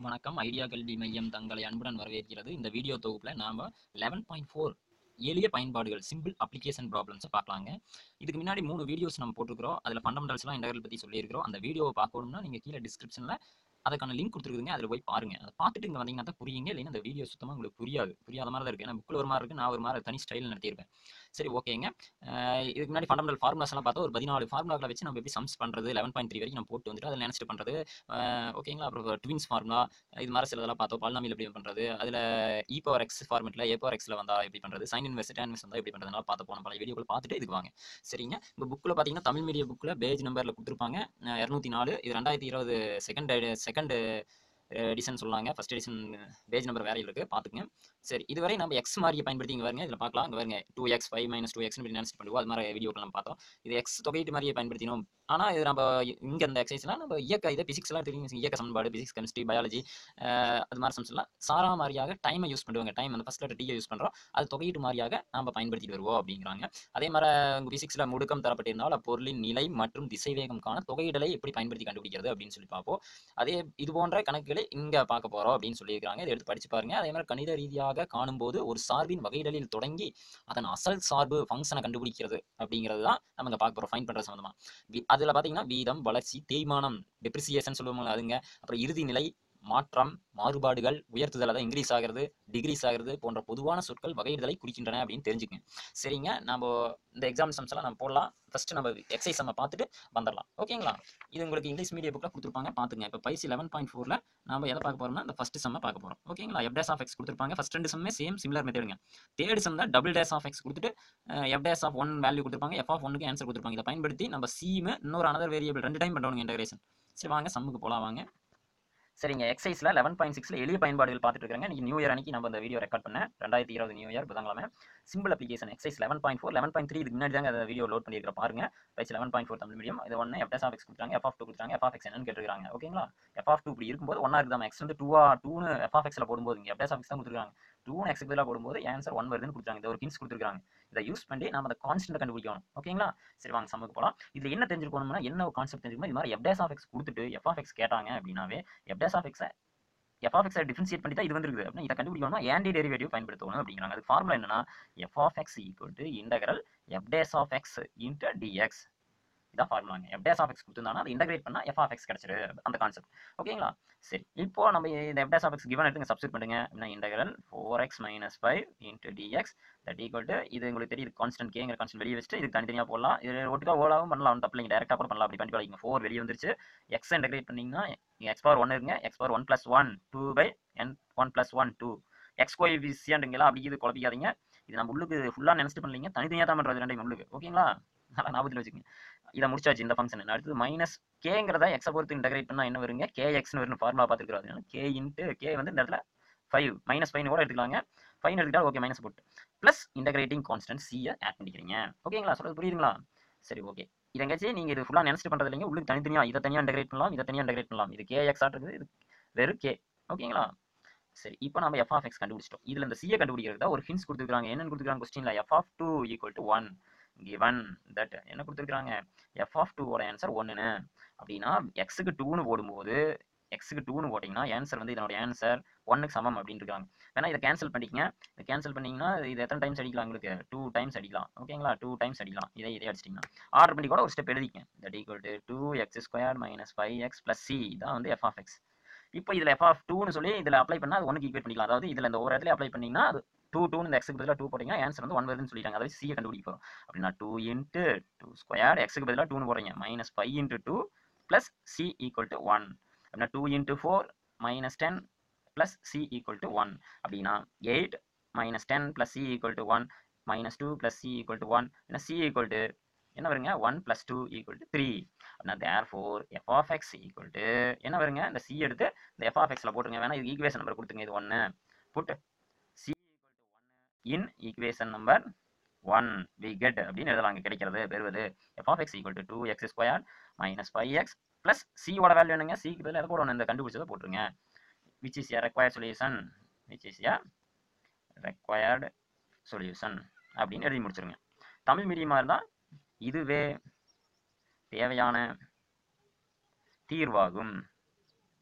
வணக்கம் ஐடியா கல்வி மையம் தங்களை அன்புடன் வரவேற்கிறது இந்த வீடியோ தொகுப்பில் நாம் லெவன் பாயிண்ட் ஃபோர் எளிய பயன்பாடுகள் சிம்பிள் அப்ளிகேஷன் ப்ராப்ளம்ஸை பார்க்கலாங்க இதுக்கு முன்னாடி மூணு வீடியோஸ் நம்ம போட்டிருக்கிறோம் அதில் ஃபண்டமெண்டல்ஸ்லாம் இன்டர்வல் பற்றி சொல்லியிருக்கிறோம் அந்த வீடியோவை பார்க்கணும்னா நீங்கள் கீழே டிஸ்கிரிப்ஷனில் அதுக்கான லிங்க் கொடுத்துருக்குங்க அதில் போய் பாருங்க அதை பார்த்துட்டு இங்கே வந்தீங்கன்னா தான் புரியுங்க இல்லைன்னா அந்த வீடியோ சுத்தமாக உங்களுக்கு புரியாது புரியாத மாதிரி தான் இருக்குது ஏன்னா புக்கில் ஒரு மாதிரி இருக்குது நான் ஒரு மாதிரி தனி ஸ்டைல் நடத்தியிருப்பேன் சரி ஓகேங்க அஹ் இதுக்கு முன்னாடி ஃபண்டமெண்டல் ஃபார்முலாஸ் எல்லாம் பார்த்தா ஒரு பதினாலு ஃபார்முலாக்களை வச்சு நம்ம எப்படி சம்ஸ் பண்ணுறது லெவன் பாயிண்ட் த்ரீ வரைக்கும் நம்ம போட்டு வந்துட்டு அதில் நினச்சிட்டு பண்ணுறது ஓகேங்களா அப்புறம் ட்வின்ஸ் ஃபார்முலா இது மாதிரி சிலதெல்லாம் பார்த்தோம் பாலினாமியல் எப்படி பண்ணுறது அதில் இ பவர் எக்ஸ் ஃபார்மெட்டில் ஏ பவர் எக்ஸில் வந்தால் எப்படி பண்ணுறது சைன் இன்வெர்ஸ் டேன் இன்வெர்ஸ் வந்தால் எப்படி பண்ணுறதுனால பார்த்து போன பல வீடியோக்கள் பார்த்துட்டு இதுக்கு வாங்க சரிங்க இப்போ புக்கில் பார்த்தீங்கன்னா தமிழ் மீடியா புக்கில் பேஜ் நம்பரில் கொடுத்துருப்பாங்க இரநூத்தி நாலு இது ரெண்டாயிரத்தி இருபது செகண்ட் செகண்ட் எடிஷன் சொல்லாங்க ஃபர்ஸ்ட் எடிஷன் பேஜ் நம்பர் வேற இருக்கு பார்த்துக்குங்க சரி இதுவரை நம்ம எக்ஸ் மாறியை பயன்படுத்தி இங்கே பாருங்க இதில் பார்க்கலாம் இங்கே பாருங்க two x five minus two x இப்படி நினச்சிட்டு பண்ணுவோம் அது மாதிரி வீடியோக்கள் நம்ம பார்த்தோம் இது எக்ஸ் தொகையீட்டு மாதிரியே பயன்படுத்தினோம் ஆனால் இது நம்ம இங்கே அந்த எக்ஸசைஸ்லாம் நம்ம இயக்க இதை பிசிக்ஸ்லாம் தெரியும் இயக்க சமன்பாடு பிசிக்ஸ் கெமிஸ்ட்ரி பயாலஜி அது மாதிரி சம்ஸ்லாம் சாரா மாதிரியாக டைமை யூஸ் பண்ணுவாங்க டைம் அந்த ஃபர்ஸ்ட் லெட்டர் டீயை யூஸ் பண்ணுறோம் அது தொகையீட்டு மாதிரியாக நம்ம பயன்படுத்திட்டு வருவோம் அப்படிங்கிறாங்க அதே மாதிரி உங்கள் பிசிக்ஸில் முடுக்கம் தரப்பட்டிருந்தால் அப்பொருளின் நிலை மற்றும் திசைவேகம் காண தொகையிடலை எப்படி பயன்படுத்தி கண்டுபிடிக்கிறது அப்படின்னு சொல்லி பார்ப்போம் அதே இது போன்ற கணக்குகளை இங்கே பார்க்க போகிறோம் அப்படின்னு சொல்லியிருக்காங்க இதை எடுத்து படிச்சு பாருங்க அதே மாதிரி கணித ரீதியாக காணும்போது ஒரு சார்பின் வகையிடலில் தொடங்கி அதன் அசல் சார்பு ஃபங்க்ஷனை கண்டுபிடிக்கிறது அப்படிங்கிறது தான் நம்ம இங்கே பார்க்க போகிறோம் ஃபைன் பண்ணுற சம்மந்தமாக அதில் பார்த்தீங்கன்னா வீதம் வளர்ச்சி தேய்மானம் டெப்ரிசியேஷன் சொல்லுவாங்க அதுங்க அப்புறம் இறுதி நிலை மாற்றம் மாறுபாடுகள் உயர்த்துதல் அதாவது இன்க்ரீஸ் ஆகிறது டிகிரீஸ் ஆகிறது போன்ற பொதுவான சொற்கள் வகையிடுதலை குறிக்கின்றன அப்படின்னு தெரிஞ்சுக்கங்க சரிங்க நம்ம இந்த எக்ஸாம் சம்ஸ் எல்லாம் நம்ம போடலாம் ஃபர்ஸ்ட் நம்ம எக்ஸைஸ் நம்ம பார்த்துட்டு வந்துடலாம் ஓகேங்களா இது உங்களுக்கு இங்கிலீஷ் மீடியம் புக்கில் கொடுத்துருப்பாங்க பார்த்துங்க இப்போ பைசி லெவன் பாயிண்ட் ஃபோரில் நம்ம எதை பார்க்க போறோம்னா இந்த ஃபர்ஸ்ட் செம்ம பார்க்க போகிறோம் ஓகேங்களா எஃப் டேஸ் ஆஃப் எக்ஸ் கொடுத்துருப்பாங்க ஃபர்ஸ்ட் ரெண்டு செம்மே சேம் சிமிலர் மெத்தடுங்க தேர்ட் செம் தான் டபுள் டேஸ் ஆஃப் எக்ஸ் கொடுத்துட்டு f dash of one value கொடுத்துருப்பாங்க எஃப் ஆஃப் ஒன்னுக்கு ஆன்சர் கொடுத்துருப்பாங்க இதை பயன்படுத்தி நம்ம சீமு இன்னொரு அனதர் வேரியபிள் ரெண்டு டைம் பண்ணுறோம் இன்டகிரேஷன் சரி வாங்க சம்முக்கு போகலாம் வாங்க சரிங்க எக்ஸைஸில் லெவன் பாயிண்ட் சிக்ஸில் எளிய பயன்பாடுகள் பார்த்துட்டு இருக்காங்க இன்னைக்கு நியூ இயர் அன்னைக்கு நம்ம இந்த வீடியோ ரெக்கார்ட் பண்ணேன் ரெண்டாயிரத்தி இருபது நியூ இயர் புதன்கிழமை simple application exercise eleven point four eleven point three இதுக்கு முன்னாடி தாங்க அந்த வீடியோ லோட் பண்ணியிருக்கிற பாருங்க பைஸ் eleven point four Tamil medium இது ஒன்று எஃப் ஆஃப் எக்ஸ் கொடுத்தாங்க எஃப் ஆஃப் டூ கொடுத்தாங்க எஃப் ஆஃப் எக்ஸ் என்னன்னு கேட்டுருக்காங்க ஓகேங்களா எஃப் ஆஃப் டூ இப்படி இருக்கும்போது ஒன்றா இருக்குதாம எக்ஸ் வந்து டூவா டூனு எஃப் ஆஃப் எக்ஸில் போடும்போது இங்கே எஃப் ஆஃப் எக்ஸ் தான் கொடுத்துருக்காங்க டூனு எக்ஸ் பதிலாக போடும்போது ஆன்சர் ஒன் வருதுன்னு கொடுத்தாங்க இது ஒரு கின்ஸ் கொடுத்துருக்காங்க இதை யூஸ் பண்ணி நம்ம அந்த கான்ஸ்டன்ட் கண்டுபிடிக்கணும் ஓகேங்களா சரி வாங்க சமக்கு போகலாம் இதில் என்ன தெரிஞ்சுக்கணும்னா என்ன கான்செப்ட் தெரிஞ்சுக்கணும் இது மாதிரி எஃப் ஆஃப் எக்ஸ் கொடுத்துட்டு எஃப் ஆஃப் எக்ஸ் கேட்டாங்க அப்படின்னாவே எஃப் ஆஃப் எக்ஸை எஃப் ஆஃப் எக்ஸை டிஃபரன்ஷியேட் பண்ணி தான் இது வந்துருக்குது அப்படின்னா இதை கண்டுபிடிக்கணும்னா ஆன்டி டெரிவேட்டிவ் பயன்படுத்தணும் அப்படிங்கிறாங்க அதுக்கு ஃபார்முலா என்னன்னா f of x equal to integral f dash of x into dx இதான் ஃபார்முலாங்க எஃப் டேஸ் ஆஃப் எக்ஸ் கொடுத்துருந்தாங்கன்னா அது இன்டகிரேட் பண்ணா எஃப் ஆஃப் எக்ஸ் கிடைச்சிரு அந்த கான்செப்ட் ஓகேங்களா சரி இப்போ நம்ம இந்த f dash of x given எடுத்து சப்ஸ்டிட் பண்ணுங்க அப்படின்னா integral four x minus five into dx that equal to இது உங்களுக்கு தெரியுது கான்ஸ்டன்ட் கேங்கிற கான்ஸ்டன்ட் வெளியே வச்சுட்டு இது தனித்தனியாக போடலாம் இது ஒட்டுக்கா ஓலாவும் பண்ணலாம் தப்பு இல்லைங்க டேரெக்டாக கூட பண்ணலாம் அப்படி பண்ணி பழகிங்க ஃபோர் வெளியே வந்துருச்சு எக்ஸ் இன்டகிரேட் பண்ணீங்கன்னா எக்ஸ் பவர் ஒன் இருங்க x power one plus one two by n one plus one two x கோஎஃபிசியன்ட்டுங்களா அப்படி இது குழப்பிக்காதீங்க இது நம்ம உள்ளுக்கு ஃபுல்லாக நினச்சிட்டு பண்ணலீங்க தனித்தனியாக தான் பண்ணுறது ரெண்டையும் உள்ளுக்கு ஓகேங்களா நல்லா ஞாபகத்தில் வச்சுக்கோங்க இதை முடிச்சாச்சு இந்த ஃபங்க்ஷன் அடுத்தது மைனஸ் கேங்கிறத எக்ஸை பொறுத்து இன்டகிரேட் பண்ணால் என்ன வருங்க கே எக்ஸ்னு வரும் ஃபார்முலா பார்த்துருக்குறோம் அதனால கே இன்ட்டு கே வந்து இந்த இடத்துல ஃபைவ் மைனஸ் ஃபைவ் கூட எடுத்துக்கலாங்க ஃபைவ் எடுத்துக்கிட்டா ஓகே மைனஸ் போட்டு ப்ளஸ் இன்டகிரேட்டிங் கான்ஸ்டன்ட் சியை ஆட் பண்ணிக்கிறீங்க ஓகேங்களா சொல்றது புரியுதுங்களா சரி ஓகே இது எங்கேயாச்சும் நீங்கள் இது ஃபுல்லாக நினச்சிட்டு பண்ணுறது இல்லைங்க உள்ளுக்கு தனித்தனியாக இதை தனியாக இன்டகிரேட் பண்ணலாம் இதை தனியாக இன்டகிரேட் பண்ணலாம் இது கே எக்ஸ் ஆட்டுறது இது வெறும் கே ஓகேங்களா சரி இப்போ நம்ம எஃப் ஆஃப் எக்ஸ் கண்டுபிடிச்சிட்டோம் இதில் இந்த சியை கண்டுபிடிக்கிறதா ஒரு ஹின்ஸ் கொடுத்துருக்காங்க என்னன்னு கொடுத்துருக்காங்க கொஸ்டினில் f of two equal to one given that என்ன கொடுத்துருக்காங்க எஃப் ஆஃப் டூவோட ஆன்சர் ஒன்றுன்னு அப்படின்னா எக்ஸுக்கு டூன்னு போடும்போது எக்ஸுக்கு டூன்னு போட்டிங்கன்னா ஆன்சர் வந்து இதனோட ஆன்சர் ஒன்னுக்கு சமம் அப்படின்னு இருக்காங்க வேணா இதை கேன்சல் பண்ணிக்கங்க இதை கேன்சல் பண்ணிங்கன்னா இது எத்தனை டைம்ஸ் அடிக்கலாம் உங்களுக்கு டூ டைம்ஸ் அடிக்கலாம் ஓகேங்களா டூ டைம்ஸ் அடிக்கலாம் இதை இதே அடிச்சிட்டிங்கன்னா ஆர்டர் பண்ணி கூட ஒரு ஸ்டெப் எழுதிக்க that equal to two x square minus five x plus c தான் வந்து எஃப் ஆஃப் எக்ஸ் இப்போ இதில் எஃப் ஆஃப் டூன்னு சொல்லி இதில் அப்ளை பண்ணால் அது ஒன்றுக்கு ஈக்குவேட் பண்ணிக்கலாம் அதாவது இதில் இந்த ஒரு இடத்துல அப்ளை பண்ணிங்கன்னா அது டூ டூன்னு இந்த எக்ஸுக்கு பதிலாக டூ போட்டிங்கன்னா ஆன்சர் வந்து ஒன் வருதுன்னு சொல்லிட்டாங்க அதாவது சியை கண்டுபிடிக்க போகிறோம் அப்படின்னா டூ இன்ட்டு டூ ஸ்கொயர் எக்ஸுக்கு பதிலாக டூன்னு போடுறீங்க minus five into two plus c equal to one அப்படின்னா two into four minus ten plus c equal to one அப்படின்னா eight minus ten plus c equal to one minus two plus c equal to one ஏன்னா c equal to என்ன வருங்க one plus two equal to three அப்படின்னா therefore f of x equal to என்ன வருங்க இந்த C எடுத்து இந்த F of எக்ஸில் போட்டுருங்க வேணா இது ஈக்குவேஷன் நம்பர் கொடுத்துங்க இது ஒன்று புட்டு சி ஈக்குவல் டு ஒன்று in equation number one we get அப்படின்னு எழுதலாம் அங்கே கிடைக்கிறது பெறுவது f of x equal to two x square minus five x plus சியோட வேல்யூ என்னங்க சிக்கு பதில் எதை போடணும் இந்த கண்டுபிடிச்சதை போட்டுருங்க which is a required solution which is a required solution அப்படின்னு எழுதி முடிச்சிருங்க தமிழ் மீடியமாக இருந்தால் இதுவே தேவையான தீர்வாகும்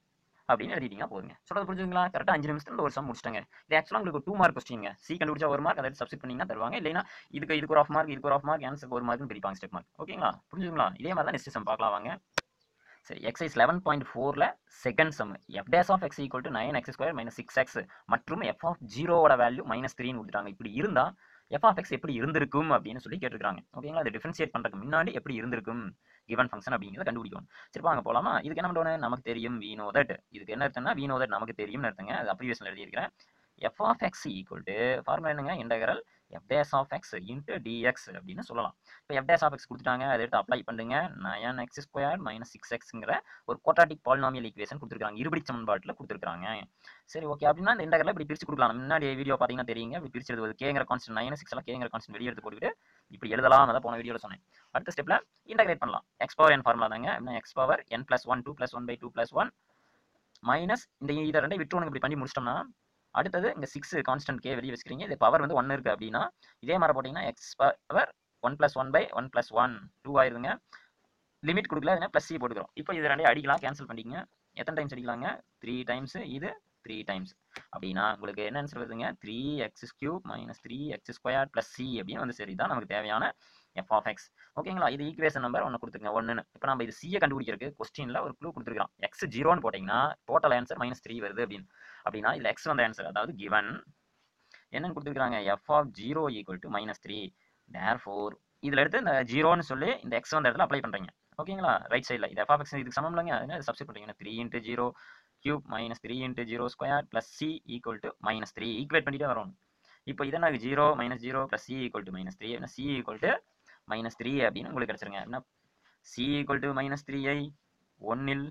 அப்படின்னு எழுதிட்டீங்கன்னா போதுங்க சொல்றது புரிஞ்சுங்களா கரெக்டாக அஞ்சு நிமிஷத்துல ஒரு சம் முடிச்சிட்டாங்க இது ஆக்சுவலாக உங்களுக்கு டூ மார்க் கொஸ்டிங்க சி கண்டுபிடிச்சா ஒரு மார்க் அதை சப்ஸ்ட் பண்ணீங்கன்னா தருவாங்க இல்லைன்னா இதுக்கு இதுக்கு ஒரு ஆஃப் மார்க் இதுக்கு ஒரு ஆஃப் மார்க் ஆன்சருக்கு ஒரு மார்க் பிரிப்பாங்க ஸ்டெப் மார்க் ஓகேங்களா புரிஞ்சுங்களா இதே மாதிரி தான் நெக்ஸ்ட் சம் பார்க்கலாம் வாங்க சரி எக்ஸைஸ் லெவன் பாயிண்ட் ஃபோரில் second sum f dash of x equal to nine x square minus six x மற்றும் எஃப் ஆஃப் ஜீரோவோட வேல்யூ மைனஸ் த்ரீன்னு கொடுத்துட்டாங்க இப்படி இருந்தால் எஃப் ஆஃப் எக்ஸ் எப்படி இருந்திருக்கும் அப்படின்னு சொல்லி கேட்டிருக்காங்க ஓகேங்களா அது டிஃபரன்ஷியேட் பண்ணுறதுக்கு முன்னாடி எப்படி இருந்திருக்கும் கிவன் ஃபங்க்ஷன் அப்படிங்கிறத கண்டுபிடிக்கணும் சரி வாங்க போலாமா இதுக்கு என்ன பண்ணுவோம் நமக்கு தெரியும் வி நோ தட் இதுக்கு என்ன அர்த்தம்னா வி நோ தட் நமக்கு தெரியும்னு அர்த்தங்க அது அப்ரிவேஷன் எழுதியிருக்கிறேன் f of x equal to formula என்னங்க integral f dash of x into dx அப்படின்னு சொல்லலாம் இப்போ எஃப் டேஸ் ஆஃப் எக்ஸ் கொடுத்துட்டாங்க அதை எடுத்து அப்ளை பண்ணுங்க nine x square minus six எக்ஸுங்கிற ஒரு கோட்டாட்டிக் பாலினாமியல் ஈக்குவேஷன் கொடுத்துருக்காங்க இருபடி சமன்பாட்டில் கொடுத்துருக்காங்க சரி ஓகே அப்படின்னா இந்த இன்டகரில் இப்படி பிரிச்சு கொடுக்கலாம் முன்னாடி வீடியோ பார்த்தீங்கன்னா தெரியுங்க இப்படி பிரிச்சு எழுதுவது கேங்கிற கான்ஸ்டன்ட் நைன் சிக்ஸ் எல்லாம் கேங்கிற கான்ஸ்டன்ட் வெளியே எடுத்து போட்டுக்கிட்டு இப்படி எழுதலாம் அதான் போன வீடியோவில் சொன்னேன் அடுத்த ஸ்டெப்பில் இன்டகிரேட் பண்ணலாம் எக்ஸ் பவர் என் ஃபார்முலா தாங்க அப்படின்னா x power n plus one two plus one by two plus one minus இந்த இதை ரெண்டை விட்டு இப்படி பண்ணி முடிச்சிட்டோம்னா அடுத்தது இங்கே சிக்ஸ் கான்ஸ்டன்ட் கே வெளியே வச்சுக்கிறீங்க இது பவர் வந்து ஒன்று இருக்குது அப்படின்னா இதே மாதிரி போட்டிங்கன்னா x power one plus one by one plus one two ஆயிருதுங்க லிமிட் கொடுக்கல அதனால் ப்ளஸ் சி போட்டுக்கிறோம் இப்போ இது ரெண்டையும் அடிக்கலாம் கேன்சல் பண்ணிக்கங்க எத்தனை டைம்ஸ் அடிக்கலாங்க த்ரீ டைம்ஸ் இது த்ரீ டைம்ஸ் அப்படின்னா உங்களுக்கு என்ன ஆன்சர் வருதுங்க three x cube minus three x square plus c அப்படின்னு வந்து சரி தான் நமக்கு தேவையான எஃப் ஆஃப் எக்ஸ் ஓகேங்களா இது ஈக்குவேஷன் நம்பர் ஒன்று கொடுத்துருங்க ஒன்றுன்னு இப்போ நம்ம இது சியை கண்டுபிடிக்கிறதுக்கு கொஸ்டினில் ஒரு க்ளூ கொடுத்துருக்கோம் எக்ஸ் ஜீரோன்னு போட்டிங்கன்னா டோட்டல் ஆன்சர் மைனஸ் த்ரீ வருது அப்படின்னு அப்படின்னா இதில் எக்ஸ் வந்த ஆன்சர் அதாவது கிவன் என்னன்னு கொடுத்துருக்காங்க f of zero equal to minus three therefore இதில் எடுத்து இந்த ஜீரோன்னு சொல்லி இந்த எக்ஸ் வந்த இடத்துல அப்ளை பண்ணுறீங்க ஓகேங்களா ரைட் சைடில் இது எஃப் ஆஃப் எக்ஸ் இதுக்கு சமம் இல்லைங்க அதனால சப்ஸ்ட் பண்ணுறீங்க three into zero cube minus three into zero square plus c equal to minus three equate பண்ணிட்டே வரணும் இப்போ இதை நான் zero minus zero plus c equal to minus three c equal to minus three அப்படின்னு உங்களுக்கு கிடச்சிருங்க என்ன C equal to minus த்ரீயை ஒன்னில்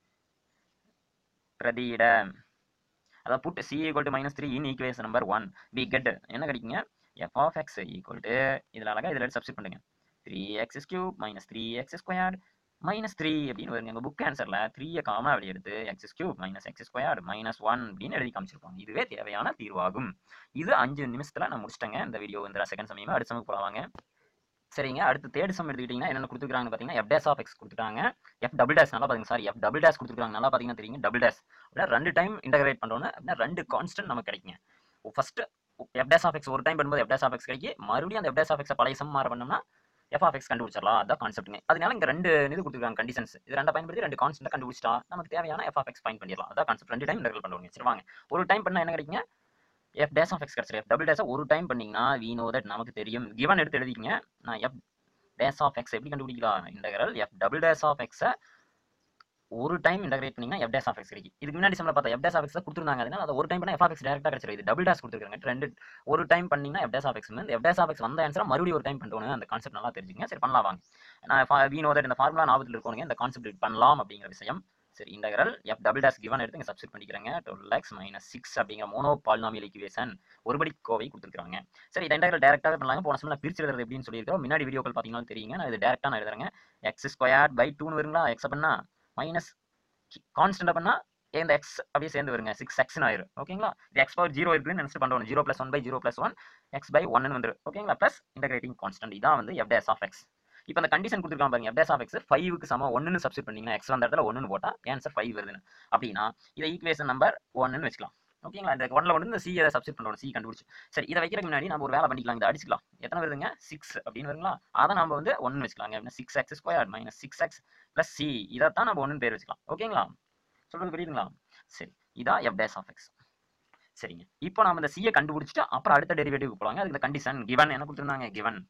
பிரதியிட அதாவது put c equal to minus three in equation number one we get என்ன கிடைக்குங்க f of x equal to இதில் அழகாக இதில் சப்ஸ்டிட் பண்ணுங்க three x cube minus three x square minus three அப்படின்னு வருங்க எங்கள் புக் ஆன்சரில் த்ரீயை காமனாக வெளியே எடுத்து x cube minus x square minus one அப்படின்னு எழுதி காமிச்சிருப்பாங்க இதுவே தேவையான தீர்வாகும் இது அஞ்சு நிமிஷத்தில் நான் முடிச்சிட்டேங்க இந்த வீடியோ இந்த செகண்ட் சமயமாக அடுத்த சமயம் போகலாங்க சரிங்க அடுத்து தேர்ட் சம் எடுத்துக்கிட்டிங்கன்னா என்னென்ன கொடுத்துருக்காங்க பார்த்தீங்கன்னா எஃப் டேஸ் ஆஃப் எக்ஸ் கொடுத்துட்டாங்க எஃப் டபுள் டேஸ் நல்லா பாருங்க சாரி எஃப் டபுள் டேஸ் கொடுத்துருக்காங்க நல்லா பார்த்தீங்கன்னா தெரியுங்க டபுள் டேஸ் அப்படின்னா ரெண்டு டைம் இன்டகிரேட் பண்ணுறோன்னு அப்படின்னா ரெண்டு கான்ஸ்டன்ட் நமக்கு கிடைக்குங்க first f dash of x ஒரு டைம் பண்ணும்போது எஃப் டேஸ் ஆஃப் எக்ஸ் கிடைக்கும் மறுபடியும் அந்த எஃப் டேஸ் ஆஃப் எக்ஸ் பழைய சம் மாற பண்ணோம்னா எஃப் ஆஃப் எக்ஸ் கண்டுபிடிச்சிடலாம் அதான் கான்செப்ட்டுங்க அதனால இங்கே ரெண்டு இது கொடுத்துருக்காங்க கண்டிஷன்ஸ் இது ரெண்டை பயன்படுத்தி ரெண்டு கான்ஸ்டன்ட் கண்டுபிடிச்சா நமக்கு தேவையான எஃப் ஆஃப் எக்ஸ் ஃபைன் பண்ணிடலாம் அதான் கான்செப்ட் ரெண்டு டைம் இன்டகிரேட் பண்ணுவாங்க சரி வாங்க ஒரு டைம் பண்ணால் என்ன கிடைக்குங்க எஃப் டேஸ் ஆஃப் எக்ஸ் கிடச்சிரு எஃப் டபுள் டேஸை ஒரு டைம் பண்ணீங்கன்னா வி நோ தட் நமக்கு தெரியும் கிவன் எடுத்து எழுதிக்கங்க நான் எஃப் டேஸ் ஆஃப் எக்ஸ் எப்படி கண்டுபிடிக்கலாம் integral f double dash of எக்ஸை ஒரு டைம் இன்டகிரேட் பண்ணீங்கன்னா எஃப் டேஸ் ஆஃப் எக்ஸ் கிடைக்கும் இதுக்கு முன்னாடி சம்பளம் பார்த்தா எஃப் டேஸ் ஆஃப் எக்ஸ் கொடுத்துருந்தாங்க அதனால அதை ஒரு டைம் பண்ணா எஃப் ஆஃப் எக்ஸ் டேரக்டாக கிடைச்சிரும் இது டபுள் டேஸ் கொடுத்துருக்காங்க ரெண்டு ஒரு டைம் பண்ணீங்கன்னா எஃப் டேஸ் ஆஃப் எக்ஸ் வந்து எஃப் டேஸ் ஆஃப் எக்ஸ் வந்த ஆன்சரை மறுபடியும் ஒரு டைம் பண்ணுறோம் அந்த கான்செப்ட் நல்லா தெரிஞ்சுங்க சரி பண்ணலாம் வாங்க நான் வீ நோ தட் இந்த ஃபார்முலா ஞாபகத்தில் இருக்கணுங்க இந்த கான்செப்ட் பண்ணலாம் அப்படிங்கிற விஷயம் சரி integral f double dash given எடுத்து இங்கே சப்ஸ்டிட் பண்ணிக்கிறேங்க டுவெல் எக்ஸ் மைனஸ் சிக்ஸ் அப்படிங்கிற மோனோ பாலினாமியல் ஈக்குவேஷன் ஒருபடி கோவை கொடுத்துருக்காங்க சரி இந்த இன்டகரல் டேரக்டாக பண்ணலாங்க போன சமயம் பிரிச்சு எழுதுறது எப்படின்னு சொல்லியிருக்கோம் முன்னாடி வீடியோக்கள் பார்த்தீங்கன்னா தெரியுங்க நான் இது டேரக்டாக நான் எழுதுறேங்க எக்ஸ் ஸ்கொயர் பை டூன்னு வருங்களா எக்ஸ் பண்ணா மைனஸ் கான்ஸ்டன்ட் பண்ணா இந்த எக்ஸ் அப்படியே சேர்ந்து வருங்க சிக்ஸ் எக்ஸ்னு ஆயிரும் ஓகேங்களா இது எக்ஸ் பவர் ஜீரோ இருக்குன்னு நினச்சிட்டு பண்ணுறோம் zero plus one by zero plus one x by ஒன்னு வந்துடும் ஓகேங்களா ப்ளஸ் இன்டகிரேட்டிங் கான்ஸ்டன்ட் இதான் வந்து எஃப் டேஸ் ஆஃப் எக்ஸ் இப்போ அந்த கண்டிஷன் கொடுத்துருக்காங்க பாருங்க எஃப் டேஸ் ஆஃப் எக்ஸ் ஃபைவுக்கு சம ஒன்னு சப்ஸ்டிட் பண்ணீங்கன்னா எக்ஸ் வந்த இடத்துல ஒன்னு போட்டா ஆன்சர் ஃபைவ் வருதுன்னு அப்படின்னா இதை ஈக்குவேஷன் நம்பர் ஒன்னு வச்சுக்கலாம் ஓகேங்களா இந்த ஒன்ல வந்து இந்த சி அதை சப்ஸ்டிட் பண்ணுறோம் சி கண்டுபிடிச்சு சரி இதை வைக்கிறதுக்கு முன்னாடி நம்ம ஒரு வேலை பண்ணிக்கலாம் இதை அடிச்சுக்கலாம் எத்தனை வருதுங்க சிக்ஸ் அப்படின்னு வருங்களா அதை நம்ம வந்து ஒன்று வச்சுக்கலாங்க அப்படின்னா six x square minus six x plus C இதை தான் நம்ம ஒன்று பேர் வச்சுக்கலாம் ஓகேங்களா சொல்றது புரியுதுங்களா சரி இதான் எஃப் டேஸ் ஆஃப் எக்ஸ் சரிங்க இப்போ நம்ம இந்த சியை கண்டுபிடிச்சிட்டு அப்புறம் அடுத்த டெரிவேட்டிவ் போலாங்க அதுக்கு இந்த கண்டிஷன் கிவன் என்ன கொடுத்துருந்தாங்க given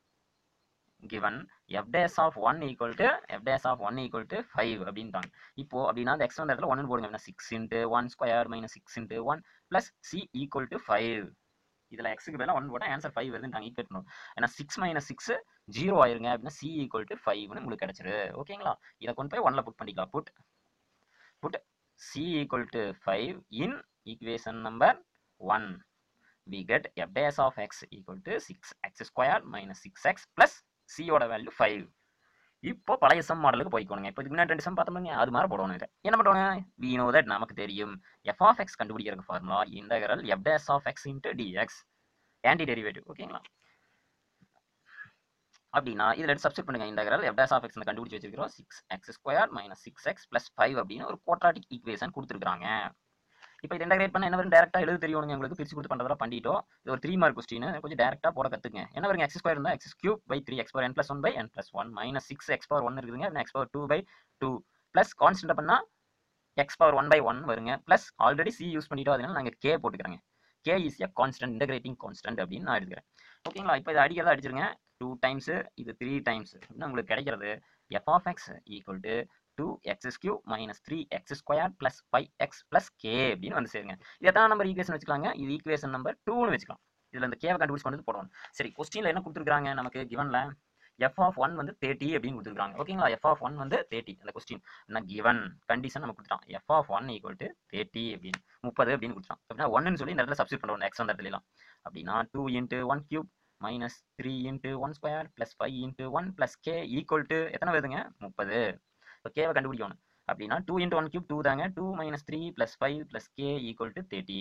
given f dash of 1 equal to f dash of 1 equal to 5 அப்படின்ட்டாங்க இப்போ அப்படின்னா அந்த x வந்து இடத்துல 1 போடுங்க அப்படின்னா 6 into 1 square minus 6 into 1 plus c equal to 5 இதுல x க்கு பதிலா 1 போட்டா ஆன்சர் 5 வருதுன்னு ஈக்குவேட் பண்ணுவோம் ஏன்னா 6 மைனஸ் 6 ஜீரோ ஆயிருங்க அப்படின்னா c equal to 5 உங்களுக்கு கிடைச்சிரு ஓகேங்களா இதை கொண்டு போய் 1ல புட் பண்ணிக்கலாம் put put c equal to 5 in equation number 1 we get f dash of x equal to 6x square minus 6x plus c ஓட வேல்யூ 5 இப்போ பழைய சம் மாடலுக்கு போய்க்கோணுங்க இப்போ இதுக்கு முன்னாடி ரெண்டு சம் பார்த்தோம்னா அது மாதிரி போடணும் இதை என்ன பண்ணுவாங்க we know that நமக்கு தெரியும் f of x கண்டுபிடிக்கிறதுக்கு formula integral f dash of x into dx anti derivative ஓகேங்களா அப்படின்னா இதில் எடுத்து சப்ஸ்டிட் பண்ணுங்க integral f dash of x கண்டுபிடிச்சு வச்சிருக்கிறோம் six x square minus six x plus five அப்படின்னு ஒரு குவாட்ராட்டிக் ஈக்குவேஷன் கொடுத்துருக்காங்க இப்போ இது இன்டகிரேட் பண்ண என்ன வரும் டேரக்டாக எழுத தெரியும் உங்களுக்கு பிரிச்சு கொடுத்து பண்ணுறதெல்லாம் பண்ணிட்டோம் இது ஒரு த்ரீ மார்க் கொஸ்டின் கொஞ்சம் டேரக்டாக போட கற்றுங்க என்ன வருங்க எக்ஸ் ஸ்கொயர் இருந்தால் x cube by three x power n plus one by n plus one minus six x power one இருக்குதுங்க x power two by two plus constant பண்ணால் x power one by one வருங்க plus already c use பண்ணிட்டோம் அதனால நாங்கள் k போட்டுக்கிறேங்க k is a constant integrating constant அப்படின்னு நான் எடுக்கிறேன் ஓகேங்களா இப்போ இது அடிக்கலாம் அடிச்சிருங்க டூ டைம்ஸு இது த்ரீ டைம்ஸ் அப்படின்னா உங்களுக்கு கிடைக்கிறது f of x equal to two x cube minus three x square plus five x plus k அப்படின்னு வந்து சேருங்க இது எத்தனை நம்பர் ஈக்குவேஷன் வச்சுக்கலாங்க இது ஈக்குவேஷன் நம்பர் டூன்னு வச்சுக்கலாம் இதில் இந்த கேவை கண்டுபிடிச்சு கொண்டு வந்து போடணும் சரி கொஸ்டினில் என்ன கொடுத்துருக்காங்க நமக்கு கிவனில் எஃப் ஆஃப் ஒன் வந்து தேர்ட்டி அப்படின்னு கொடுத்துருக்காங்க ஓகேங்களா எஃப் ஆஃப் ஒன் வந்து தேர்ட்டி அந்த கொஸ்டின் என்ன கிவன் கண்டிஷன் நம்ம கொடுத்துட்டான் f of one equal to thirty அப்படின்னு முப்பது அப்படின்னு கொடுத்துட்டான் அப்படின்னா ஒன்னு சொல்லி இந்த இடத்துல சப்ஸ்டிட் பண்ணுவோம் எக்ஸ் அந்த இடத்துலாம் அப்படின்னா two into one cube minus three into one square plus five into one plus k equal to எத்தனை வருதுங்க முப்பது இப்போ கேவை கண்டுபிடிக்கணும் அப்படின்னா two into one cube two தாங்க two minus three plus five plus k equal to thirty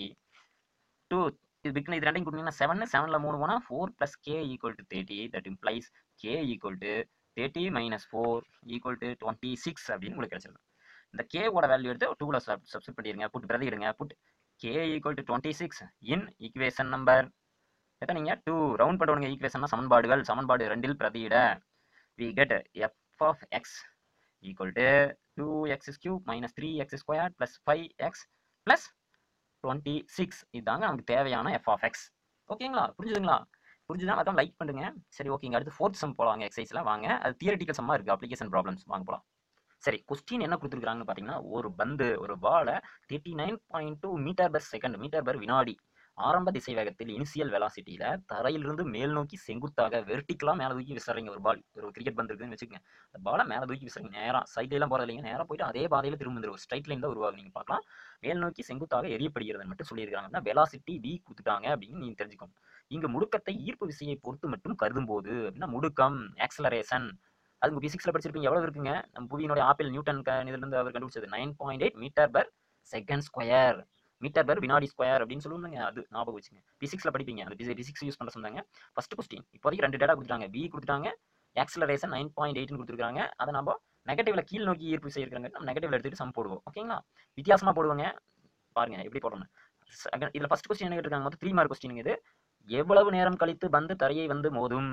two இது பிக்ன இது ரெண்டையும் கொடுத்தீங்கன்னா செவன் செவனில் மூணு போனால் four plus k equal to thirty that implies k equal to thirty minus four equal to twenty six அப்படின்னு உங்களுக்கு கிடைச்சிருக்கும் இந்த கேவோட வேல்யூ எடுத்து டூவில் சப்ஸ்ட் பண்ணிடுங்க புட் பிரதிடுங்க put k equal to twenty six in equation number எத்தனைங்க டூ ரவுண்ட் பண்ணுவாங்க ஈக்குவேஷன்னா சமன்பாடுகள் சமன்பாடு ரெண்டில் பிரதியிட we get f of x equal to two x cube minus three x square plus five x plus twenty six இதுதாங்க நமக்கு தேவையான எஃப் ஆஃப் எக்ஸ் ஓகேங்களா புரிஞ்சுதுங்களா புரிஞ்சுதான் அதான் லைக் பண்ணுங்க சரி ஓகேங்க அடுத்து ஃபோர்த் சம் போலாங்க எக்ஸைஸ்ல வாங்க அது தியரட்டிக்கல் சம்மா இருக்கு அப்ளிகேஷன் ப்ராப்ளம்ஸ் வாங்க போலாம் சரி கொஸ்டின் என்ன கொடுத்துருக்காங்கன்னு பார்த்தீங்கன்னா ஒரு பந்து ஒரு பாலை thirty nine point two metre per second metre per வினாடி ஆரம்ப திசை வேகத்தில் இனிஷியல் வெலாசிட்டியில தரையிலிருந்து மேல் நோக்கி செங்குத்தாக வெர்டிக்கலா மேல தூக்கி விசாரிங்க ஒரு பால் ஒரு கிரிக்கெட் பந்து இருக்குன்னு வச்சுக்கோங்க அந்த பாலை மேல தூக்கி விசாரிங்க நேரா சைட்ல எல்லாம் போறது இல்லைங்க நேரா போயிட்டு அதே பாதையில திரும்ப ஒரு ஸ்ட்ரைட் லைன் தான் உருவாகும் நீங்க பார்க்கலாம் மேல் நோக்கி செங்குத்தாக எரியப்படுகிறது மட்டும் சொல்லியிருக்காங்கன்னா வெலாசிட்டி வி கொடுத்துட்டாங்க அப்படின்னு நீங்க தெரிஞ்சுக்கணும் இங்க முடுக்கத்தை ஈர்ப்பு விசையை பொறுத்து மட்டும் கருதும் போது அப்படின்னா முடுக்கம் ஆக்சலரேஷன் அது உங்க பிசிக்ஸ்ல படிச்சிருப்பீங்க எவ்வளவு இருக்குங்க நம்ம புவியினுடைய ஆப்பிள் நியூட்டன் க- இதுல இருந்து அவர் கண்டுபிடிச்சது nine point eight metre per second square metre per வினாடி ஸ்கொயர் அப்படின்னு சொல்லுவாங்க அது ஞாபகம் வச்சுங்க பிசிக்ஸ்ல படிப்பீங்க அந்த பிசிக்ஸ் யூஸ் பண்ண சொன்னாங்க ஃபர்ஸ்ட் கொஸ்டின் இப்போதைக்கு ரெண்டு டேட்டா கொடுத்துட்டாங்க பி கொடுத்துட்டாங்க ஆக்சலரேஷன் நைன் பாயிண்ட் எயிட்னு கொடுத்துருக்காங்க அதை நம்ம நெகட்டிவ்ல கீழ் நோக்கி ஈர்ப்பு செய்யிருக்காங்க நம்ம நெகட்டிவ்ல எடுத்துட்டு சம் போடுவோம் ஓகேங்களா வித்தியாசமா போடுவாங்க பாருங்க எப்படி போடணும் Second- இதுல ஃபர்ஸ்ட் கொஸ்டின் என்ன கேட்டிருக்காங்க மொத்தம் த்ரீ மார்க் கொஸ்டின் இது எவ்வளவு நேரம் கழித்து பந்து தரையை வந்து மோதும்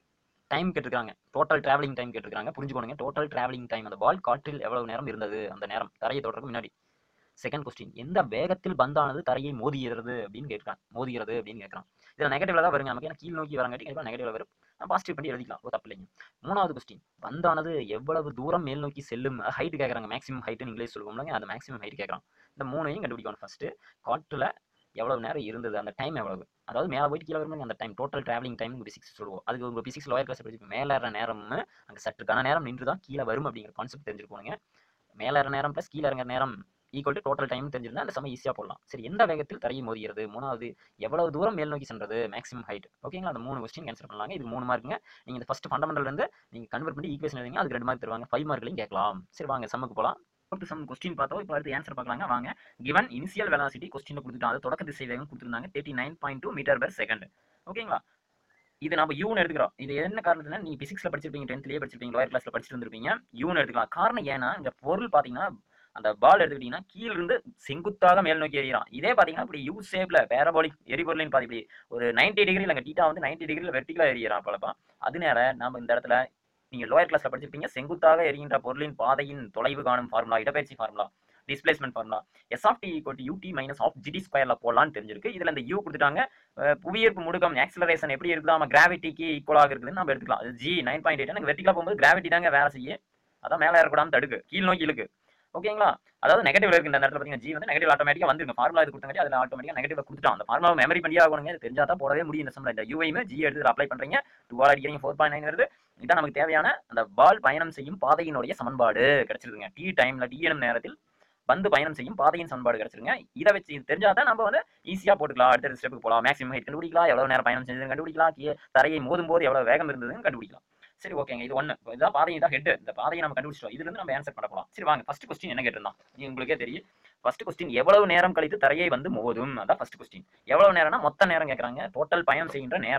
டைம் கேட்டிருக்காங்க டோட்டல் டிராவலிங் டைம் கேட்டிருக்காங்க புரிஞ்சுக்கோங்க டோட்டல் டிராவலிங் டைம் அந்த பால் காற்றில் எவ்வளவு நேரம் இருந்தது அந்த நேரம் தரையை தொடர்றதுக்கு முன்னாடி செகண்ட் கொஸ்டின் எந்த வேகத்தில் பந்தானது தரையை மோதுகிறது அப்படின்னு கேட்கிறான் மோதுகிறது அப்படின்னு கேட்கறான் இதுல நெகட்டிவ்ல தான் வருங்க நமக்கு ஏன்னா கீழ் நோக்கி வரங்காட்டி கண்டிப்பா நெகட்டிவ்ல வரும் பாசிட்டிவ் பண்ணி எழுதிக்கலாம் ஒரு தப்பு இல்லைங்க மூணாவது கொஸ்டின் பந்தானது எவ்வளவு தூரம் மேல் நோக்கி செல்லும் ஹைட் கேட்கறாங்க மேக்ஸிமம் ஹைட் இங்கிலீஷ் சொல்லுவோம்லங்க அந்த மேக்ஸிமம் ஹைட் கேட்கறான் இந்த மூணையும் கண்டுபிடிக்கணும் ஃபர்ஸ்ட் காற்றுல எவ்வளவு நேரம் இருந்தது அந்த டைம் எவ்வளவு அதாவது மேலே போயிட்டு கீழே வரும்போது அந்த time total travelling time physics சொல்லுவோம் அதுக்கு உங்க பிசிக்ஸ் லோயர் கிளாஸ் படிச்சு மேலேற நேரம் அங்கே சற்று கன நேரம் நின்று தான் கீழே வரும் அப்படிங்கிற கான்செப்ட் தெரிஞ்சுக்கோங்க மேலேற நேரம் ப்ளஸ் கீழே இறங்குற நேரம் ஈக்குவல் டு டோட்டல் டைம் தெரிஞ்சிருந்தா அந்த சமயம் ஈஸியாக போடலாம் சரி எந்த வேகத்தில் தரையை மோதுகிறது மூணாவது எவ்வளவு தூரம் மேல் நோக்கி சென்றது மேக்ஸிமம் ஹைட் ஓகேங்களா அந்த மூணு கொஸ்டின் கேன்சல் பண்ணலாங்க இது மூணு மார்க்குங்க நீங்க இந்த ஃபர்ஸ்ட் ஃபண்டமெண்டல் இருந்து நீங்க கன்வெர்ட் பண்ணி ஈக்குவேஷன் எழுதிங்க அதுக்கு ரெண்டு மார்க் தருவாங்க ஃபைவ் மார்க்லையும் கேட்கலாம் சரி வாங்க சம்முக்கு போகலாம் ஃபோர்த்து சம் கொஸ்டின் பார்த்தோம் இப்போ அடுத்து ஆன்சர் பார்க்கலாங்க வாங்க கிவன் இனிஷியல் வெலாசிட்டி கொஸ்டின் கொடுத்துட்டாங்க அது தொடக்க திசை வேகம் கொடுத்துருந்தாங்க thirty nine point two metre per second ஓகேங்களா இது நம்ம யூன்னு எடுத்துக்கிறோம் இது என்ன காரணத்துல நீங்க பிசிக்ஸ்ல படிச்சிருப்பீங்க டென்த்லயே படிச்சிருப்பீங்க லோயர் கிளாஸ்ல படிச்சிட்டு இருந்திருப்பீங்க யூன்னு எடுத்துக்கலாம் காரணம் ஏன்னா இந்த பொருள் பாத்தீங்கன்னா அந்த பால் எடுத்துக்கிட்டீங்கன்னா கீழ இருந்து செங்குத்தாக மேல் நோக்கி எறிகிறான் இதே பாத்தீங்கன்னா இப்படி யூ ஷேப்ல பேரபாலிக் எரிபொருளின் பாதி இப்படி ஒரு 90 டிகிரி இல்லைங்க டீட்டா வந்து 90 டிகிரில வெர்டிகலா எறிகிறான் பலப்பா அது நேர நம்ம இந்த இடத்துல நீங்க லோயர் கிளாஸ்ல படிச்சிருப்பீங்க செங்குத்தாக எரிகின்ற பொருளின் பாதையின் தொலைவு காணும் ஃபார்முலா இடப்பெயர்ச்சி formula displacement formula s of t equal to u t minus of g t ஸ்கொயர்ல போடலாம்னு தெரிஞ்சிருக்கு இதுல இந்த யூ கொடுத்துட்டாங்க அஹ் புவியீர்ப்பு முடுக்கம் ஆக்சலரேஷன் எப்படி இருக்குதா நம்ம கிராவிட்டிக்கு ஈக்குவலாக இருக்குதுன்னு நம்ம எடுத்துக்கலாம் அது ஜி நைன் பாயிண்ட் எயிட் எனக்கு வெர்டிகலா போகும்போது கிராவிட்டி தாங்க வேலை செய்ய அதான் மேலே ஏறக்கூடாது தடுக்கு கீழ் நோக்கி இழுக்கு ஓகேங்களா அதாவது நெகட்டிவ்ல இருக்கு இந்த இடத்துல பாத்தீங்கன்னா ஜி வந்து நெகட்டிவ் ஆட்டோமேட்டிக்கா வந்துருங்க ஃபார்முலா இது கொடுத்தாங்க அதுல ஆட்டோமேட்டிக்கா நெகட்டிவ்ல கொடுத்துட்டான் அந்த ஃபார்முலா மெமரி பண்ணியே ஆகணுங்க இது தெரிஞ்சா தான் போடவே முடியும் இந்த சம்ல இந்த யூஐமே ஜி எடுத்து அப்ளை பண்றீங்க டூ ஆல் அடிக்கிறீங்க ஃபோர் பாயிண்ட் நைன் வருது இதான் நமக்கு தேவையான அந்த பால் பயணம் செய்யும் பாதையினுடைய சமன்பாடு கிடைச்சிருதுங்க டி டைம்ல டி எனும் நேரத்தில் பந்து பயணம் செய்யும் பாதையின் சமன்பாடு கிடைச்சிருங்க இதை வச்சு இது தெரிஞ்சா தான் நம்ம வந்து ஈஸியா போட்டுக்கலாம் அடுத்த ஸ்டெப்புக்கு போகலாம் மேக்ஸிமம் ஹைட் கண்டுபிடிக்கலாம் எவ்வளவு நேரம் பயணம் செஞ்சதுன்னு கண்டுபிடிக்கலாம் கீழே தரையை மோதும் போது எவ்வளவு வேகம் இருந்ததுன்னு கண்டுபிடிக்கலாம் சரி ஓகேங்க இது ஒண்ணு இதான் பாதை தான் ஹெட் இந்த பாதையை நம்ம கண்டுபிடிச்சிட்டோம் இதுல இருந்து நம்ம ஆன்சர் பண்ண போலாம் சரி வாங்க ஃபர்ஸ்ட் கொஸ்டின் என்ன கேட்டிருந்தான் இது உங்களுக்கே தெரியும் ஃபர்ஸ்ட் கொஸ்டின் எவ்வளவு நேரம் கழித்து தரையை வந்து மோதும் அதான் ஃபர்ஸ்ட் கொஸ்டின் எவ்வளவு நேரம்னா மொத்த நேரம் கேட்கறாங்க டோட்டல் பயணம் செய்கின்ற நேரம்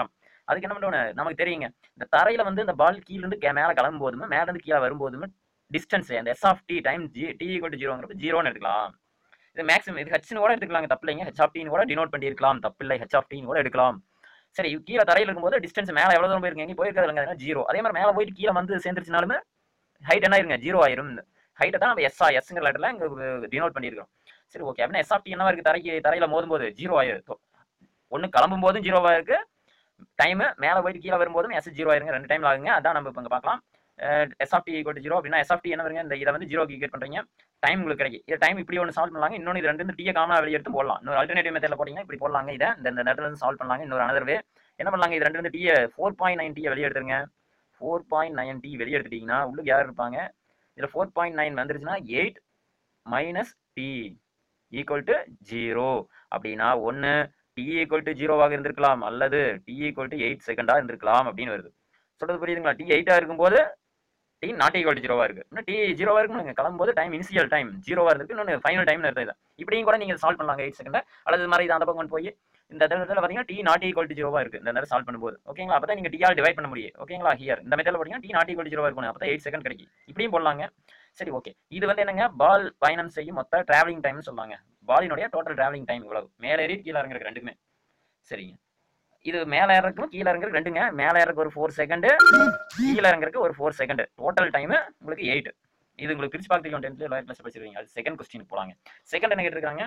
அதுக்கு என்ன பண்ணணும் நமக்கு தெரியுங்க இந்த தரையில வந்து இந்த பால் கீழ இருந்து கே- மேல கிளம்பும் போதுமே மேல இருந்து கீழே வரும்போதுமே டிஸ்டன்ஸ் அந்த s of t time g t equal to ஜீரோங்கிறப்ப ஜீரோன்னு எடுக்கலாம் இது மேக்ஸிமம் இது ஹெச்னு கூட எடுத்துக்கலாங்க தப்பு இல்லைங்க ஹெச் ஆஃப் டின்னு கூட டினோட் பண்ணியிருக்கலாம் தப்பு இல்லை ஹெச் ஆஃப் டின்னு கூட எடுக்கலாம் சரி கீழே தரையில் இருக்கும்போது டிஸ்டன்ஸ் மேலே எவ்வளோ தூரம் போயிருக்கீங்க போயிருக்காதுங்க ஜீரோ அதே மாதிரி மேலே போயிட்டு கீழே வந்து சேர்ந்துருச்சுனாலுமே ஹைட் என்ன ஆயிருங்க ஜீரோ ஆயிரும் ஹைட்டை தான் நம்ம எஸ்ஆ எஸ்ங்கிற லெட்டரில் இங்கே டினோட் பண்ணியிருக்கோம் சரி ஓகே அப்படின்னா எஸ் ஆஃப் டி என்னவா இருக்கு தரைக்கு தரையில் மோதும் போது ஜீரோ ஆயிருக்கு ஒன்று கிளம்பும் போதும் ஜீரோவாக இருக்கு டைமு மேலே போயிட்டு கீழே வரும்போதும் எஸ் ஜீரோ ஆயிருங்க ரெண்டு டைம் ஆகுங்க அதான் நம்ம இப்போ இங்கே பார்க்கலாம் s of t equal zero அப்படின்னா எஸ் ஆஃப் டி என்ன வருங்க இந்த இதை வந்து ஜீரோ ஈக்குவேட் பண்ணுறீங்க டைம் உங்களுக்கு கிடைக்கும் இது டைம் இப்படி ஒன்று சால்வ் பண்ணலாங்க இன்னொன்று இது ரெண்டு டீயை காமனாக வெளியே எடுத்து போடலாம் இன்னொரு அல்டர்னேட்டிவ் மெத்தடில் போட்டிங்கன்னா இப்படி போடலாங்க இதை இந்த இந்த இடத்துல இருந்து சால்வ் பண்ணலாங்க இன்னொரு another way என்ன பண்ணலாங்க இது ரெண்டு வந்து டீயை ஃபோர் பாயிண்ட் நைன் டீயை வெளியே எடுத்துருங்க ஃபோர் பாயிண்ட் நைன் டி வெளியே எடுத்துட்டீங்கன்னா உள்ளுக்கு யார் இருப்பாங்க இதில் ஃபோர் பாயிண்ட் நைன் வந்துருச்சுன்னா eight minus t equal to zero அப்படின்னா ஒன்று டி ஈக்குவல் டு ஜீரோவாக இருந்திருக்கலாம் அல்லது டி ஈக்குவல் டு எயிட் செகண்டாக இருந்திருக்கலாம் அப்படின்னு வருது சொல்றது புரியுதுங்களா டி எயிட்டாக இருக்கும்போது டி நாட் ஈக்குவல் டு ஜீரோவாக இருக்கு இன்னும் டி ஜீரோவாக இருக்கும் நீங்கள் கிளம்பும்போது டைம் இனிஷியல் டைம் ஜீரோவாக இருக்கு இன்னொன்று ஃபைனல் டைம்னு எடுத்து இதை இப்படியும் கூட நீங்கள் சால்வ் பண்ணலாங்க எயிட் செகண்ட் அல்லது இது மாதிரி இது அந்த பக்கம் கொண்டு போய் இந்த இடத்துல பார்த்தீங்கன்னா டி நாட் ஈக்குவல் டு ஜீரோவாக இருக்கு இந்த நேரம் சால்வ் பண்ணும்போது ஓகேங்களா அப்போ தான் நீங்கள் டிஆர் டிவைட் பண்ண முடியும் ஓகேங்களா ஹியர் இந்த மெத்தடில் பார்த்தீங்கன்னா டி நாட் ஈக்குவல் டு ஜீரோவாக இருக்கணும் அப்போ தான் எயிட் செகண்ட் கிடைக்கும் இப்படியும் போடலாங்க சரி ஓகே இது வந்து என்னங்க பால் பயணம் செய்யும் மொத்த டிராவலிங் டைம்னு சொல்லுவாங்க பாலினுடைய டோட்டல் டிராவலிங் டைம் இவ்வளவு மேலே ஏறி கீழே இறங்குறது ரெண்டுமே சரிங்க இது மேலே இறக்கும் கீழே இறங்குறது ரெண்டுங்க மேலே இறக்கு ஒரு ஃபோர் செகண்டு கீழே இறங்குறதுக்கு ஒரு ஃபோர் செகண்ட் டோட்டல் டைம் உங்களுக்கு எயிட் இது உங்களுக்கு பிரிச்சு பார்த்து தெரியும் டென்த்ல லோயர் கிளாஸ் படிச்சிருக்கீங்க அது செகண்ட் கொஸ்டின் போலாங்க செகண்ட் என்ன கேட்டிருக்காங்க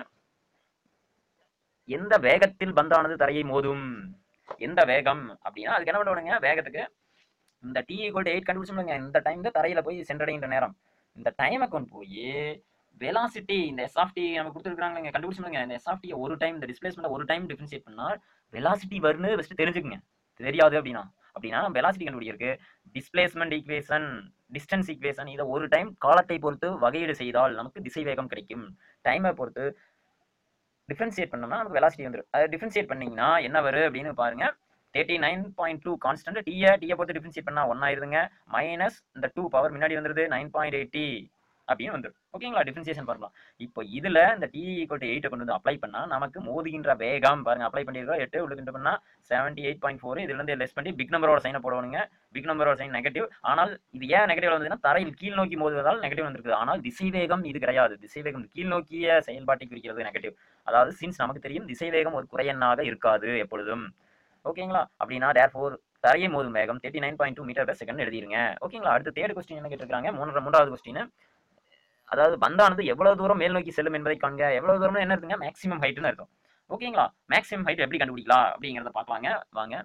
எந்த வேகத்தில் பந்தானது தரையை மோதும் எந்த வேகம் அப்படின்னா அதுக்கு என்ன பண்ணுவானுங்க வேகத்துக்கு இந்த டி ஈக்குவல் எயிட் கண்டுபிடிச்சோம்லங்க இந்த டைம் தான் தரையில போய் சென்றடைகின்ற நேரம் இந்த டைமை கொண்டு போய் வெலாசிட்டி இந்த எஸ் ஆஃப் டி நம்ம கொடுத்துருக்காங்க கண்டுபிடிச்சோம்லங்க இந்த எஸ் ஆஃப் டி ஒரு டைம் இந்த டிஸ்பிளேஸ்மெண்ட் ஒரு டைம் டிஃபரன்ஷியேட் பண்ணால் வெலாசிட்டி வரும்னு ஃபஸ்ட்டு தெரிஞ்சுக்குங்க தெரியாது அப்படின்னா அப்படின்னா நம்ம வெலாசிட்டி கண்டுபிடிக்கிறதுக்கு டிஸ்பிளேஸ்மெண்ட் ஈக்குவேஷன் டிஸ்டன்ஸ் ஈக்குவேஷன் இதை ஒரு டைம் காலத்தை பொறுத்து வகையீடு செய்தால் நமக்கு திசை வேகம் கிடைக்கும் டைமை பொறுத்து டிஃபரன்ஷியேட் பண்ணோம்னா நமக்கு வெலாசிட்டி வந்துடும் அது டிஃபரன்ஷியேட் பண்ணீங்கன்னா என்ன வரும் அப்படின்னு பாருங்க thirty nine point two constant டீயை டீயை பொறுத்து டிஃபரன்ஷியேட் பண்ணால் ஒன் ஆயிருதுங்க மைனஸ் இந்த டூ பவர் முன்னாடி வந்துருது நைன் பாயிண்ட் எயிட்டி அப்படின்னு வந்துடும் ஓகேங்களா டிஃபரன்சியேஷன் பண்ணலாம் இப்போ இதுல இந்த டி ஈக்குவல் டு எயிட்டை கொண்டு வந்து அப்ளை பண்ணா நமக்கு மோதுகின்ற வேகம் பாருங்க அப்ளை பண்ணிருக்கோம் எட்டு உள்ளுக்கு பண்ணா செவன்டி எயிட் பாயிண்ட் ஃபோர் இதுல இருந்து லெஸ் பண்ணி பிக் நம்பரோட சைனை போடணுங்க பிக் நம்பரோட சைன் நெகட்டிவ் ஆனால் இது ஏன் நெகட்டிவ் வந்ததுன்னா தரையில் கீழ் நோக்கி மோதுவதால் நெகட்டிவ் வந்திருக்கு ஆனால் திசைவேகம் இது கிடையாது திசைவேகம் கீழ் நோக்கிய செயல்பாட்டை குறிக்கிறது நெகட்டிவ் அதாவது சின்ஸ் நமக்கு தெரியும் திசைவேகம் ஒரு குறையெண்ணாக இருக்காது எப்பொழுதும் ஓகேங்களா அப்படின்னா தேர் ஃபோர் தரையை மோதும் வேகம் thirty nine point two metre per second எழுதிருங்க ஓகேங்களா அடுத்து தேர்ட் கொஸ்டின் என்ன கேட்டிருக்காங்க மூணு மூன்றாவது கொஸ்டின் அதாவது பந்தானது எவ்வளவு தூரம் மேல் நோக்கி செல்லும் என்பதை காண்க எவ்வளவு தூரம் என்ன இருக்குங்க மேக்ஸிமம் ஹைட்னு அர்த்தம் ஓகேங்களா மேக்ஸிமம் ஹைட் எப்படி கண்டுபிடிக்கலாம் அப்படிங்கிறத பார்க்கலாங்க வாங்க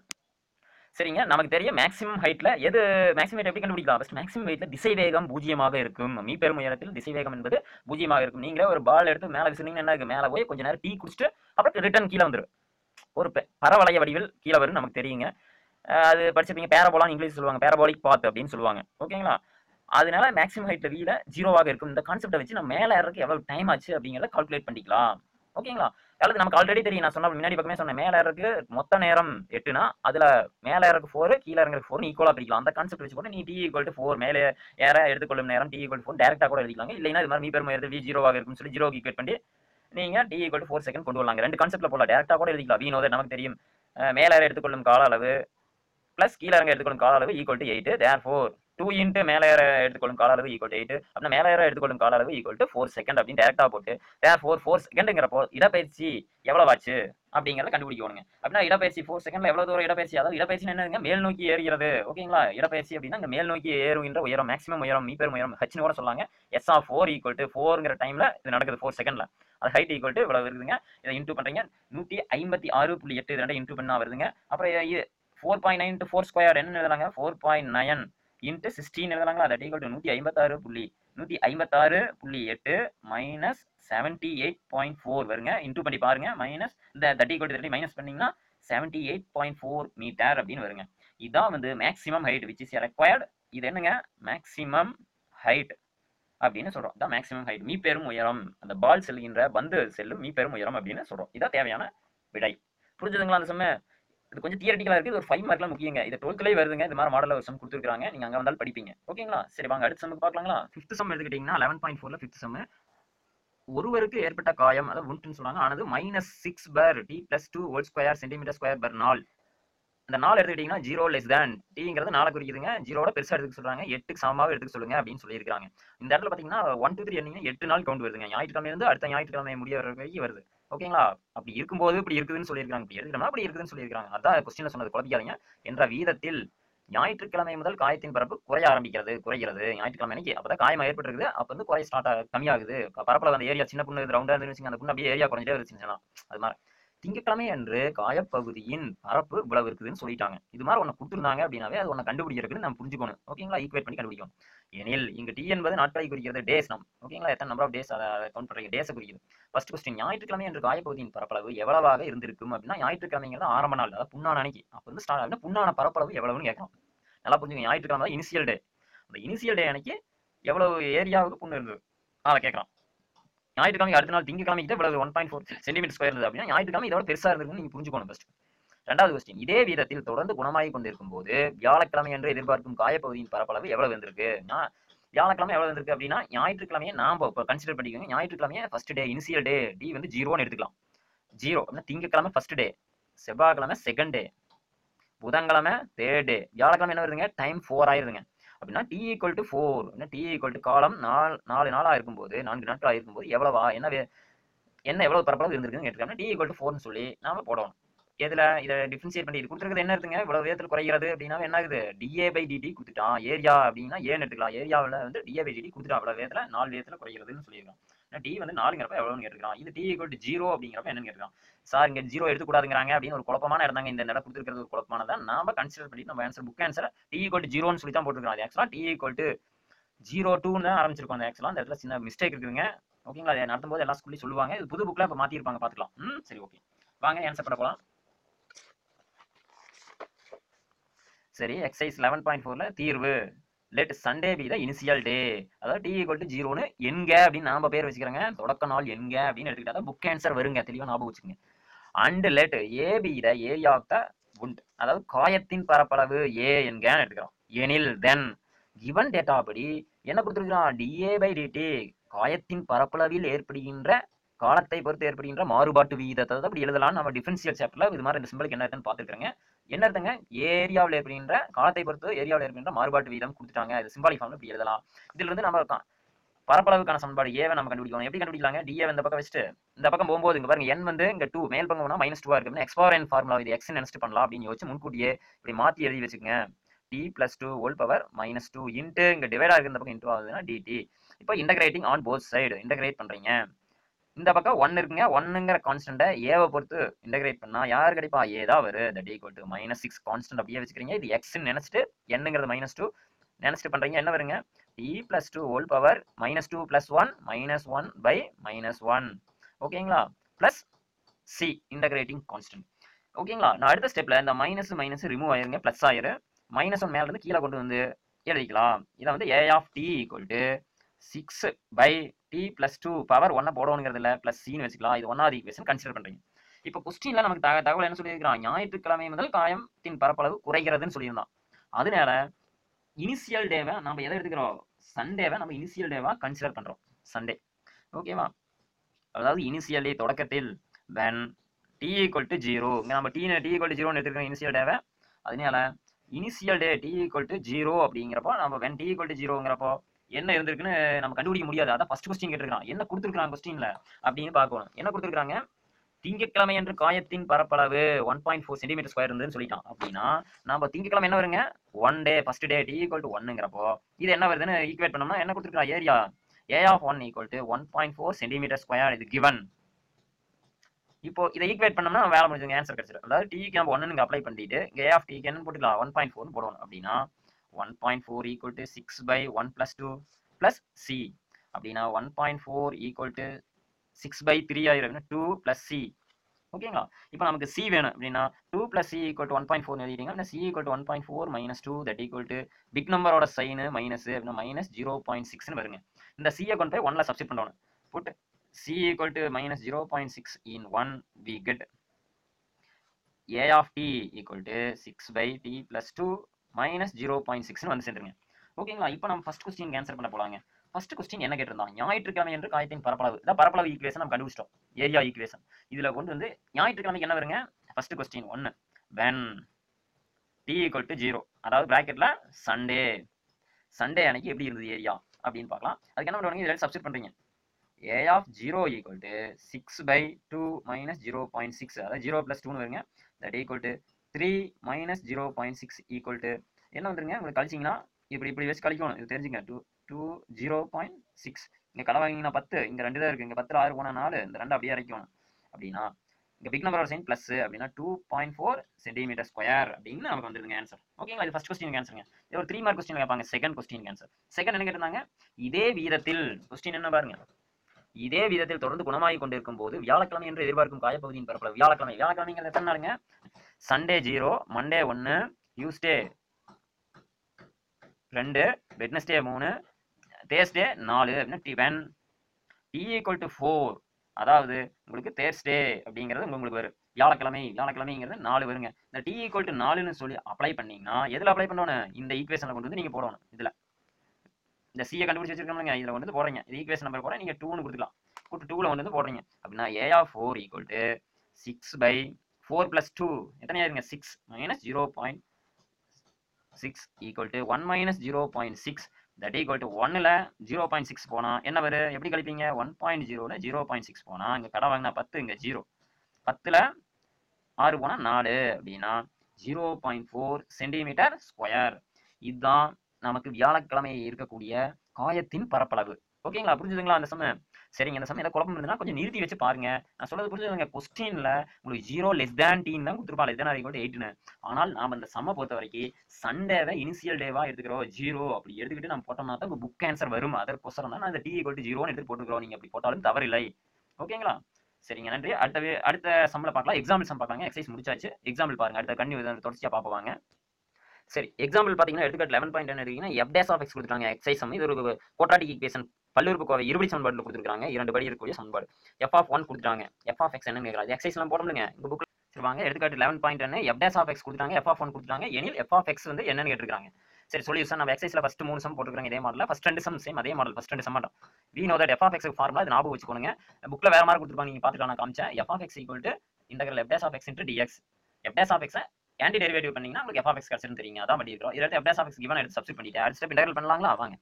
சரிங்க நமக்கு தெரியும் மேக்ஸிமம் ஹைட்ல எது மேக்ஸிமம் ஹைட் எப்படி கண்டுபிடிக்கலாம் ஃபர்ஸ்ட் மேக்ஸிமம் ஹைட்ல திசை வேகம் பூஜ்ஜியமாக இருக்கும் மீ பெரும் உயரத்தில் திசை வேகம் என்பது பூஜ்ஜியமாக இருக்கும் நீங்களே ஒரு பால் எடுத்து மேலே விசுனீங்கன்னா என்ன இருக்கு மேலே போய் கொஞ்ச நேரம் டீ குடிச்சிட்டு அப்புறம் ரிட்டர்ன் கீழே வந்துடும் ஒரு பெ- பரவளைய வடிவில் கீழே வரும் நமக்கு தெரியுங்க அஹ் அது படிச்சிருப்பீங்க பேரபோலான்னு இங்கிலீஷ் சொல்லுவாங்க பேரபோலிக் பாத் அப்படின்னு சொல்லுவாங்க ஓகேங்களா அதனால மேக்ஸிமம் ஹைட்ல வீல ஜீரோவாக இருக்கும் இந்த கான்செப்டை வச்சு நம்ம மேலே ஏறதுக்கு எவ்வளவு டைம் ஆச்சு அப்படிங்கிறத கால்குலேட் பண்ணிக்கலாம் ஓகேங்களா அல்லது நமக்கு ஆல்ரெடி தெரியும் நான் சொன்ன முன்னாடி பக்கமே சொன்னேன் மேலே ஏறதுக்கு மொத்த நேரம் எட்டுனா அதுல மேலே ஏறதுக்கு ஃபோர் கீழே இறங்குறதுக்கு ஃபோர் ஈக்குவலா பிரிக்கலாம் அந்த கான்செப்ட் வச்சு கூட நீ டி ஈக்குவல் டு ஃபோர் மேலே ஏற எடுத்துக்கொள்ளும் நேரம் டி ஈக்குவல் ஃபோர் டேரக்டா கூட எழுதிக்கலாங்க இல்லைன்னா இது மாதிரி மீ பெருமை வி ஜீரோவாக இருக்கும்னு சொல்லி ஜீரோ ஈக்குவேட் பண்ணி நீங்க t equal to four second கொண்டு வரலாங்க ரெண்டு கான்செப்ட்ல போடலாம் டேரக்டா கூட எழுதிக்கலாம் வீணோ நமக்கு தெரியும் அஹ் மேலே ஏற எடுத்துக்கொள்ளும் கால அளவு பிளஸ் கீழே இறங்க எடுத்துக்கொள்ளும் கால அளவு equal to eight therefore two into மேலே ஏற எடுத்துக்கொள்ளும் கால அளவு ஈக்குவல் டு எயிட் அப்படின்னா மேலே ஏற எடுத்துக்கொள்ளும் கால அளவு ஈக்குவல் டு ஃபோர் செகண்ட் அப்படின்னு டேரக்டா போட்டு தேர் ஃபோர் ஃபோர் செகண்டுங்கிறப்போ இடப்பெயர்ச்சி எவ்வளவு ஆச்சு அப்படிங்கிறத கண்டுபிடிக்கணுங்க அப்படின்னா இடப்பெயர்ச்சி ஃபோர் செகண்ட்ல எவ்வளவு தூரம் இடப்பெயர்ச்சி அதாவது இடப்பெயர்ச்சி என்னங்க மேல் நோக்கி ஏறுகிறது ஓகேங்களா இடப்பெயர்ச்சி அப்படின்னா இந்த மேல் நோக்கி ஏறுகின்ற உயரம் மேக்ஸிமம் உயரம் மீப்பெரும் உயரம் ஹச்னு கூட சொல்லாங்க s of four equal to ஃபோருங்கிற டைம்ல இது நடக்குது ஃபோர் செகண்ட்ல அது ஹைட் ஈக்குவல் டு இவ்வளவு இருக்குதுங்க இதை இன்டூ பண்றீங்க நூத்தி ஐம்பத்தி ஆறு புள்ளி எட்டு இது ரெண்டு இன்டூ பண்ணா வருதுங்க அப்புறம் இது four point nine four square என்ன எழுதுறாங்க four point nine into sixteen எழுதுறாங்களா தட் ஈக்குவல் டு நூற்றி ஐம்பத்தாறு புள்ளி நூற்றி ஐம்பத்தாறு புள்ளி எட்டு மைனஸ் செவன்ட்டி எயிட் பாயிண்ட் ஃபோர் வருங்க இன்டூ பண்ணி பாருங்க மைனஸ் இந்த தட் ஈக்குவல் டு மைனஸ் பண்ணீங்கன்னா seventy eight point four metre அப்படின்னு வருங்க இதான் வந்து maximum height which is required இது என்னங்க மேக்ஸிமம் ஹைட் அப்படின்னு சொல்றோம் இதான் மேக்ஸிமம் ஹைட் மீ பெரும் உயரம் அந்த பால் செல்கின்ற பந்து செல்லும் மீ பெரும் உயரம் அப்படின்னு சொல்றோம் இதான் தேவையான விடை புரிஞ்சுதுங்களா அந்த சமயம் இது கொஞ்சம் தியரட்டிக்கலா இருக்கு இது ஒரு ஃபைவ் மார்க்லாம் முக்கியங்க இது டுவெல்த்லேயே வருதுங்க இது மாதிரி மாடல் ஒரு சம் கொடுத்துருக்காங்க நீங்க அங்க வந்தாலும் படிப்பீங்க ஓகேங்களா சரி வாங்க அடுத்த சம்முக்கு பார்க்கலாங்களா ஃபிஃப்த் சம் எடுத்துக்கிட்டீங்கன்னா லெவன் பாயிண்ட் ஃபோர்ல ஃபிஃப்த் சம் ஒருவருக்கு ஏற்பட்ட காயம் அதாவது உண்டுன்னு சொல்றாங்க ஆனது minus six per t plus two whole square centimetre square per நாள் இந்த நாலு எடுத்துக்கிட்டீங்கன்னா ஜீரோ லெஸ் தேன் டீங்கிறது நாளை குறிக்குதுங்க ஜீரோட பெருசா எடுத்துக்க சொல்றாங்க எட்டுக்கு சமமாக எடுத்துக்க சொல்லுங்க அப்படின்னு சொல்லியிருக்காங்க இந்த இடத்துல பாத்தீங்கன்னா ஒன் டூ த்ரீ எண்ணிங்கன்னா எட்டு நாள் கவுண்ட் வருதுங்க ஞாயிற்றுக்கிழமை இருந்து அடுத்த ஞாயிற்றுக்கிழமை முடிய வரைக்கும் வருது ஓகேங்களா அப்படி இருக்கும்போது இப்படி இருக்குதுன்னு சொல்லியிருக்காங்க இப்படி எடுத்துக்கிட்டோம்னா அப்படி இருக்குதுன்னு சொல்லியிருக்காங்க அதான் கொஸ்டின்ல சொன்னது குழப்பிக்காதீங்க என்ற வீதத்தில் ஞாயிற்றுக்கிழமை முதல் காயத்தின் பரப்பு குறைய ஆரம்பிக்கிறது குறைகிறது ஞாயிற்றுக்கிழமை அன்னைக்கு அப்பதான் காயம் ஏற்பட்டிருக்குது அப்ப வந்து குறைய ஸ்டார்ட் கம்மியாகுது பரப்பளவு அந்த ஏரியா சின்ன புண்ணு ரவுண்டா இருந்துச்சு அந்த புண்ணு அப்படியே ஏரியா குறைஞ்சிட்டே இருந்துச்சுன்னா அது மாதிரி திங்கட்கிழமை அன்று காயப்பகுதியின் பரப்பு இவ்வளவு இருக்குதுன்னு சொல்லிட்டாங்க இது மாதிரி ஒன்று கொடுத்துருந்தாங்க அப்படின்னாவே அது ஒன்று கண்டுபிடிக்கிறதுக்கு நம்ம புரிஞ்சுக்கணும் ஓகேங்களா ஈக்குவேட் பண்ணி கண்டுபிடிக்கணும் எனில் இங்க டி என்பது நாட்களை குறிக்கிறது டேஸ் நம் ஓகேங்களா எத்தனை நம்பர் ஆஃப் டேஸ் அதை கவுண்ட் பண்றீங்க டேஸை குறிக்குது ஃபர்ஸ்ட் கொஸ்டின் ஞாயிற்றுக்கிழமை என்று காயப்பகுதியின் பரப்பளவு எவ்வளவாக இருந்திருக்கும் அப்படின்னா ஞாயிற்றுக்கிழமைங்கிறது ஆரம்ப நாள் அதாவது புண்ணான அன்னைக்கு அப்போ வந்து ஸ்டார்ட் ஆகுது புண்ணான பரப்பளவு எவ்வளவுன்னு கேட்கணும் நல்லா புரிஞ்சுங்க ஞாயிற்றுக்கிழமை தான் இனிஷியல் டே அந்த இனிஷியல் டே அன்னைக்கு எவ்வளவு ஏரியாவுக்கு புண்ணு இருந்தது அதை கேட்கலாம் ஞாயிற்றுக்கிழமை அடுத்த நாள் திங்கக்கிழமைக்கு இவ்வளவு one point four centimetre square இருந்தது அப்படின்னா ஞாயிற்றுக்கிழமை இதோட பெருசா இருந்திருக்குன்னு நீங்க புரிஞ்சுக்கணும் ஃபர்ஸ்ட் ரெண்டாவது கொஸ்டின் இதே வீதத்தில் தொடர்ந்து குணமாகி கொண்டிருக்கும் போது வியாழக்கிழமை என்று எதிர்பார்க்கும் காயப்பகுதியின் பரப்பளவு எவ்வளவு இருந்திருக்கு ஞா- வியாழக்கிழமை எவ்வளவு இருந்திருக்கு அப்படின்னா ஞாயிற்றுக்கிழமையை நாம இப்போ கன்சிடர் பண்ணிக்கோங்க ஞாயிற்றுக்கிழமையை first day initial day t வந்து ஜீரோன்னு எடுத்துக்கலாம் ஜீரோ அப்படின்னா திங்கக்கிழமை ஃபர்ஸ்ட் டே செவ்வாய்க்கிழமை செகண்ட் டே புதன்கிழமை தேர்ட் டே வியாழக்கிழமை என்ன வருதுங்க டைம் ஃபோர் ஆயிருதுங்க அப்படின்னா t equal to four D equal to காலம் நாலு நாலு நாளாக இருக்கும்போது நான்கு நாட்களாக இருக்கும்போது எவ்வளவா என்ன வே- என்ன எவ்வளவு பரப்பளவு இருந்திருக்குன்னு கேட்டிருக்காங்க டி ஈக்குவல் டு ஃபோர்னு சொல்லி நாம போடணும் எதுல இதை டிஃபரன்ஷியேட் பண்ணி இது கொடுத்துருக்கிறது என்ன இருக்குங்க இவ்வளவு வேகத்தில் குறைகிறது அப்படின்னா என்ன ஆகுது டிஏ பை டிடி கொடுத்துட்டான் ஏரியா அப்படின்னா ஏன்னு எடுத்துக்கலாம் ஏரியாவில் வந்து டிஏ பை டிடி கொடுத்துட்டான் அவ்வளவு வேகத்தில் நாலு வேகத்தில் குறைகிறதுன்னு சொல்லியிருக்கான் டி வந்து நாலுங்கிறப்ப எவ்வளவுன்னு கேட்டுருக்கான் இது டி ஈக்குவல் டு ஜீரோ அப்படிங்கிறப்ப என்னன்னு கேட்டுருக்கான் சார் இங்க ஜீரோ எடுத்துக்கூடாதுங்கிறாங்க அப்படின்னு ஒரு குழப்பமான இருந்தாங்க இந்த இடம் கொடுத்துருக்கிறது ஒரு குழப்பமானதான் நாம கன்சிடர் பண்ணி நம்ம answer book answer t equal to ஜீரோன்னு சொல்லி தான் போட்டுருக்கோம் அது ஆக்சுவலா டி ஈக்குவல் டு ஜீரோ டூன்னு தான் ஆரம்பிச்சிருக்கோம் அந்த ஆக்சுவலா அந்த இடத்துல சின்ன மிஸ்டேக் இருக்குதுங்க ஓகேங்களா அதை நடத்தும் போது எல்லா ஸ்கூல்லையும் சொல்லுவாங்க இது புது புக்ல இப்போ மாத்திருப்பாங்க பார்த்துக்கலாம் ம் சரி ஓகே வாங்க ஆன்சர் பண்ண போலாம் சரி எக்ஸசைஸ் லெவன் பாயிண்ட் ஃபோர்ல தீர்வு let Sunday be the initial day அதாவது டி ஈக்குவல் டு ஜீரோன்னு எங்க அப்படின்னு நாம பேர் வச்சுக்கிறோங்க தொடக்க நாள் எங்க அப்படின்னு எடுத்துக்கிட்டா புக் ஆன்சர் வருங்க தெளிவா ஞாபகம் வச்சுக்கோங்க and let a be the area of the wound அதாவது காயத்தின் பரப்பளவு ஏ என்கன்னு எடுத்துக்கிறோம் எனில் தென் கிவன் டேட்டா படி என்ன கொடுத்துருக்கான் டிஏ பை டிடி காயத்தின் பரப்பளவில் ஏற்படுகின்ற காலத்தை பொறுத்து ஏற்படுகின்ற மாறுபாட்டு விகிதத்தை தான் அப்படி எழுதலாம் நம்ம டிஃபரன்சியல் சாப்டர்ல இது மாதிரி இந்த சிம்பிளுக்கு என்ன இருக்குன்னு பார்த்துருக்காங்க என்ன அர்த்தங்க ஏரியாவில் ஏற்படுகின்ற காலத்தை பொறுத்து ஏரியாவில் ஏற்படுகின்ற மாறுபாட்டு விகிதம் கொடுத்துட்டாங்க இது சிம்பாலிக் ஃபார்ம்ல இப்படி எழுதலாம் இதுல இருந்து நம்ம கா- பரப்பளவுக்கான சமன்பாடு ஏவை நம்ம கண்டுபிடிக்கணும் எப்படி கண்டுபிடிக்கலாங்க டிஏ இந்த பக்கம் வச்சுட்டு இந்த பக்கம் போகும்போது இங்க பாருங்க n வந்து இங்க டூ மேல் பக்கம் போனா மைனஸ் டூவா இருக்கு எக்ஸ்பார் என் ஃபார்முலா இது எக்ஸ் நினைச்சிட்டு பண்ணலாம் அப்படின்னு யோசிச்சு முன்கூட்டியே இப்படி மாத்தி எழுதி வச்சுக்கோங்க t plus two whole power minus two into இங்க டிவைட் ஆகுது இந்த பக்கம் இன்டூ ஆகுதுன்னா டிடி இப்போ integrating on both side integrate பண்றீங்க இந்த பக்கம் ஒன் இருக்குங்க ஒன்னுங்கிற கான்ஸ்டன்ட்டை ஏவை பொறுத்து இன்டகிரேட் பண்ணா யார் கிடைப்பா ஏ தான் வரு that equal to minus six constant அப்படியே வச்சுக்கிறீங்க இது எக்ஸ்ன்னு நினைச்சிட்டு என்னங்கிறது மைனஸ் டூ நினைச்சிட்டு பண்றீங்க என்ன வருங்க t plus two whole power minus two plus one minus one by minus one ஓகேங்களா பிளஸ் சி இன்டகிரேட்டிங் கான்ஸ்டன்ட் ஓகேங்களா நான் அடுத்த ஸ்டெப்ல இந்த மைனஸ் மைனஸ் ரிமூவ் ஆயிருங்க பிளஸ் ஆயிரு மைனஸ் ஒன் மேல இருந்து கீழே கொண்டு வந்து எழுதிக்கலாம் இதை வந்து a of t equal to six by t plus two power ஒன்னை போடணுங்கிறது இல்லை பிளஸ் சின்னு வச்சுக்கலாம் இது ஒன்னாவது ஈக்குவேஷன் கன்சிடர் பண்றீங்க இப்போ கொஸ்டின்ல நமக்கு தக- தகவல் என்ன சொல்லியிருக்கிறான் ஞாயிற்றுக்கிழமை முதல் காயத்தின் பரப்பளவு குறைகிறதுன்னு சொல்லியிருந்தான் அதனால இனிஷியல் டேவை நம்ம எதை எடுத்துக்கிறோம் சண்டேவை நம்ம இனிஷியல் டேவா கன்சிடர் பண்றோம் சண்டே ஓகேவா அதாவது இனிஷியல் டே தொடக்கத்தில் when t equal to zero இங்கே நம்ம டி டி ஈக்குவல் டு ஜீரோன்னு எடுத்துக்கிறோம் இனிஷியல் டேவை அதனால initial day t equal to zero அப்படிங்கிறப்போ நம்ம வென் டி ஈக்குவல் டு ஜீரோங்கிறப்போ என்ன இருந்திருக்குன்னு நம்ம கண்டுபிடிக்க முடியாது அதான் ஃபர்ஸ்ட் கொஸ்டின் கேட்டிருக்கான் என்ன கொடுத்துருக்காங்க கொஸ்டின்ல அப்படின்னு பார்க்கணும் என்ன கொடுத்துருக்காங்க திங்கட்கிழமை என்று காயத்தின் பரப்பளவு one point four centimetre square இருந்ததுன்னு சொல்லிட்டான் அப்படின்னா நம்ம திங்கட்கிழமை என்ன வருங்க one day first day t equal to ஒன்னுங்கிறப்போ இது என்ன வருதுன்னு ஈக்குவேட் பண்ணோம்னா என்ன கொடுத்துருக்கா area a of one equal to one point four centimetre square இது கிவன் இப்போ இதை ஈக்குவேட் பண்ணோம்னா வேலை முடிஞ்சுங்க ஆன்சர் கிடைச்சிடும் அதாவது டிக்கு நம்ம ஒன்னு அப்ளை பண்ணிட்டு இங்கே ஏ ஆஃப் டிக்கு என்ன போட்டுக்கலாம் ஒன் பாயிண்ட் ஃபோர்னு போடணும் அப்படின்னா one point four equal to six by one plus two plus c அப்படின்னா one point four equal to six by three ஆயிரம் டூ பிளஸ் சி ஓகேங்களா இப்போ நமக்கு சி வேணும் அப்படின்னா two plus c equal to one point four எழுதிட்டீங்க அப்படின்னா c equal to one point four minus two that equal to big நம்பரோட sign minus அப்படின்னா மைனஸ் ஜீரோ பாயிண்ட் சிக்ஸ்னு வருங்க இந்த சியை கொண்டு போய் ஒன்ல சப்ஸ்டிட் பண்ணணும் போட்டு c equal to minus zero point six in one we get a of t equal to six by t plus two minus zero point சிக்ஸ்னு வந்து சேர்ந்துருங்க ஓகேங்களா இப்போ நம்ம ஃபர்ஸ்ட் கொஸ்டின் ஆன்சர் பண்ண போலாங்க ஃபர்ஸ்ட் கொஸ்டின் என்ன கேட்டிருந்தான் ஞாயிற்றுக்கிழமை என்று காயத்தின் பரப்பளவு இதான் பரப்பளவு ஈக்குவேஷன் நம்ம கண்டுபிடிச்சிட்டோம் ஏரியா ஈக்குவேஷன் இதுல கொண்டு வந்து ஞாயிற்றுக்கிழமைக்கு என்ன வருங்க ஃபர்ஸ்ட் கொஸ்டின் ஒன்னு when t equal to zero அதாவது ப்ராக்கெட்ல சண்டே சண்டே அன்னைக்கு எப்படி இருந்தது ஏரியா அப்படின்னு பார்க்கலாம் அதுக்கு என்ன பண்ணுவாங்க இதில் சப்ஸ்டிட் பண்ணுறீங்க a of zero equal to six by two minus zero point six அதாவது ஜீரோ ப்ளஸ் டூன்னு வருங்க that equal to three minus zero point six equal to என்ன வந்துருங்க உங்களுக்கு கழிச்சிங்கன்னா இப்படி இப்படி வச்சு கழிக்கணும் இது தெரிஞ்சுங்க two two zero point six இங்கே கடை வாங்கிங்கன்னா பத்து இங்கே ரெண்டு தான் இருக்குது இங்கே பத்தில் ஆறு போனால் நாலு இந்த ரெண்டு அப்படியே இறக்கணும் அப்படின்னா இங்கே பிக் நம்பர் சைன் ப்ளஸ் அப்படின்னா two point four centimetre square அப்படின்னு நமக்கு வந்துருங்க ஆன்சர் ஓகேங்களா இது ஃபஸ்ட் கொஸ்டின் ஆன்சருங்க இது ஒரு த்ரீ மார்க் கொஸ்டின் கேட்பாங்க செகண்ட் கொஸ்டின் ஆன்சர் செகண்ட் என்ன கேட்டிருந்தாங்க இதே வீதத்தில் கொஸ்டின் என்ன பாருங்க இதே விதத்தில் தொடர்ந்து குணமாகி கொண்டிருக்கும் போது வியாழக்கிழமை என்று எதிர்பார்க்கும் காயப்பகுதியின் பரப்பளவு வியாழக்கிழமை வியாழக்கிழமைங்கிறது எத்தனை நாளுங்க சண்டே ஜீரோ மண்டே ஒன்று டியூஸ்டே ரெண்டு வெட்னஸ்டே மூணு தேர்ஸ்டே நாலு அப்படின்னா டிவன் டி ஈக்குவல் டு ஃபோர் அதாவது உங்களுக்கு தேர்ஸ்டே அப்படிங்கிறது உங்களுக்கு வரும் வியாழக்கிழமை வியாழக்கிழமைங்கிறது நாலு வருங்க இந்த டி ஈக்குவல் டு நாலுன்னு சொல்லி அப்ளை பண்ணீங்கன்னா எதில் அப்ளை பண்ணணும் இந்த ஈக்குவேஷனில் கொண்டு வந்து நீங்கள் போடணும் இதில் இந்த சியை கண்டுபிடிச்சி வச்சிருக்கோம்லங்க இதில் வந்து போடுறீங்க இது ஈக்குவேஷன் நம்பர் போட நீங்கள் டூன்னு கொடுத்துக்கலாம் கொடுத்து டூவில் வந்து போடுறீங்க அப்படின்னா a of four equal to six by four plus two எத்தனை ஆயிருங்க six minus zero point six equal to one minus zero point six that equal to ஒன்னில் ஜீரோ பாயிண்ட் சிக்ஸ் போனால் என்ன வரும் எப்படி கழிப்பீங்க ஒன் பாயிண்ட் ஜீரோவில் ஜீரோ பாயிண்ட் சிக்ஸ் போனால் இங்கே கடை வாங்கினா பத்து இங்கே ஜீரோ பத்தில் ஆறு போனால் நாலு அப்படின்னா zero point four centimetre square இதுதான் நமக்கு வியாழக்கிழமை இருக்கக்கூடிய காயத்தின் பரப்பளவு ஓகேங்களா புரிஞ்சுதுங்களா அந்த சமயம் சரிங்க அந்த சமயம் ஏதாவது குழப்பம் இருந்ததுன்னா கொஞ்சம் நிறுத்தி வச்சு பாருங்க நான் சொல்றது புரிஞ்சுதுங்க கொஸ்டின்ல உங்களுக்கு ஜீரோ லெஸ் தேன் டீன் தான் கொடுத்துருப்பா லெஸ் தேன் ஈக்குவல் எயிட்னு ஆனால் நாம இந்த சம்ம பொறுத்த வரைக்கும் சண்டேவை இனிஷியல் டேவா எடுத்துக்கிறோம் ஜீரோ அப்படி எடுத்துக்கிட்டு நம்ம போட்டோம்னா தான் புக் ஆன்சர் வரும் அதற்கொசரம் தான் நான் இந்த டி ஈக்குவல் டு ஜீரோன்னு எடுத்து போட்டுக்கிறோம் நீங்க அப்படி போட்டாலும் தவறில்லை ஓகேங்களா சரிங்க நன்றி அடுத்த வே- அடுத்த சம்மில் பார்க்கலாம் எக்ஸாம்பிள் சம் பார்க்கலாங்க எக்ஸசைஸ் முடிச்சாச்சு எக்ஸாம்பிள் பாருங்க அடுத்த கண்ணி தொடர்ச்சியாக பார்ப்போங்க சரி எக்ஸாம்பிள் பார்த்தீங்கன்னா எடுத்துக்காட்டு லெவன் பாயிண்ட் என்ன எடுத்தீங்கன்னா எஃப் டேஸ் ஆஃப் எக்ஸ் கொடுத்துருக்காங்க எக்ஸைஸ் சம் இது ஒரு குவாட்ராட்டிக் ஈக்குவேஷன் பல்லுறுப்பு கோவை இருபடி சமன்பாடுல கொடுத்துருக்காங்க இரண்டு படி இருக்கக்கூடிய சமன்பாடு எஃப் ஆஃப் ஒன் கொடுத்துட்டாங்க எஃப் ஆஃப் எக்ஸ் என்னன்னு கேட்கலாம் எக்ஸைஸ்லாம் போட முடியுங்க உங்க புக்கில் சரி வாங்க எடுத்துக்காட்டு லெவன் பாயிண்ட் என்ன எஃப் டேஸ் ஆஃப் எக்ஸ் கொடுத்தாங்க எஃப் ஆஃப் ஒன் கொடுத்துட்டாங்க எனில் எஃப் ஆஃப் எக்ஸ் வந்து என்னன்னு கேட்டிருக்காங்க சரி சொல்யூஷன் நம்ம எக்ஸைஸ்ல ஃபர்ஸ்ட் மூணு சம் போட்டுருக்காங்க இதே மாடல ஃபர்ஸ்ட் ரெண்டு சம் சேம் அதே மாடல் ஃபர்ஸ்ட் ரெண்டு சம் மட்டும் we know that f of x formula இது ஞாபகம் வச்சுக்கோங்க புக்ல வேற மாதிரி கொடுத்துருப்பாங்க நீங்க பார்த்துக்கலாம் நான் காமிச்சேன் f of x equal to integral f dash of x into d x f dash of x anti derivative பண்ணீங்கன்னா உங்களுக்கு எஃப் ஆஃப் எக்ஸ் கிடைச்சிருந்து தெரியுங்க அதான் படி இருக்கிறோம் இதில் f dash of x given எடுத்து சப்ஸ்டிட் பண்ணிட்டு அடுத்த ஸ்டெப் இன்டகரல் பண்ணலாங்களா வாங்க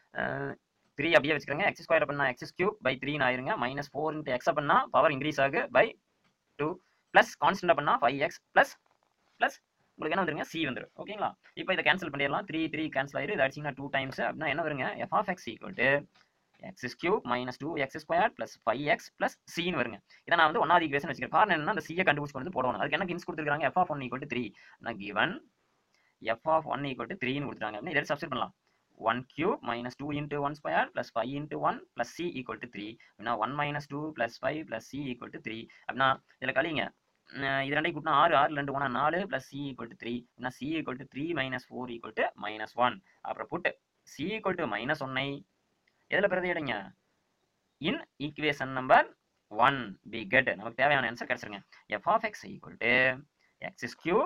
த்ரீ அப்படியே வச்சுக்கிறேங்க எக்ஸ் ஸ்கொயர் பண்ணா எக்ஸ் கியூப் பை த்ரீன்னு ஆயிருங்க மைனஸ் ஃபோர் இன்ட்டு எக்ஸ் பண்ணா பவர் இன்க்ரீஸ் ஆகு பை டூ ப்ளஸ் கான்ஸ்டன்ட் பண்ணா ஃபைவ் எக்ஸ் ப்ளஸ் ப்ளஸ் உங்களுக்கு என்ன வந்துருங்க சி வந்துடும் ஓகேங்களா இப்போ இதை கேன்சல் பண்ணிடலாம் த்ரீ த்ரீ கேன்சல் ஆயிரு இது அடிச்சிங்கன்னா டூ டைம்ஸ் அப்படின்னா என்ன வருங்க f of x equal to x cube minus two x square plus five x plus சின்னு வருங்க இதை நான் வந்து ஒன்னாவது ஈக்குவேஷன் வச்சுக்கிறேன் காரணம் என்னன்னா அந்த சியை கண்டுபிடிச்சு கொண்டு வந்து போடணும் அதுக்கு என்ன கின்ஸ் கொடுத்துருக்காங்க f of one equal to three நான் given f of one equal to த்ரீன்னு கொடுத்துருக்காங்க அப்படின்னா இதை சப்ஸ்டிட் பண்ணலாம் one cube minus two into one square plus five into one plus c equal to three அப்படின்னா one minus two plus five plus c equal to three அப்படின்னா இதில் கழிங்க அஹ் இது ரெண்டையும் கூட்டினா ஆறு ஆறு ரெண்டு போனா நாலு plus c equal to three அப்படின்னா c equal to three minus four equal to minus one அப்புறம் put c equal to minus ஒன்னை எதில் பிரதியிடுங்க in equation number one we get நமக்கு தேவையான ஆன்சர் கிடைச்சிருங்க f of x equal to x cube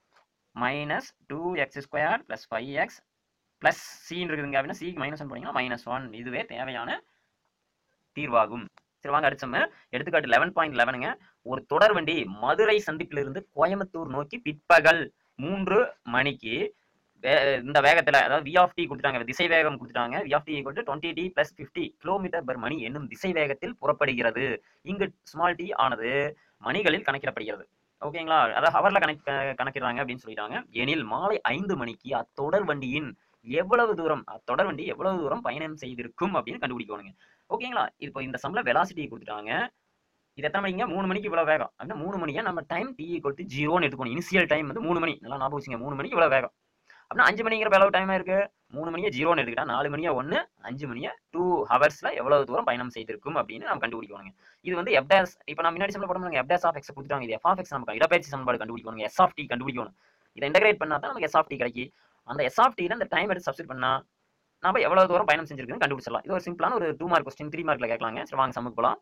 minus two x square plus five x plus சின்னு இருக்குதுங்க அப்படின்னா சிக்கு மைனஸ் ஒன் போனீங்கன்னா மைனஸ் ஒன் இதுவே தேவையான தீர்வாகும் சரி வாங்க அடிச்சோம் எடுத்துக்காட்டு லெவன் பாயிண்ட் லெவனுங்க ஒரு தொடர் வண்டி மதுரை சந்திப்பிலிருந்து கோயம்புத்தூர் நோக்கி பிற்பகல் மூன்று மணிக்கு வே- இந்த வேகத்துல அதாவது வி ஆஃப் டி கொடுத்துட்டாங்க திசை வேகம் கொடுத்துட்டாங்க v of t equal to twenty t plus fifty kilometre per மணி என்னும் திசை வேகத்தில் புறப்படுகிறது இங்கு ஸ்மால் டி ஆனது மணிகளில் கணக்கிடப்படுகிறது ஓகேங்களா அதாவது ஹவர்ல கணக்கு கணக்கிடுறாங்க அப்படின்னு சொல்லிட்டாங்க எனில் மாலை ஐந்து மணிக்கு அத்தொடர் வண்டியின் எவ்வளவு தூரம் அத்தொடர் வண்டி எவ்வளவு தூரம் பயணம் செய்திருக்கும் அப்படின்னு கண்டுபிடிக்கணுங்க ஓகேங்களா இப்போ இந்த சம்ல வெலாசிட்டி கொடுத்துட்டாங்க இது எத்தனை மணிங்க மூணு மணிக்கு இவ்வளவு வேகம் அப்படின்னா மூணு மணியா நம்ம டைம் டி ஈக்குவல் டு ஜீரோன்னு எடுத்துக்கணும் இனிஷியல் டைம் வந்து மூணு மணி நல்லா ஞாபகம் வச்சுங்க மூணு மணிக்கு இவ்வளவு வேகம் அப்படின்னா அஞ்சு மணிங்கிற எவ்வளவு டைம் இருக்கு மூணு மணியை ஜீரோன்னு எடுத்துக்கிட்டா நாலு மணியா ஒன்று அஞ்சு மணியா டூ ஹவர்ஸ்ல எவ்வளவு தூரம் பயணம் செய்திருக்கும் அப்படின்னு நம்ம கண்டுபிடிக்கணுங்க இது வந்து எப்டாஸ் இப்போ நான் முன்னாடி சொல்ல போடணும் எப்டாஸ் ஆஃப் எக்ஸ் கொடுத்துட்டாங்க இது எஃப் ஆஃப் எக்ஸ் நமக்கு இடப்பெயர்ச்சி சமன்பாடு கண்டுபிடிக்கணும் எஸ் ஆஃப் டி கண்டுபிடிக்கணும் இதை இன்டகிரேட் பண்ணா தான் நமக்கு எஸ் ஆஃப் டி கிடைக்கி அந்த எஸ் ஆஃப் டில இந்த டைம் எடுத்து சப்ஸ்டிட் பண்ணா நம்ம எவ்வளவு தூரம் பயணம் செஞ்சிருக்குன்னு கண்டுபிடிச்சிடலாம் இது ஒரு சிம்பிளான ஒரு டூ மார்க் கொஸ்டின் த்ரீ மார்க்ல கேட்கலாங்க சரி வாங்க சமுக்கு போலாம்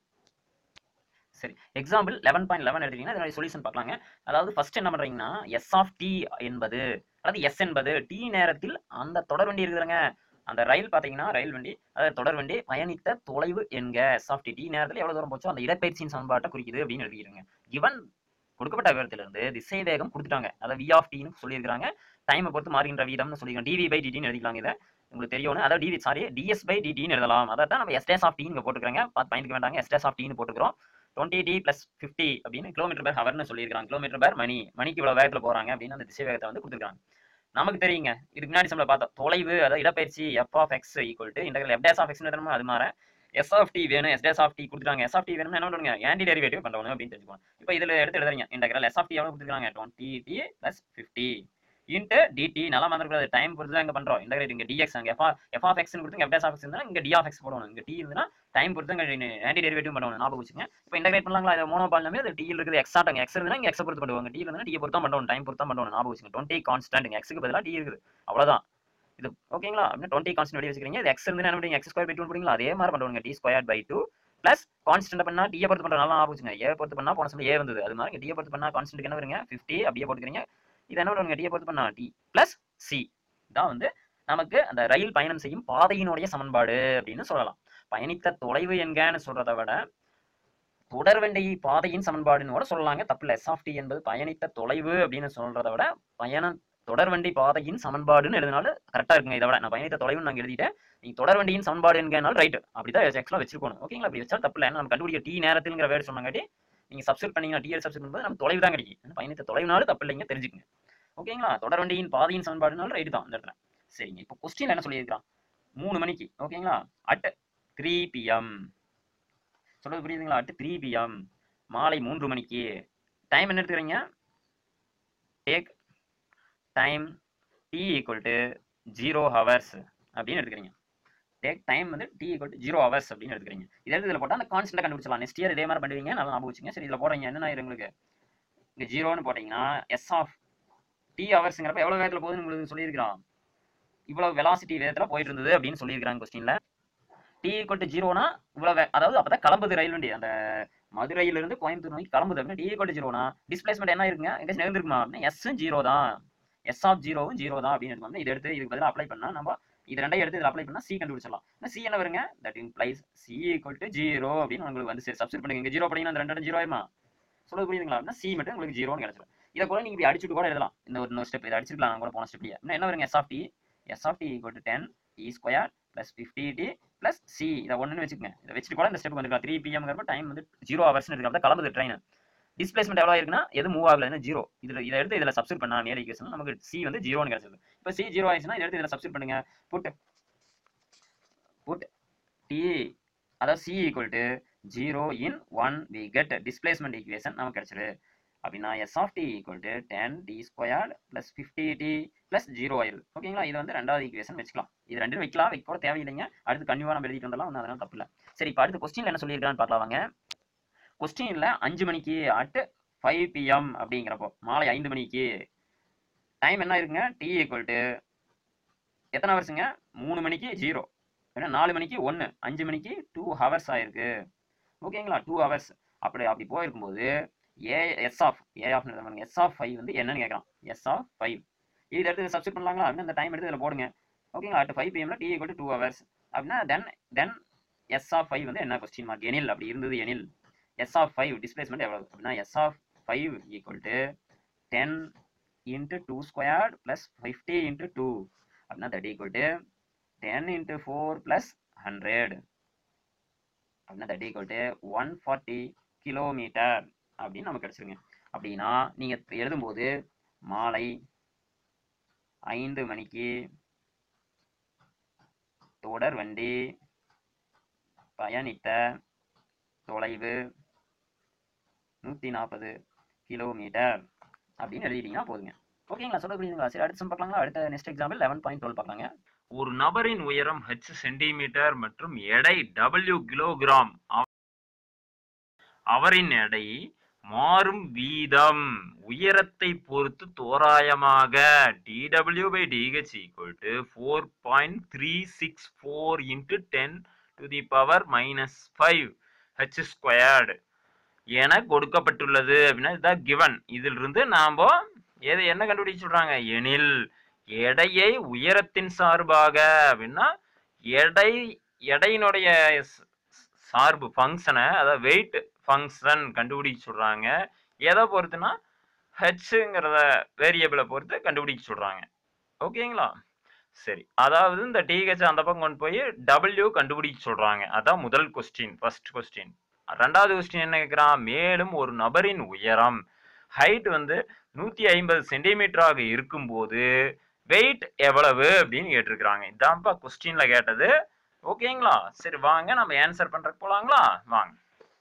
சரி எக்ஸாம்பிள் லெவன் பாயிண்ட் லெவன் எடுத்தீங்கன்னா இதனுடைய சொல்யூஷன் பார்க்கலாங்க அதாவது ஃபர்ஸ்ட் என்ன பண்றீங்கன்னா எஸ் ஆஃப் டி என்பது அதாவது எஸ் என்பது டி நேரத்தில் அந்த தொடர் வண்டி இருக்குதுங்க அந்த ரயில் பார்த்தீங்கன்னா ரயில் வண்டி அதாவது தொடர் வண்டி பயணித்த தொலைவு என்க எஸ் ஆஃப் டி டி நேரத்தில் எவ்வளவு தூரம் போச்சோ அந்த இடப்பெயர்ச்சியின் சமன்பாட்டை குறிக்குது அப்படின்னு எழுதிக்கிறங்க கிவன் கொடுக்கப்பட்ட விவரத்திலிருந்து திசை வேகம் கொடுத்துட்டாங்க அதை வி ஆஃப் டின்னு சொல்லியிருக்காங்க டைமை பொறுத்து மாறுகின்ற வீதம்னு சொல்லியிருக்காங்க டிவி பை டிடின்னு எழுதிக்கலாம் இதை உங்களுக்கு தெரியும் அதாவது டிவி சாரி டிஎஸ் பை டிடின்னு எழுதலாம் அதை தான் நம்ம எஸ்டேஸ் ஆஃப் டின்னு போட்டுருக்காங்க பார்த்து பயந்துக்க வேண்டாங்க எஸ்டேஸ் ஆஃப் டின்னு போட்டுக்கிறோம் டுவெண்ட்டி டி பிளஸ் ஃபிஃப்டி அப்படின்னு கிலோமீட்டர் பேர் ஹவர்னு சொல்லியிருக்காங்க கிலோமீட்டர் பேர் மணி மணிக்கு இவ்வளோ வேகத்தில் போகிறாங்க அப்படின்னு அந்த திசை வேகத்தை வந்து கொடுத்துருக்காங்க நமக்கு தெரியுங்க இதுக்கு முன்னாடி நம்மள பார்த்தோம் தொலைவு அதாவது இடப்பெயர்ச்சி f of x equal to integral f dash of x அது மாற எஸ் ஆஃப் டி வேணும் எஸ் டேஸ் ஆஃப் டி கொடுத்துருக்காங்க எஸ் ஆஃப் டி வேணும்னா என்ன பண்ணுங்க ஆன்டி டெரிவேட்டிவ் பண்ணுறோம் அப்படின்னு தெரிஞ்சுக்கணும் இப்போ இதில் எடுத்து எழுதுறீங்க இன்டர்கல் எஸ் ஆஃப் டி எவ்வளோ கொடுத்துருக்காங்க twenty t plus fifty into d t நல்லா மறந்துக்கூடாது டைம் பொறுத்து தான் இங்கே பண்ணுறோம் இன்டகிரேட் இங்கே டிஎக்ஸ் அங்கே எஃப் எஃப் ஆஃப் எக்ஸ் கொடுத்து எஃப் ஆஃப் எக்ஸ் இருந்தால் இங்கே டி ஆஃப் எக்ஸ் போடணும் இங்கே டி இருந்துன்னா டைம் பொறுத்து இங்கே ஆன்டி டெரிவேட்டிவ் பண்ணுவோம் ஞாபகம் வச்சுங்க இப்போ இன்டகிரேட் பண்ணலாங்களா இது மோனோ பால் அது டி இருக்குது எக்ஸ் ஆட்டாங்க எக்ஸ் இருந்தால் இங்கே எக்ஸ் பொறுத்து பண்ணுவாங்க டி இருந்தால் டி பொறுத்து தான் பண்ணுவோம் டைம் பொறுத்து தான் பண்ணுவோம் ஞாபகம் வச்சுங்க டுவெண்ட்டி கான்ஸ்டன்ட் எக்ஸுக்கு பதிலாக டி இருக்குது அவ்வளோதான் இது ஓகேங்களா அப்படின்னா டுவெண்ட்டி கான்ஸ்டன்ட் வெளியே வச்சுக்கிறீங்க இது எக்ஸ் இருந்து என்ன பண்ணுவீங்க எக்ஸ் ஸ்கொயர் பை டூ போடுங்களா அதே மாதிரி பண்ணுவாங்க t square by two plus constant பண்ணா டியை பொறுத்து பண்ணுற நல்லா ஞாபகம் வச்சுங்க ஏ பொறுத்து பண்ணா போன சொல்லி ஏ வந்தது அது மாதிரி டியை பொறுத்து பண்ணா கான்ஸ்டன்ட் என்ன வருங்க ஃபிஃப்டி அப்படியே போட்டுக்கிறீங்க இது என்ன பண்ணுவாங்க டியை பொறுத்து பண்ணா டி பிளஸ் சி தான் வந்து நமக்கு அந்த ரயில் பயணம் செய்யும் பாதையினுடைய சமன்பாடு அப்படின்னு சொல்லலாம் பயணித்த தொலைவு எங்கன்னு சொல்றதை விட தொடர்வண்டி பாதையின் சமன்பாடுன்னு கூட சொல்லலாங்க தப்பு எஸ் ஆஃப் டி என்பது பயணித்த தொலைவு அப்படின்னு சொல்றதை விட பயணம் தொடர்வண்டி பாதையின் சமன்பாடுன்னு எழுதினாலும் கரெக்டா இருக்குங்க இதை விட நான் பயணித்த தொலைவுன்னு நாங்கள் எழுதிட்டேன் நீங்க தொடர்வண்டியின் சமன்பாடு என்கிறனால ரைட் அப்படிதான் எக்ஸ்ட்ரா வச்சிருக்கணும் ஓகேங்களா அப்படி வச்சா தப்பு இல்லை நம்ம கண்டுபிடிக்க டி நேரத்துங்கிற வேர்டு சொன்னாங்காட்டி நீங்க சப்ஸ்டிட் பண்ணீங்கன்னா டிஎல் சப்ஸ்டிட் பண்ணும்போது நம்ம தொலைவு தான் கிடைக்கும் பயணித்த தொலைவுனாலும் தப்பு இல்லைங்க தெரிஞ்சுக்கங்க ஓகேங்களா தொடர்வண்டியின் பாதையின் சமன்பாடுனாலும் ரைட்டு தான் இந்த இடத்துல சரிங்க இப்போ கொஸ்டின் என்ன சொல்லியிருக்கான் மூணு மணிக்கு ஓகேங்களா அட் த்ரீ பிஎம் சொல்றது புரியுதுங்களா அட் த்ரீ பிஎம் மாலை மூன்று மணிக்கு டைம் என்ன எடுத்துக்கிறீங்க take time D equal to zero hours அப்படின்னு எடுத்துக்கிறீங்க டேக் டைம் வந்து t equal to zero hours அப்படின்னு எடுத்துக்கிறீங்க இதே இதில் போட்டால் அந்த கான்ஸ்டன்ட் கண்டுபிடிச்சலாம் நெக்ஸ்ட் இயர் இதே மாதிரி பண்ணுவீங்க நல்லா ஞாபகம் வச்சுங்க சரி இதில் போடுறீங்க என்ன ஆயிரும் உங்களுக்கு இங்கே ஜீரோன்னு போட்டிங்கன்னா எஸ் ஆஃப் டி ஹவர்ஸுங்கிறப்ப எவ்வளோ வேகத்தில் போகுதுன்னு உங்களுக்கு சொல்லியிருக்கிறான் இவ்வளோ வெலாசிட்டி வேகத்தில் போயிட்டு இருந்தது அப்படின்னு சொல்லியிருக்கிறாங்க கொஸ்டினில் டி ஈக்குவல் டு ஜீரோனா இவ்வளோ வே அதாவது அப்போ தான் கிளம்புது ரயில் வண்டி அந்த மதுரையிலிருந்து கோயம்புத்தூர் நோக்கி கிளம்புது அப்படின்னா டி ஈக்குவல் டு ஜீரோனா டிஸ்பிளேஸ்மெண்ட் என்ன இருக்குங்க எங்கேயாச்சும் நேர்ந்துருக்குமா அப்படின்னா எஸ்ஸும் ஜீரோ தான் எஸ் ஆஃப் ஜீரோவும் ஜீரோ தான் அப்படின்னு எடுத்து இதை எடுத்து இதுக்கு பதிலாக அப்ளை பண்ணால் நம்ம இது ரெண்டையும் எடுத்து இதில் அப்ளை பண்ணால் சி கண்டுபிடிச்சிடலாம் சி என்ன வருங்க that implies c equal to zero அப்படின்னு உங்களுக்கு வந்து சப்ஸ்டிட் பண்ணுங்க இங்கே ஜீரோ பண்ணிங்கன்னா அந்த ரெண்டு ஜீரோ ஆயிருமா சொல்லுது புரியுதுங்களா அப்படின்னா சி மட்டும் உங்களுக்கு ஜீரோன்னு கிடச்சிடும் இதை கூட நீங்கள் இப்படி அடிச்சுட்டு கூட எழுதலாம் இந்த ஒரு இன்னொரு ஸ்டெப் இதை அடிச்சிருக்கலாம் நான் கூட போன ஸ்டெப்லேயே இன்னும் என்ன வருங்க s of t s of t equal to ten t square plus fifty t plus C இதை ஒன்றுன்னு வச்சுக்கோங்க இதை வச்சுட்டு கூட இந்த ஸ்டெப் வந்துருக்கலாம் த்ரீ பிஎம்ங்கிறப்ப டைம் வந்து ஜீரோ ஹவர்ஸ்னு இருக்கு அப்போ கிளம்புது ட்ரெயின் டிஸ்பிளேஸ்மெண்ட் எவ்வளோ இருக்குன்னா எது மூவ் ஆகல ஜீரோ இதில் இதை எடுத்து இதில் சப்ஸ்டிட் பண்ணா நேர் ஈக்குவேஷன் நமக்கு சி வந்து ஜீரோன்னு கிடச்சிது இப்போ சி ஜீரோ ஆயிடுச்சுன்னா இதை எடுத்து இதில் சப்ஸ்டிட் பண்ணுங்க புட் புட் டி அதாவது c equal to zero in one we get displacement equation நமக்கு கிடச்சிரு அப்படின்னா s of t equal to ten t squared plus fifty t plus zero ஆயிருது ஓகேங்களா இது வந்து ரெண்டாவது ஈக்குவேஷன் வச்சுக்கலாம் இது ரெண்டும் வைக்கலாம் வைக்க கூட தேவையில்லைங்க அடுத்து கன்யூவாக நம்ம எழுதிட்டு வந்தாலும் ஒன்றும் அதனால தப்பு இல்லை சரி இப்போ அடுத்து கொஸ்டினில் என்ன சொல்லியிருக்கான்னு பார்க்கலாம் வாங்க கொஸ்டினில் அஞ்சு மணிக்கு அட் ஃபைவ் பிஎம் அப்படிங்கிறப்போ மாலை ஐந்து மணிக்கு டைம் என்ன இருக்குங்க டி ஈக்குவல் டு எத்தனை ஹவர்ஸுங்க மூணு மணிக்கு ஜீரோ ஏன்னா நாலு மணிக்கு ஒன்று அஞ்சு மணிக்கு டூ ஹவர்ஸ் ஆயிருக்கு ஓகேங்களா டூ ஹவர்ஸ் அப்படி அப்படி போயிருக்கும்போது a s of a of s of five வந்து என்னன்னு கேட்குறான் எஸ் ஆஃப் ஃபைவ் இது எடுத்து சப்ஸ்டிட் பண்ணலாங்களா அப்படின்னு அந்த டைம் எடுத்து இதில் போடுங்க ஓகேங்களா அட் ஃபைவ் பிஎம்ல டி ஈக்குவல் டூ ஹவர்ஸ் அப்படின்னா then then S of five வந்து என்ன கொஸ்டின் மார்க் எனில் அப்படி இருந்தது எனில் எஸ் ஆஃப் ஃபைவ் டிஸ்பிளேஸ்மெண்ட் எவ்வளவு அப்படின்னா s of five equal to ten into two squared plus fifty into two அப்படின்னா that equal to ten into four plus hundred அப்படின்னா that equal to one forty kilometre அப்படின்னு நமக்கு கிடச்சிருங்க அப்படின்னா நீங்கள் எழுதும்போது மாலை ஐந்து மணிக்கு தொடர் வண்டி பயணித்த தொலைவு நூற்றி நாற்பது கிலோமீட்டர் அப்படின்னு எழுதிட்டீங்கன்னா போதுங்க ஓகேங்களா சொல்ல புரியுதுங்களா சரி அடுத்து பார்க்கலாங்களா அடுத்த next example eleven point twelve பார்க்கலாங்க ஒரு நபரின் உயரம் ஹெச் சென்டிமீட்டர் மற்றும் எடை டபிள்யூ கிலோகிராம் அவ- அவரின் எடை மாறும் வீதம் உயரத்தை பொறுத்து தோராயமாக dw by d h equal to four point three six four into ten to the power minus five h squared என கொடுக்கப்பட்டுள்ளது அப்படின்னா இதுதான் கிவன் இதிலிருந்து நாம் எது என்ன கண்டுபிடிச்சு சொல்றாங்க எனில் எடையை உயரத்தின் சார்பாக அப்படின்னா எடை எடையினுடைய ஸ்- சார்பு ஃபங்க்ஷனை அதாவது வெயிட் ஃபங்க்ஷன் கண்டுபிடிக்க சொல்றாங்க எதை பொறுத்துனா ஹெச்ங்கிறத வேரியபிளை பொறுத்து கண்டுபிடிக்க சொல்றாங்க ஓகேங்களா சரி அதாவது இந்த டிஹெச் அந்த பக்கம் கொண்டு போய் டபிள்யூ கண்டுபிடிக்க சொல்றாங்க அதான் முதல் கொஸ்டின் ஃபர்ஸ்ட் கொஸ்டின் ரெண்டாவது கொஸ்டின் என்ன கேட்குறான் மேலும் ஒரு நபரின் உயரம் ஹைட் வந்து நூற்றி ஐம்பது சென்டிமீட்டராக இருக்கும்போது வெயிட் எவ்வளவு அப்படின்னு கேட்டிருக்கிறாங்க இதான்ப்பா கொஸ்டின்ல கேட்டது ஓகேங்களா சரி வாங்க நம்ம ஆன்சர் பண்றதுக்கு போலாங்களா வாங்க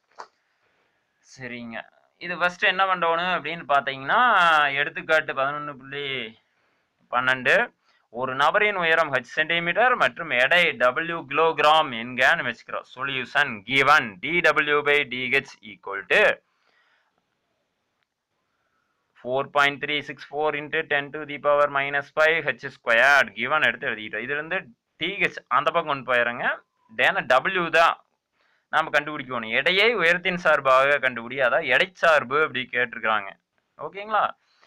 சரிங்க இது ஃபர்ஸ்ட் என்ன பண்ணணும் அப்படின்னு பார்த்தீங்கன்னா எடுத்துக்காட்டு பதினொன்று புள்ளி பன்னெண்டு ஒரு நபரின் உயரம் ஹெச் சென்டிமீட்டர் மற்றும் எடை டபிள்யூ கிலோகிராம் என்கன்னு வச்சுக்கிறோம் சொல்யூஷன் கிவன் டிடபிள்யூ by d h equal to four point three six four into ten to the power minus five h squared given எடுத்து எழுதிட்டோம் இதுல இருந்து டிஹெச் அந்த பக்கம் கொண்டு போயிடுறேங்க டேன டபிள்யூ தான் நாம கண்டுபிடிக்கணும் எடையை உயரத்தின் சார்பாக கண்டுபிடி அதான் எடைச்சார்பு அப்படி கேட்டிருக்கிறாங்க ஓகேங்களா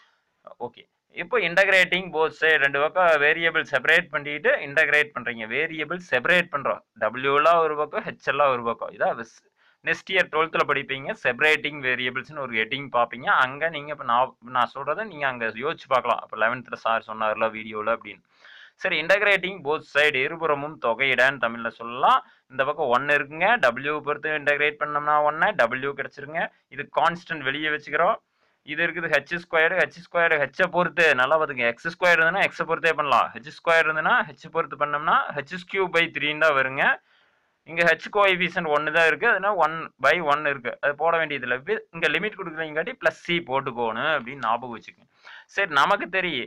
ஓகே இப்போ இன்டகிரேட்டிங் போத் சைடு ரெண்டு பக்கம் வேரியபிள் செப்பரேட் பண்ணிட்டு இன்டகிரேட் பண்றீங்க வேரியபிள் செப்பரேட் பண்றோம் டபிள்யூலாம் ஒரு பக்கம் ஹெச் எல்லாம் ஒரு பக்கம் இதான் நெக்ஸ்ட் இயர் டுவெல்த்தில் படிப்பீங்க செப்பரேட்டிங் வேரியபிள்ஸ்னு ஒரு ஹெட்டிங் பார்ப்பீங்க அங்கே நீங்கள் இப்போ நான் நான் சொல்கிறத நீங்கள் அங்கே யோசிச்சு பார்க்கலாம் இப்போ லெவன்த்தில் சார் சொன்னார்ல வீடியோவில் அப்படின்னு சரி இன்டகிரேட்டிங் போத் சைடு இருபுறமும் தொகையிடன்னு தமிழில் சொல்லலாம் இந்த பக்கம் ஒன்று இருக்குங்க டபிள்யூ பொறுத்து இன்டகிரேட் பண்ணோம்னா ஒன்று டபிள்யூ கிடச்சிருங்க இது கான்ஸ்டன்ட் வெளியே வச்சுக்கிறோம் இது இருக்குது ஹெச் ஸ்கொயர்டு ஹெச் ஸ்கொயர்டு ஹெச்சை பொறுத்து நல்லா பார்த்துங்க எக்ஸ் ஸ்கொயர் இருந்ததுன்னா எக்ஸை பொறுத்தே பண்ணலாம் ஹெச் ஸ்கொயர் இருந்ததுன்னா ஹெச் பொறுத்து பண்ணோம்னா ஹெச் கியூ பை த்ரீன்னு தான் வருங்க இங்கே ஹெச் கோஎஃபிஷியன்ட் ஒன்று தான் இருக்குது அதனால ஒன் பை ஒன் இருக்குது அது போட வேண்டியதில்லை இங்கே லிமிட் கொடுக்குறீங்காட்டி ப்ளஸ் சி போட்டுக்கோணும் அப்படின்னு ஞாபகம் வச்சுக்கோங்க சரி நமக்கு தெரியும்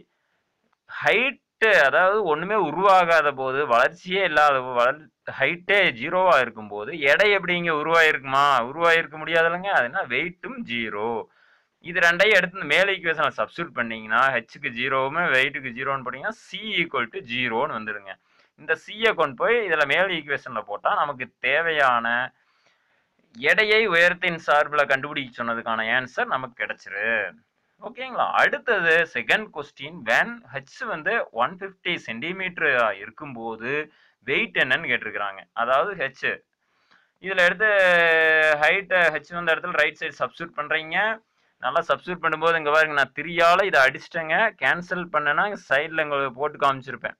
ஹைட்டு அதாவது ஒன்றுமே உருவாகாத போது வளர்ச்சியே இல்லாத போ- வளர் ஹைட்டே ஜீரோவாக இருக்கும்போது எடை எப்படி இங்கே உருவாயிருக்குமா உருவாயிருக்க முடியாதுல்லங்க அதுனா வெயிட்டும் ஜீரோ இது ரெண்டையும் எடுத்து இந்த மேலே ஈக்குவேஷனில் சப்ஸ்டியூட் பண்ணீங்கன்னா ஹெச்சுக்கு ஜீரோவுமே வெயிட்டுக்கு ஜீரோன்னு போட்டிங்கன்னா சி ஈக்குவல் டு ஜீரோன்னு வந்துடுங்க இந்த சியை கொண்டு போய் இதில் மேல் ஈக்குவேஷனில் போட்டால் நமக்கு தேவையான எடையை உயரத்தின் சார்பில் கண்டுபிடிக்க சொன்னதுக்கான ஆன்சர் நமக்கு கிடைச்சிரு ஓகேங்களா அடுத்தது செகண்ட் கொஸ்டின் when ஹெச் வந்து ஒன் ஃபிஃப்டி சென்டிமீட்டர் இருக்கும்போது வெயிட் என்னன்னு கேட்டிருக்கிறாங்க அதாவது ஹெச் இதில் எடுத்து ஹைட்டை ஹெச் வந்த இடத்துல ரைட் சைடு சப்ஸ்டியூட் பண்ணுறீங்க நல்லா சப்ஸ்டியூட் பண்ணும்போது இங்கே பாருங்க நான் த்ரீயால் இதை அடிச்சிட்டேங்க கேன்சல் பண்ணேன்னா சைடில் உங்களுக்கு போட்டு காமிச்சிருப்பேன்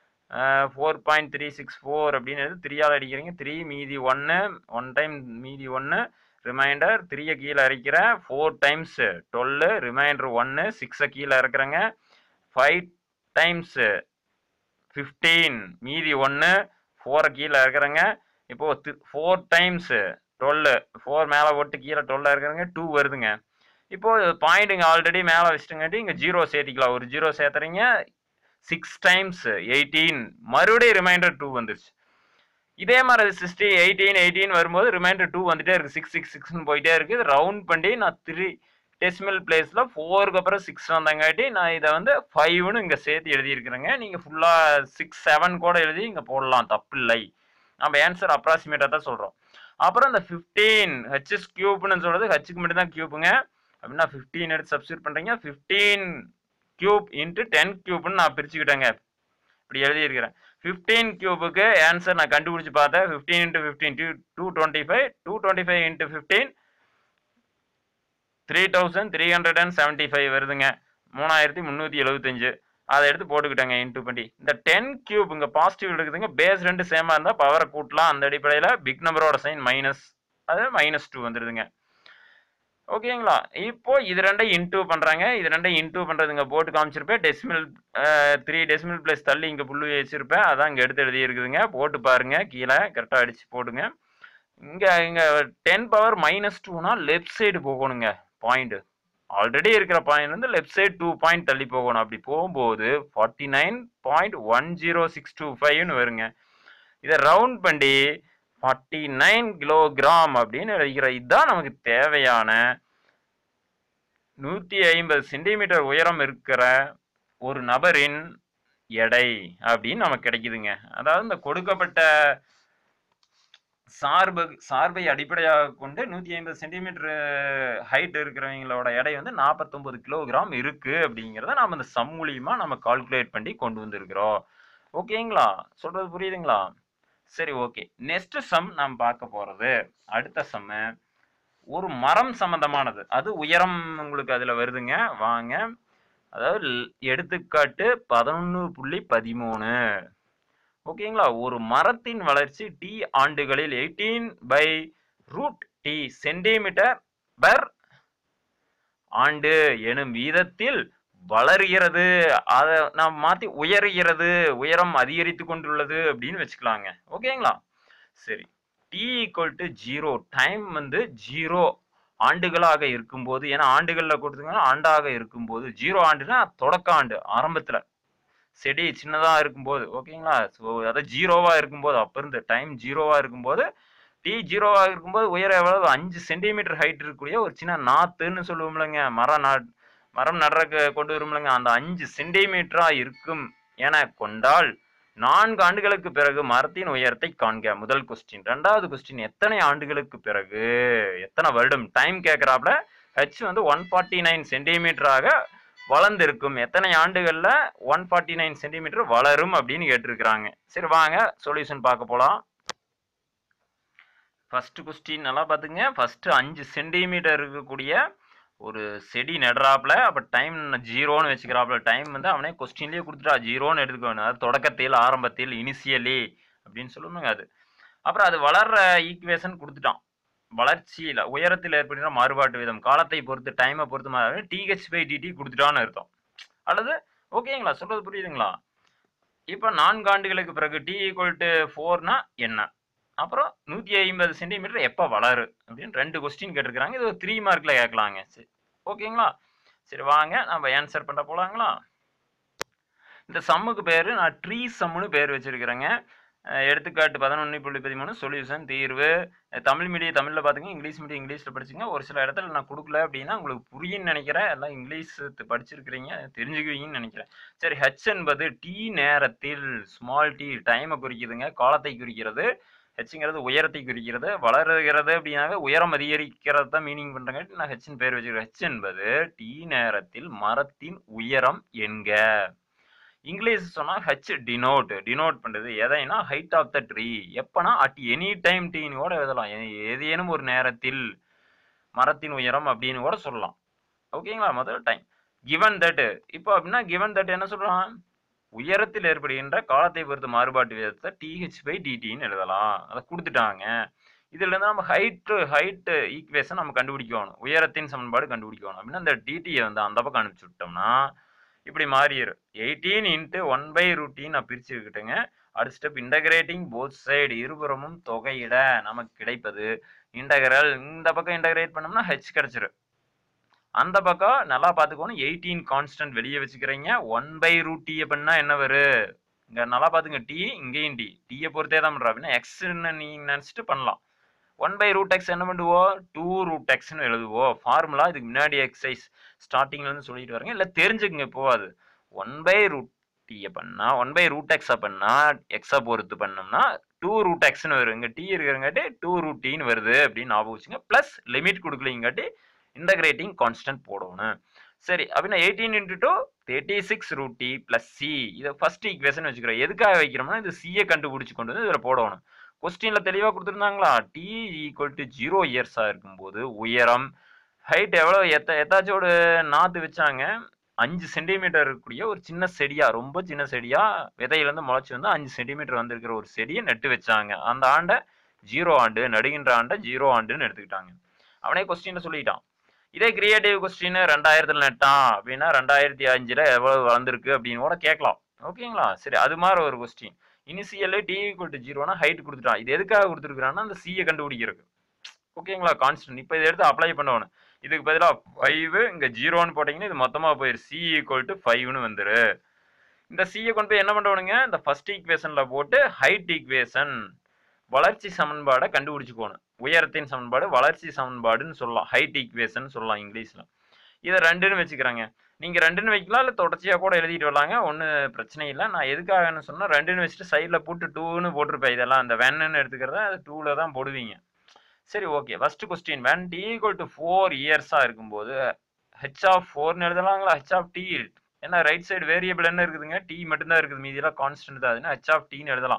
four point three six four அப்படின்னு த்ரீயால் அடிக்கிறீங்க த்ரீ மீதி ஒன்று ஒன் டைம் மீதி ஒன்று ரிமைண்டர் த்ரீயை கீழே இறக்கிறேன் ஃபோர் டைம்ஸ் டுவெல்லு ரிமைண்டர் ஒன்று சிக்ஸை கீழே இறக்குறேங்க ஃபைவ் டைம்ஸ் ஃபிஃப்டீன் மீதி ஒன்று ஃபோரை கீழே இறக்குறேங்க இப்போது ஃபோர் டைம்ஸ் டுவெல்லு ஃபோர் மேலே போட்டு கீழே டுவெல்ல இருக்கிறங்க டூ வருதுங்க இப்போ பாயிண்ட் இங்கே ஆல்ரெடி மேலே வச்சுட்டுங்காட்டி இங்கே ஜீரோ சேர்த்திக்கலாம் ஒரு ஜீரோ சேர்த்துறீங்க சிக்ஸ் டைம்ஸ் எயிட்டீன் மறுபடியும் ரிமைண்டர் டூ வந்துருச்சு இதே மாதிரி சிக்ஸ்டி எயிட்டீன் எயிட்டீன் வரும்போது ரிமைண்டர் டூ வந்துட்டே இருக்கு சிக்ஸ் சிக்ஸ் சிக்ஸ்னு போயிட்டே இருக்கு ரவுண்ட் பண்ணி நான் த்ரீ டெசிமல் பிளேஸில் ஃபோருக்கு அப்புறம் சிக்ஸ் வந்தங்காட்டி நான் இதை வந்து ஃபைவ்னு இங்கே சேர்த்து எழுதியிருக்கிறேங்க நீங்கள் ஃபுல்லாக சிக்ஸ் செவன் கூட எழுதி இங்கே போடலாம் தப்பு இல்லை நம்ம ஆன்சர் அப்ராக்சிமேட்டாக தான் சொல்கிறோம் அப்புறம் இந்த ஃபிஃப்டீன் ஹெச்எஸ் கியூப்னு சொல்கிறது ஹெச்சுக்கு மட்டும் தான் கியூப்புங்க அப்படின்னா ஃபிஃப்டீன் எடுத்து சப்ஸ்டியூட் பண்ணுறீங்க ஃபிஃப்டீன் கியூப் இன்ட்டு டென் கியூப்னு நான் பிரிச்சுக்கிட்டேங்க இப்படி எழுதியிருக்கிறேன் ஃபிஃப்டீன் கியூபுக்கு ஆன்சர் நான் கண்டுபிடிச்சு பார்த்தேன் fifteen into fifteen two two twenty five two twenty five into fifteen three thousand three hundred and seventy five வருதுங்க மூணாயிரத்தி முந்நூற்றி எழுபத்தஞ்சு அதை எடுத்து போட்டுக்கிட்டேங்க இன்ட்டு பண்ணி இந்த டென் கியூப் இங்கே பாசிட்டிவ் இருக்குதுங்க பேஸ் ரெண்டு சேமாக இருந்தால் பவரை கூட்டலாம் அந்த அடிப்படையில் பிக் நம்பரோட சைன் மைனஸ் அது மைனஸ் டூ வந்துடுதுங்க ஓகேங்களா இப்போ இது ரெண்டையும் இன்டூ பண்ணுறாங்க இது ரெண்டையும் இன்டூ பண்ணுறதுங்க போட்டு காமிச்சிருப்பேன் டெசிமல் த்ரீ டெசிமல் பிளஸ் தள்ளி இங்கே புல்லு வச்சிருப்பேன் அதான் இங்கே எடுத்து எழுதி இருக்குதுங்க போட்டு பாருங்க கீழே கரெக்டாக அடிச்சு போடுங்க இங்கே இங்கே டென் பவர் மைனஸ் டூனா லெஃப்ட் சைடு போகணுங்க பாயிண்ட் ஆல்ரெடி இருக்கிற பாயிண்ட் வந்து லெஃப்ட் சைடு டூ பாயிண்ட் தள்ளி போகணும் அப்படி போகும்போது forty nine point one zero six two ஃபைவ்னு வருங்க இதை ரவுண்ட் பண்ணி ஃபார்ட்டி நைன் கிலோகிராம் அப்படின்னு எழுதிக்கிற இதுதான் நமக்கு தேவையான நூற்றி ஐம்பது சென்டிமீட்டர் உயரம் இருக்கிற ஒரு நபரின் எடை அப்படின்னு நமக்கு கிடைக்குதுங்க அதாவது இந்த கொடுக்கப்பட்ட சார்பு சார்பை அடிப்படையாக கொண்டு நூற்றி ஐம்பது சென்டிமீட்டர் ஹைட் இருக்கிறவங்களோட எடை வந்து நாற்பத்தொம்பது கிலோகிராம் இருக்கு அப்படிங்கிறத நாம் இந்த சம் மூலியமா நம்ம கால்குலேட் பண்ணி கொண்டு வந்திருக்கிறோம் ஓகேங்களா சொல்றது புரியுதுங்களா சரி ஓகே நெக்ஸ்ட் சம் நாம் பார்க்க போறது அடுத்த சம்மு ஒரு மரம் சம்பந்தமானது அது உயரம் உங்களுக்கு அதுல வருதுங்க வாங்க அதாவது ல்- எடுத்துக்காட்டு பதினொன்று புள்ளி பதிமூணு ஓகேங்களா ஒரு மரத்தின் வளர்ச்சி டி ஆண்டுகளில் eighteen by root T centimetre per ஆண்டு எனும் வீதத்தில் வளர்கிறது அதை நாம் மாத்தி உயர்கிறது உயரம் அதிகரித்து கொண்டுள்ளது அப்படின்னு வச்சுக்கலாங்க ஓகேங்களா சரி T equal to zero time வந்து ஜீரோ ஆண்டுகளாக இருக்கும்போது ஏன்னா ஆண்டுகளில் கொடுத்தீங்கன்னா ஆண்டாக இருக்கும்போது ஜீரோ ஆண்டுனா தொடக்க ஆண்டு ஆரம்பத்தில் செடி சின்னதாக இருக்கும்போது ஓகேங்களா ஸோ அதாவது ஜீரோவாக இருக்கும்போது அப்போ இருந்து டைம் ஜீரோவாக இருக்கும்போது டி ஜீரோவாக இருக்கும்போது உயரம் எவ்வளவு அஞ்சு சென்டிமீட்டர் ஹைட் இருக்கக்கூடிய ஒரு சின்ன நாத்துன்னு சொல்லுவோம்லங்க மரம் நட் மரம் நடுறக்கு கொண்டு வரும்லங்க அந்த அஞ்சு சென்டிமீட்டரா இருக்கும் என கொண்டால் நான்கு ஆண்டுகளுக்கு பிறகு மரத்தின் உயரத்தை காண்க முதல் கொஸ்டின் ரெண்டாவது கொஸ்டின் எத்தனை ஆண்டுகளுக்கு பிறகு எத்தனை வருடம் டைம் கேட்குறாப்புல ஹெச் வந்து ஒன் ஃபார்ட்டி நைன் சென்டிமீட்டராக வளர்ந்திருக்கும் எத்தனை ஆண்டுகள்ல ஒன் ஃபார்ட்டி நைன் சென்டிமீட்டர் வளரும் அப்படின்னு கேட்டிருக்கிறாங்க சரி வாங்க சொல்யூஷன் பார்க்க போலாம் ஃபர்ஸ்ட் கொஸ்டின் நல்லா பார்த்துங்க ஃபர்ஸ்ட் அஞ்சு சென்டிமீட்டர் இருக்கக்கூடிய ஒரு செடி நடுறாப்புல அப்போ டைம் ஜீரோன்னு வச்சுக்கிறாப்புல டைம் வந்து அவனே கொஸ்டின்லேயே கொடுத்துட்டா ஜீரோன்னு எடுத்துக்கணும் அதாவது தொடக்கத்தில் ஆரம்பத்தில் இனிஷியலி அப்படின்னு சொல்லணுங்க அது அப்புறம் அது வளர்ற ஈக்குவேஷன் கொடுத்துட்டான் வளர்ச்சியில் உயரத்தில் ஏற்படுகிற மாறுபாட்டு விதம் காலத்தை பொறுத்து டைமை பொறுத்து மாறு டிஹெச் பை டிடி கொடுத்துட்டான்னு அர்த்தம் அல்லது ஓகேங்களா சொல்றது புரியுதுங்களா இப்போ நான்கு ஆண்டுகளுக்கு பிறகு டி ஈக்குவல் டு ஃபோர்னா என்ன அப்புறம் நூற்றி ஐம்பது சென்டிமீட்டர் எப்போ வளரு அப்படின்னு ரெண்டு கொஸ்டின் கேட்டிருக்கிறாங்க இது ஒரு த்ரீ மார்க்கில் கேட்கலாங்க சரி ஓகேங்களா சரி வாங்க நம்ம ஆன்சர் பண்ண போலாங்களா இந்த சம்முக்கு பேர் நான் ட்ரீ சம்முன்னு பேர் வச்சிருக்கிறேங்க அஹ் எடுத்துக்காட்டு பதினொன்று புள்ளி பதிமூணு சொல்யூஷன் தீர்வு அஹ் தமிழ் மீடியம் தமிழில் பார்த்துங்க இங்கிலீஷ் மீடியம் இங்கிலீஷில் படிச்சுங்க ஒரு சில இடத்துல நான் கொடுக்கல அப்படின்னா உங்களுக்கு புரியும்னு நினைக்கிறேன் எல்லாம் இங்கிலீஷ் த- படிச்சிருக்கிறீங்க தெரிஞ்சுக்குவீங்கன்னு நினைக்கிறேன் சரி ஹெச் என்பது டி நேரத்தில் ஸ்மால் டி டைமை குறிக்குதுங்க காலத்தை குறிக்கிறது ஹெச்ங்கிறது உயரத்தை குறிக்கிறது வளருகிறது அப்படின்னாவே உயரம் அதிகரிக்கிறது தான் மீனிங் பண்ணுறங்க நான் ஹெச்னு பேர் வச்சுக்கிறேன் ஹெச் என்பது டி நேரத்தில் மரத்தின் உயரம் என்க இங்கிலீஷ் சொன்னால் ஹெச் டினோட் டினோட் பண்ணுறது எதைனா ஹைட் ஆஃப் த ட்ரீ எப்போனா அட் எனி டைம் டீன்னு கூட எழுதலாம் எ- ஏதேனும் ஒரு நேரத்தில் மரத்தின் உயரம் அப்படின்னு கூட சொல்லலாம் ஓகேங்களா முதல் டைம் கிவன் தட் இப்போ அப்படின்னா கிவன் தட் என்ன சொல்றான் உயரத்தில் ஏற்படுகின்ற காலத்தை பொறுத்த மாறுபாட்டு விதத்தை டிஹெச் பை டிடின்னு எழுதலாம் அதை கொடுத்துட்டாங்க இதுல இருந்து நம்ம ஹைட் ஹைட் ஈக்குவேஷன் நம்ம கண்டுபிடிக்கணும் உயரத்தின் சமன்பாடு கண்டுபிடிக்கணும் அப்படின்னா அந்த டிடியை வந்து அந்த பக்கம் அனுப்பிச்சு விட்டோம்னா இப்படி மாறிடும் எயிட்டீன் இன்ட்டு ஒன் பை ரூட்டின் நான் பிரிச்சுக்கிட்டேங்க அடுத்த ஸ்டெப் இன்டகிரேட்டிங் போத் சைடு இருபுறமும் தொகையிட நமக்கு கிடைப்பது இன்டகரல் இந்த பக்கம் இன்டகிரேட் பண்ணோம்னா ஹெச் கிடைச்சிரும் அந்த பக்கம் நல்லா பார்த்துக்கோணும் எயிட்டீன் கான்ஸ்டன்ட் வெளியே வச்சுக்கிறீங்க ஒன் பை ரூட் டி பண்ணா என்ன வரும் இங்க நல்லா பார்த்துங்க டி இங்கேயும் டி டீயை பொறுத்தே தான் பண்ணுறோம் அப்படின்னா எக்ஸ்ன்னு நீங்க நினச்சிட்டு பண்ணலாம் ஒன் பை ரூட் எக்ஸ் என்ன பண்ணுவோம் டூ ரூட் எக்ஸ்னு எழுதுவோம் ஃபார்முலா இதுக்கு முன்னாடி எக்ஸசைஸ் ஸ்டார்டிங்ல இருந்து சொல்லிட்டு வரேங்க இல்லை தெரிஞ்சுக்குங்க இப்போ அது ஒன் பை ரூட் டீயை பண்ணா ஒன் பை ரூட் எக்ஸை பண்ணா எக்ஸை பொறுத்து பண்ணோம்னா டூ ரூட் எக்ஸ்னு வரும் இங்கே டி இருக்கிறங்காட்டி டூ ரூட் டீன்னு வருது அப்படின்னு ஞாபகம் வச்சுங்க ப்ளஸ் லிமிட் கொடுக்கலிங்காட்டி இன்டகிரேட்டிங் கான்ஸ்டன்ட் போடணும் சரி அப்படின்னா eighteen into two thirty six root T plus C இதை ஃபர்ஸ்ட் ஈக்குவேஷன் வச்சுக்கிறோம் எதுக்காக வைக்கிறோம்னா இது சியை கண்டுபிடிச்சு கொண்டு வந்து இதில் போடணும் கொஸ்டின்ல தெளிவாக கொடுத்துருந்தாங்களா டி ஈக்குவல் டு ஜீரோ இயர்ஸாக இருக்கும்போது உயரம் ஹைட் எவ்வளோ எத்த எத்தாச்சும் ஒரு நாற்று வச்சாங்க அஞ்சு சென்டிமீட்டர் இருக்கக்கூடிய ஒரு சின்ன செடியா ரொம்ப சின்ன செடியா விதையிலேருந்து முளைச்சி வந்து அஞ்சு சென்டிமீட்டர் வந்திருக்கிற ஒரு செடியை நட்டு வச்சாங்க அந்த ஆண்டை ஜீரோ ஆண்டு நடுகின்ற ஆண்டை ஜீரோ ஆண்டுன்னு எடுத்துக்கிட்டாங்க அவனே கொஸ்டினை சொல்லிட்டான் இதே கிரியேட்டிவ் கொஸ்டின் ரெண்டாயிரத்துல நட்டான் அப்படின்னா ரெண்டாயிரத்தி அஞ்சுல எவ்வளவு வளர்ந்துருக்கு அப்படின்னு கூட கேட்கலாம் ஓகேங்களா சரி அது மாதிரி ஒரு question initial T equal to ஜீரோனா ஹைட் கொடுத்துட்டான் இது எதுக்காக கொடுத்துருக்கான்னா அந்த சியை கண்டுபிடிக்கிறது ஓகேங்களா கான்ஸ்டன்ட் இப்போ இதை எடுத்து அப்ளை பண்ணணும் இதுக்கு பதிலாக ஃபைவ் இங்கே ஜீரோன்னு போட்டிங்கன்னா இது மொத்தமாக போயிரு சி ஈக்குவல் டு ஃபைவ்னு வந்துரு இந்த சியை கொண்டு போய் என்ன பண்ணுவானுங்க இந்த ஃபர்ஸ்ட் ஈக்குவேஷனில் போட்டு ஹைட் ஈக்குவேஷன் வளர்ச்சி சமன்பாடை கண்டுபிடிச்சுக்கோணும் உயரத்தின் சமன்பாடு வளர்ச்சி சமன்பாடுன்னு சொல்லலாம் ஹைட் ஈக்குவேஷன் சொல்லலாம் இங்கிலீஷில் இதை ரெண்டுன்னு வச்சுக்கிறாங்க நீங்கள் ரெண்டுன்னு வைக்கலாம் இல்லை தொடர்ச்சியாக கூட எழுதிட்டு வரலாங்க ஒன்றும் பிரச்சனை இல்லை நான் எதுக்காகன்னு சொன்னால் ரெண்டுன்னு வச்சுட்டு சைடில் போட்டு டூன்னு போட்டிருப்பேன் இதெல்லாம் அந்த வேன்னு எடுத்துக்கிறத அது டூவில் தான் போடுவீங்க சரி okay first question when T equal to four இயர்ஸாக இருக்கும்போது ஹெச் ஆஃப் ஃபோர்னு எழுதலாங்களா ஹெச் ஆஃப் டி ஏன்னா ரைட் சைடு வேரியபிள் என்ன இருக்குதுங்க டி மட்டும்தான் இருக்குது மீதியெல்லாம் கான்ஸ்டன்ட் தான் அதுன்னா ஹெச் ஆஃப் டின்னு எழுதலாம்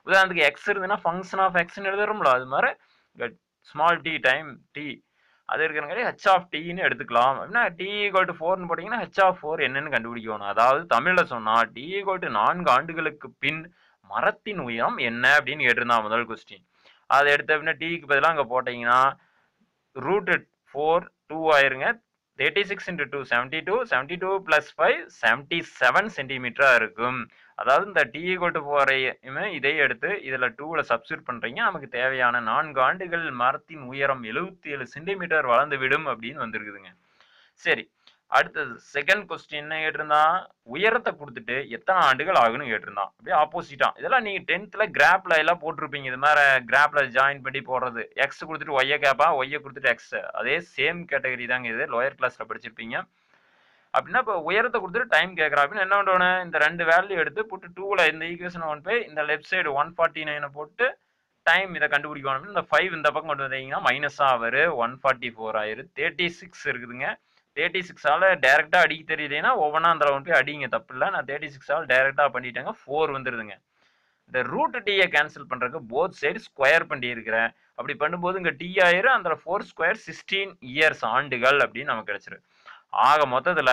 உதாரணத்துக்கு எக்ஸ் இருந்ததுன்னா ஃபங்க்ஷன் ஆஃப் எக்ஸ்னு எழுதுறோம்ல அது மாதிரி ஸ்மால் டி டைம் டி அது இருக்கிறங்காட்டி ஹெச் ஆஃப் டின்னு எடுத்துக்கலாம் அப்படின்னா டி ஈக்குவல் டு ஃபோர்னு போட்டிங்கன்னா ஹெச் ஆஃப் ஃபோர் என்னன்னு கண்டுபிடிக்கணும் அதாவது தமிழில் சொன்னால் டி ஈக்குவல் டு நான்கு ஆண்டுகளுக்கு பின் மரத்தின் உயரம் என்ன அப்படின்னு கேட்டிருந்தான் முதல் கொஸ்டின் அதை எடுத்த அப்படின்னா டிக்கு பதிலாக அங்கே போட்டிங்கன்னா ரூட் ஃபோர் டூ ஆயிருங்க thirty six into two seventy two seventy two plus five seventy seven சென்டிமீட்டராக இருக்கும் அதாவது இந்த டி ஈக்குவல் டு ஃபோரையுமே இதை எடுத்து இதில் டூவில் சப்ஸ்டியூட் பண்ணுறீங்க நமக்கு தேவையான நான்கு ஆண்டுகள் மரத்தின் உயரம் எழுபத்தி ஏழு சென்டிமீட்டர் வளர்ந்து விடும் அப்படின்னு வந்திருக்குதுங்க சரி அடுத்தது செகண்ட் கொஸ்டின் என்ன கேட்டிருந்தான் உயரத்தை கொடுத்துட்டு எத்தனை ஆண்டுகள் ஆகுன்னு கேட்டிருந்தான் அப்படியே ஆப்போசிட்டான் இதெல்லாம் நீங்கள் டென்த்தில் கிராப்ல எல்லாம் போட்டிருப்பீங்க இது மாதிரி கிராப்ல ஜாயின் பண்ணி போடுறது எக்ஸ் கொடுத்துட்டு ஒய்யை கேப்பா ஒய்யை கொடுத்துட்டு எக்ஸ் அதே சேம் கேட்டகரி தாங்க இது லோயர் கிளாஸில் படிச்சிருப்பீங்க அப்படின்னா இப்போ உயரத்தை கொடுத்துட்டு டைம் கேட்குறா அப்படின்னு என்ன பண்ணணும் இந்த ரெண்டு வேல்யூ எடுத்து போட்டு டூவில் இந்த ஈக்குவேஷன் ஒன் போய் இந்த லெஃப்ட் சைடு ஒன் ஃபார்ட்டி நைனை போட்டு டைம் இதை கண்டுபிடிக்கணும் இந்த ஃபைவ் இந்த பக்கம் கொண்டு வந்தீங்கன்னா மைனஸாக வரு ஒன் ஃபார்ட்டி ஃபோர் ஆயிரு தேர்ட்டி சிக்ஸ் இருக்குதுங்க தேர்ட்டி சிக்ஸால் டேரெக்டாக அடிக்க தெரியலைன்னா ஒவ்வொன்றா அந்த ரவுண்ட் போய் அடிங்க தப்பு இல்லை நான் தேர்ட்டி சிக்ஸால் டேரெக்டாக பண்ணிட்டேங்க ஃபோர் வந்துடுதுங்க இந்த ரூட் டீயை கேன்சல் பண்ணுறதுக்கு போத் சைடு ஸ்கொயர் பண்ணியிருக்கிறேன் அப்படி பண்ணும்போது இங்கே டி ஆயிரம் அந்த ஃபோர் ஸ்கொயர் சிக்ஸ்டீன் இயர்ஸ் ஆண்டுகள் அப்படின்னு நமக்கு கிடைச்சிரு ஆக மொத்தத்தில்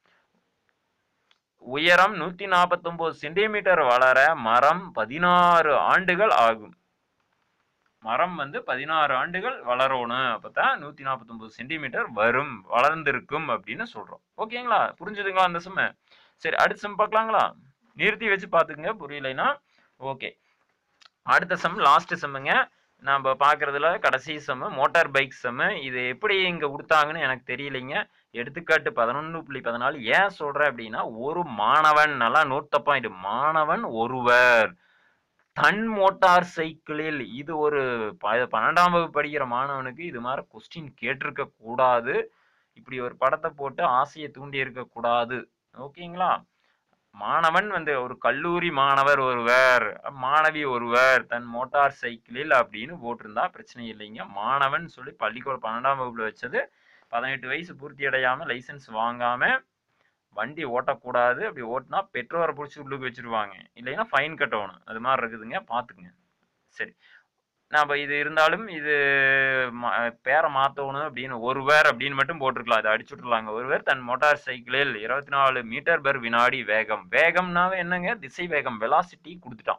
உயரம் நூற்றி நாற்பத்தொம்போது சென்டிமீட்டர் வளர மரம் பதினாறு ஆண்டுகள் ஆகும் மரம் வந்து பதினாறு ஆண்டுகள் வளரணும் அப்பதான் நூத்தி நாற்பத்தொன்பது சென்டிமீட்டர் வரும் வளர்ந்திருக்கும் அப்படின்னு சொல்றோம் ஓகேங்களா புரிஞ்சுதுங்களா அந்த செம்ம சரி அடுத்த செம் பார்க்கலாங்களா நிறுத்தி வச்சு பார்த்துக்குங்க புரியலைன்னா ஓகே அடுத்த செம் லாஸ்ட் செம்முங்க நம்ம பார்க்குறதுல கடைசி செம்மு மோட்டார் பைக் செம்மு இது எப்படி இங்கே கொடுத்தாங்கன்னு எனக்கு தெரியலைங்க எடுத்துக்காட்டு பதினொன்று புள்ளி பதினாலு ஏன் சொல்கிறேன் அப்படின்னா ஒரு மாணவன் நல்லா நோட் தப்பா இது மாணவன் ஒருவர் தன் மோட்டார் சைக்கிளில் இது ஒரு ப- பன்னெண்டாம் வகுப்பு படிக்கிற மாணவனுக்கு இது மாதிரி கொஸ்டின் கேட்டிருக்க கூடாது இப்படி ஒரு படத்தை போட்டு ஆசையை தூண்டி இருக்க கூடாது ஓகேங்களா மாணவன் வந்து ஒரு கல்லூரி மாணவர் ஒருவர் மாணவி ஒருவர் தன் மோட்டார் சைக்கிளில் அப்படின்னு போட்டிருந்தா பிரச்சனை இல்லைங்க மாணவன் சொல்லி பள்ளிக்கூட பன்னெண்டாம் வகுப்புல வச்சது பதினெட்டு வயசு பூர்த்தி அடையாம லைசென்ஸ் வாங்காம வண்டி ஓட்டக்கூடாது அப்படி ஓட்டினா பெற்றோரை பிடிச்சி உள்ளுக்கு வச்சிருவாங்க இல்லைன்னா ஃபைன் கட்டணும் அது மாதிரி இருக்குதுங்க பார்த்துக்குங்க சரி நம்ம இது இருந்தாலும் இது ம- பேரை மாற்றணும் அப்படின்னு ஒருவர் அப்படின்னு மட்டும் போட்டிருக்கலாம் அதை அடிச்சு விட்டுலாங்க ஒருவர் தன் மோட்டார் சைக்கிளில் இருபத்தி நாலு மீட்டர் பெர் வினாடி வேகம் வேகம்னாவே என்னங்க திசை வேகம் வெலாசிட்டி கொடுத்துட்டான்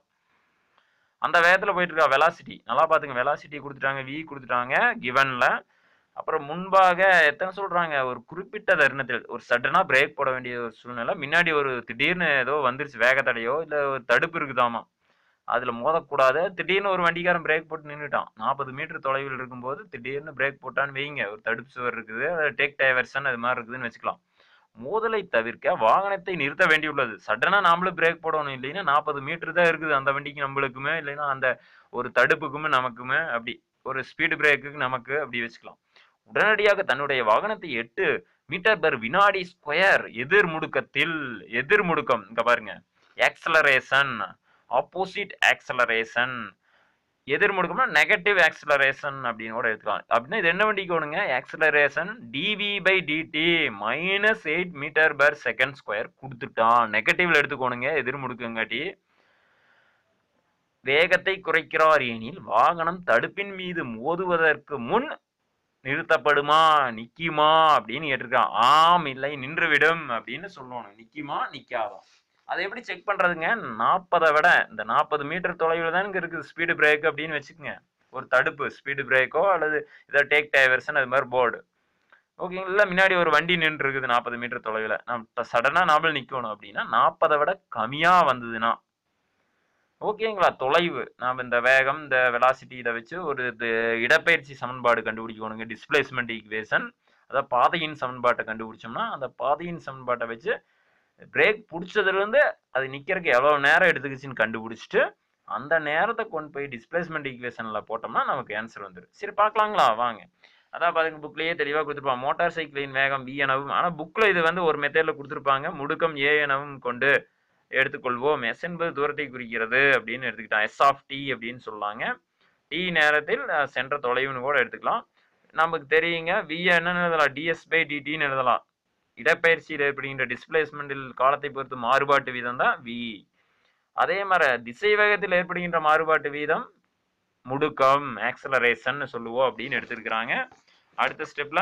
அந்த வேகத்தில் போயிட்டு இருக்கா வெலாசிட்டி நல்லா பார்த்துங்க வெலாசிட்டி கொடுத்துட்டாங்க வி கொடுத்துட்டாங்க கிவன்ல அப்புறம் முன்பாக எத்தனை சொல்றாங்க ஒரு குறிப்பிட்ட தருணத்தில் ஒரு சடனா பிரேக் போட வேண்டிய ஒரு சூழ்நிலை முன்னாடி ஒரு திடீர்னு ஏதோ வந்துருச்சு வேகத்தடையோ இல்லை ஒரு தடுப்பு இருக்குதாமா அதுல மோதக்கூடாது திடீர்னு ஒரு வண்டிக்காரன் பிரேக் போட்டு நின்றுட்டான் நாற்பது மீட்டர் தொலைவில் இருக்கும்போது திடீர்னு பிரேக் போட்டான்னு வைங்க ஒரு தடுப்பு சுவர் இருக்குது டேக் டைவர்ஷன் அது மாதிரி இருக்குதுன்னு வச்சுக்கலாம் மோதலை தவிர்க்க வாகனத்தை நிறுத்த வேண்டியுள்ளது சடனா நாமளும் பிரேக் போடணும் இல்லைன்னா நாற்பது மீட்டர் தான் இருக்குது அந்த வண்டிக்கு நம்மளுக்குமே இல்லைன்னா அந்த ஒரு தடுப்புக்குமே நமக்குமே அப்படி ஒரு ஸ்பீடு பிரேக்குக்கு நமக்கு அப்படி வச்சுக்கலாம் உடனடியாக தன்னுடைய வாகனத்தை எட்டு மீட்டர் பெர் வினாடி ஸ்கொயர் எதிர் முடுக்கத்தில் எதிர் முடுக்கம் இங்க பாருங்க ஆக்சலரேஷன் ஆப்போசிட் ஆக்சலரேஷன் எதிர் முடுக்கம்னா நெகட்டிவ் ஆக்சலரேஷன் அப்படின்னு கூட எடுத்துக்கலாம் அப்படின்னா இது என்ன வண்டிக்கோணுங்க acceleration DV by DT minus eight metre per second square கொடுத்துட்டான் நெகட்டிவ்ல எடுத்துக்கோணுங்க எதிர் முடுக்கங்காட்டி வேகத்தை குறைக்கிறார் எனில் வாகனம் தடுப்பின் மீது மோதுவதற்கு முன் நிறுத்தப்படுமா நிக்குமா அப்படின்னு கேட்டிருக்கான் ஆம் இல்லை நின்றுவிடும் அப்படின்னு சொல்லணும் நிக்குமா நிக்காதா அதை எப்படி செக் பண்றதுங்க நாற்பதை விட இந்த நாற்பது மீட்டர் தொலைவில் தான் இங்க இருக்குது ஸ்பீடு பிரேக் அப்படின்னு வச்சுக்கோங்க ஒரு தடுப்பு ஸ்பீடு பிரேக்கோ அல்லது இதை டேக் டைவர்ஷன் அது மாதிரி போர்டு ஓகேங்களா முன்னாடி ஒரு வண்டி நின்று இருக்குது நாற்பது மீட்டர் தொலைவில் நம்ம சடனாக நாமல் நிற்கணும் அப்படின்னா நாற்பதை விட கம்மியாக வந்ததுன்னா ஓகேங்களா தொலைவு நாம் இந்த வேகம் இந்த வெலாசிட்டி இதை வச்சு ஒரு இது இடப்பெயர்ச்சி சமன்பாடு கண்டுபிடிக்கணுங்க டிஸ்பிளேஸ்மெண்ட் ஈக்குவேஷன் அதாவது பாதையின் சமன்பாட்டை கண்டுபிடிச்சோம்னா அந்த பாதையின் சமன்பாட்டை வச்சு பிரேக் பிடிச்சதுலேருந்து அது நிற்கிறதுக்கு எவ்வளோ நேரம் எடுத்துக்கிச்சுன்னு கண்டுபிடிச்சிட்டு அந்த நேரத்தை கொண்டு போய் டிஸ்பிளேஸ்மெண்ட் ஈக்குவேஷனில் போட்டோம்னா நமக்கு ஆன்சர் வந்துடும் சரி பார்க்கலாங்களா வாங்க அதான் பாருங்க புக்லேயே தெளிவாக கொடுத்துருப்பாங்க மோட்டார் சைக்கிளின் வேகம் வி எனவும் ஆனால் புக்கில் இது வந்து ஒரு மெத்தேடில் கொடுத்துருப்பாங்க முடுக்கம் ஏ எனவும் கொண்டு எடுத்துக்கொள்வோம் எஸ் என்பது தூரத்தை குறிக்கிறது அப்படின்னு எடுத்துக்கிட்டான் எஸ் ஆஃப் டி அப்படின்னு சொல்லாங்க டி நேரத்தில் அஹ், சென்ற தொலைவுன்னு கூட எடுத்துக்கலாம் நமக்கு தெரியுங்க வி என்னன்னு எழுதலாம் டிஎஸ் பை டிடின்னு எழுதலாம் இடப்பெயர்ச்சியில் ஏற்படுகின்ற டிஸ்பிளேஸ்மெண்டில் காலத்தை பொறுத்து மாறுபாட்டு வீதம் தான் வி அதே மாதிரி திசை வேகத்தில் ஏற்படுகின்ற மாறுபாட்டு வீதம் முடுக்கம் ஆக்சலரேஷன் சொல்லுவோம் அப்படின்னு எடுத்திருக்கிறாங்க அடுத்த ஸ்டெப்ல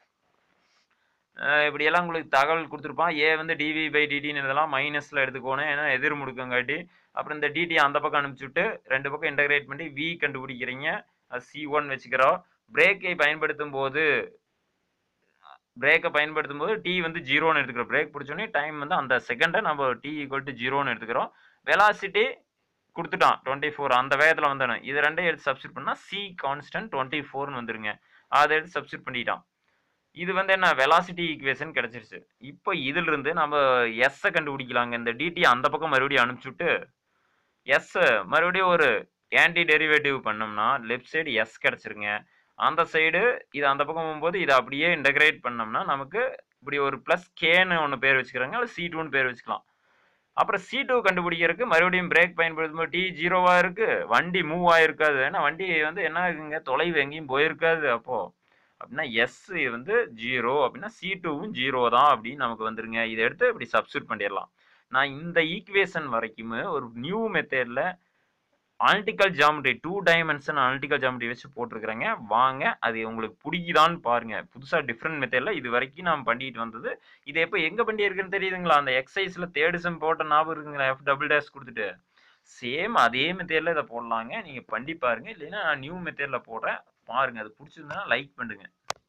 இப்படி எல்லாம் உங்களுக்கு தகவல் கொடுத்துருப்பான் ஏ வந்து டிவி பை டிடின்னு இதெல்லாம் மைனஸ்ல எடுத்துக்கோணும் ஏன்னா எதிர் முடுக்கங்காட்டி அப்புறம் இந்த டிடி அந்த பக்கம் அனுப்பிச்சுட்டு ரெண்டு பக்கம் இன்டகிரேட் பண்ணி வி கண்டுபிடிக்கிறீங்க அது சி ஒன் வச்சுக்கிறோம் பிரேக்கை பயன்படுத்தும் போது பிரேக்கை பயன்படுத்தும் போது டி வந்து ஜீரோன்னு எடுத்துக்கிறோம் பிரேக் பிடிச்சோன்னே டைம் வந்து அந்த செகண்டை நம்ம டி ஈக்குவல் டு ஜீரோன்னு எடுத்துக்கிறோம் வெலாசிட்டி கொடுத்துட்டான் டுவெண்ட்டி ஃபோர் அந்த வேகத்தில் வந்துடணும் இது ரெண்டையும் எடுத்து சப்ஸ்டியூட் பண்ணால் சி கான்ஸ்டன்ட் டுவெண்ட்டி ஃபோர்னு வந்துருங்க அதை எடுத்து சப்ஸ்டியூட் பண்ணிட்டான் இது வந்து என்ன வெலாசிட்டி ஈக்குவேஷன் கிடைச்சிருச்சு இப்போ இதிலிருந்து நம்ம எஸ்ஸை கண்டுபிடிக்கலாங்க இந்த டிடி அந்த பக்கம் மறுபடியும் அனுப்பிச்சுட்டு எஸ் மறுபடியும் ஒரு ஆன்டி டெரிவேட்டிவ் பண்ணோம்னா லெஃப்ட் சைடு எஸ் கிடைச்சிருங்க அந்த சைடு இது அந்த பக்கம் போகும்போது இதை அப்படியே இன்டகிரேட் பண்ணோம்னா நமக்கு இப்படி ஒரு ப்ளஸ் கேன்னு ஒன்று பேர் வச்சுக்கிறாங்க அல்லது சி டூன்னு பேர் வச்சுக்கலாம் அப்புறம் சி டூ கண்டுபிடிக்கிறதுக்கு மறுபடியும் பிரேக் பயன்படுத்தும் போது டி ஜீரோவாக இருக்கு வண்டி மூவ் ஆயிருக்காது ஏன்னா வண்டி வந்து என்ன ஆகுங்க தொலைவு எங்கேயும் போயிருக்காது அப்போ அப்படின்னா எஸ் வந்து ஜீரோ அப்படின்னா சி டூவும் ஜீரோ தான் அப்படின்னு நமக்கு வந்துருங்க இதை எடுத்து இப்படி சப்ஸ்டியூட் பண்ணிடலாம் நான் இந்த ஈக்குவேஷன் வரைக்குமே ஒரு நியூ மெத்தேடில் analytical geometry two dimension analytical geometry வச்சு போட்டிருக்கிறேங்க வாங்க அது உங்களுக்கு பிடிக்குதான்னு பாருங்க புதுசாக டிஃப்ரெண்ட் மெத்தேடில் இது வரைக்கும் நான் பண்ணிட்டு வந்தது இது எப்போ எங்கே பண்ணி இருக்குன்னு தெரியுதுங்களா அந்த எக்ஸசைஸில் தேர்டு செம் போட்ட ஞாபகம் இருக்குங்களா எஃப் டபுள் டேஷ் கொடுத்துட்டு சேம் அதே மெத்தேடில் இதை போடலாங்க நீங்கள் பண்ணி பாருங்க இல்லைன்னா நான் நியூ மெத்தேடில் போடுறேன் பாருங்க அது பிடிச்சிருந்தா லைக் பண்ணுங்க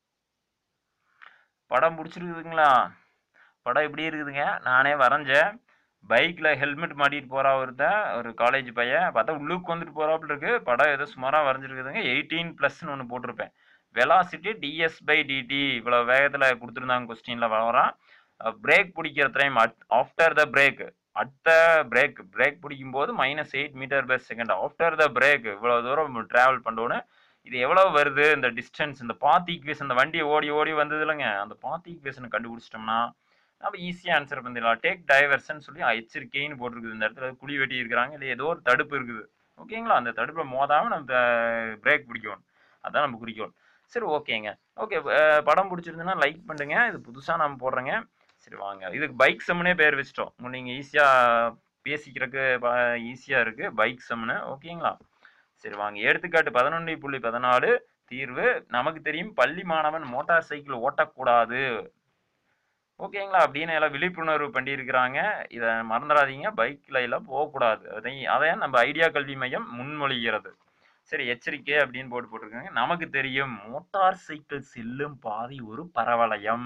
படம் பிடிச்சிருக்குதுங்களா படம் எப்படி இருக்குதுங்க நானே வரைஞ்சேன் பைக்கில் ஹெல்மெட் மாட்டிட்டு போறா ஒருத்தன் ஒரு காலேஜ் பையன் பார்த்தா உள்ளுக்கு வந்துட்டு போறாப்புல இருக்கு படம் ஏதோ சுமாராக வரைஞ்சிருக்குதுங்க எயிட்டீன் ப்ளஸ்னு ஒன்று போட்டிருப்பேன் வெலாசிட்டி டிஎஸ் பை டிடி இவ்வளோ வேகத்தில் கொடுத்துருந்தாங்க கொஸ்டினில் வரான் பிரேக் பிடிக்கிற டைம் ஆஃப்டர் த பிரேக் அடுத்த பிரேக் பிரேக் பிடிக்கும் போது minus eight metre per second after the brake இவ்வளோ தூரம் ட்ராவல் பண்ணோன்னு இது எவ்வளோ வருது இந்த டிஸ்டன்ஸ் இந்த பாத் ஈக்குவேஷன் இந்த வண்டி ஓடி ஓடி வந்தது இல்லைங்க அந்த பாத் ஈக்குவேஷனை கண்டுபிடிச்சிட்டோம்னா நம்ம ஈஸியாக ஆன்சர் பண்ணிடலாம் டேக் டைவர்ஷன் சொல்லி எச்சரிக்கைன்னு போட்டிருக்குது இந்த இடத்துல குழி வெட்டி இருக்கிறாங்க இல்லை ஏதோ ஒரு தடுப்பு இருக்குது ஓகேங்களா அந்த தடுப்பில் மோதாமல் நம்ம பிரேக் பிடிக்கணும் அதான் நம்ம குறிக்கோள் சரி ஓகேங்க ஓகே படம் பிடிச்சிருந்துன்னா லைக் பண்ணுங்க இது புதுசாக நம்ம போடுறேங்க சரி வாங்க இதுக்கு பைக் செம்னே பேர் வச்சிட்டோம் நீங்கள் ஈஸியாக பேசிக்கிறதுக்கு ஈஸியாக இருக்குது பைக் செம்னு ஓகேங்களா சரி வாங்க எடுத்துக்காட்டு பதினொன்று புள்ளி பதினாலு தீர்வு நமக்கு தெரியும் பள்ளி மாணவன் மோட்டார் சைக்கிள் ஓட்டக்கூடாது ஓகேங்களா அப்படின்னு எல்லாம் விழிப்புணர்வு பண்ணியிருக்கிறாங்க இதை மறந்துடாதீங்க பைக்கில் எல்லாம் போகக்கூடாது அதை அதையும் நம்ம ஐடியா கல்வி மையம் முன்மொழிகிறது சரி எச்சரிக்கை அப்படின்னு போட்டு போட்டிருக்காங்க நமக்கு தெரியும் மோட்டார் சைக்கிள் செல்லும் பாதை ஒரு பரவளையம்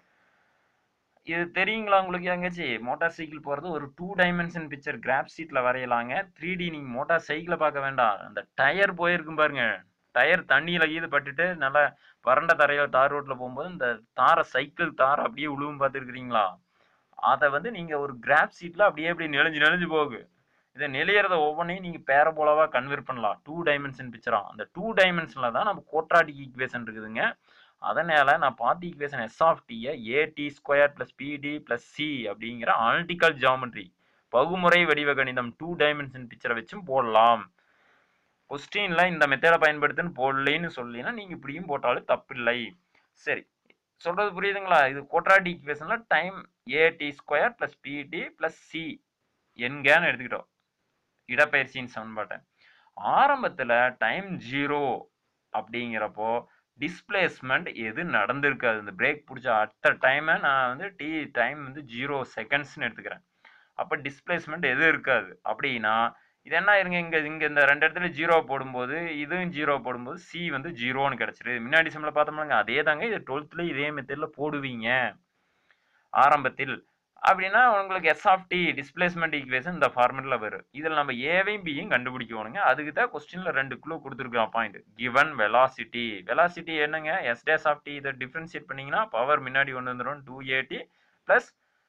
இது தெரியுங்களா உங்களுக்கு எங்கேச்சி மோட்டார் சைக்கிள் போகிறது ஒரு டூ டைமென்ஷன் பிக்சர் கிராப் ஷீட்டில் வரையலாங்க த்ரீ டி நீங்கள் மோட்டார் சைக்கிளை பார்க்க வேண்டாம் அந்த டயர் போயிருக்கும் பாருங்க டயர் தண்ணியில் ஈது பட்டுட்டு நல்லா வறண்ட தரையில் தார் ரோட்டில் போகும்போது இந்த தாரை சைக்கிள் தார் அப்படியே உழுவும் பார்த்துருக்குறீங்களா அதை வந்து நீங்கள் ஒரு கிராப் ஷீட்டில் அப்படியே அப்படி நெளிஞ்சு நெளிஞ்சு போகு இதை நெளியறத ஒவ்வொன்றையும் நீங்கள் பேரபோலாவாக கன்வெர்ட் பண்ணலாம் டூ டைமென்ஷன் பிக்சரா அந்த டூ டைமென்ஷனில் தான் நம்ம கோட்ராட்டிக் ஈக்குவேஷன் இருக்குதுங்க அதனால நான் பார்த்த ஈக்குவேஷன் எஸ் ஆஃப் டியை AT square plus BT plus C அப்படிங்கிற அனலிட்டிக்கல் ஜாமெட்ரி பகுமுறை வடிவ கணிதம் டூ டைமென்ஷன் பிக்சரை வச்சும் போடலாம் கொஸ்டின்ல இந்த மெத்தடை பயன்படுத்துன்னு போடலைன்னு சொல்லினா நீங்க இப்படியும் போட்டாலும் தப்பில்லை சரி சொல்றது புரியுதுங்களா இது கோட்ராடி ஈக்குவேஷன்ல time AT square plus BT plus C என்கேன்னு எடுத்துக்கிட்டோம் இடப்பெயர்ச்சியின் சமன்பாட்டை ஆரம்பத்துல டைம் ஜீரோ அப்படிங்கிறப்போ டிஸ்பிளேஸ்மெண்ட் எது நடந்திருக்காது இந்த பிரேக் பிடிச்ச அடுத்த டைமை நான் வந்து டி டைம் வந்து ஜீரோ செகண்ட்ஸ்னு எடுத்துக்கிறேன் அப்போ டிஸ்பிளேஸ்மெண்ட் எது இருக்காது அப்படின்னா இது என்ன இருங்க இங்கே இங்கே இந்த ரெண்டு இடத்துல ஜீரோ போடும்போது இதுவும் ஜீரோ போடும்போது சி வந்து ஜீரோன்னு கிடச்சிரு முன்னாடி சம்மில் பார்த்தோம்னாங்க அதே தாங்க இது டுவெல்த்தில் இதே மெத்தடில் போடுவீங்க ஆரம்பத்தில் அப்படின்னா உங்களுக்கு S of T displacement equation இந்த ஃபார்மெட்டில் வரும் இதில் நம்ம ஏவையும் பியும் கண்டுபிடிக்கணுங்க அதுக்கு தான் கொஸ்டினில் ரெண்டு குழு கொடுத்துருக்கோம் பாயிண்ட் கிவன் வெலாசிட்டி வெலாசிட்டி என்னங்க எஸ் டேஸ் ஆஃப் டி இதை டிஃப்ரென்ஷியேட் பண்ணிங்கன்னா பவர் முன்னாடி கொண்டு வந்துடும் two AT plus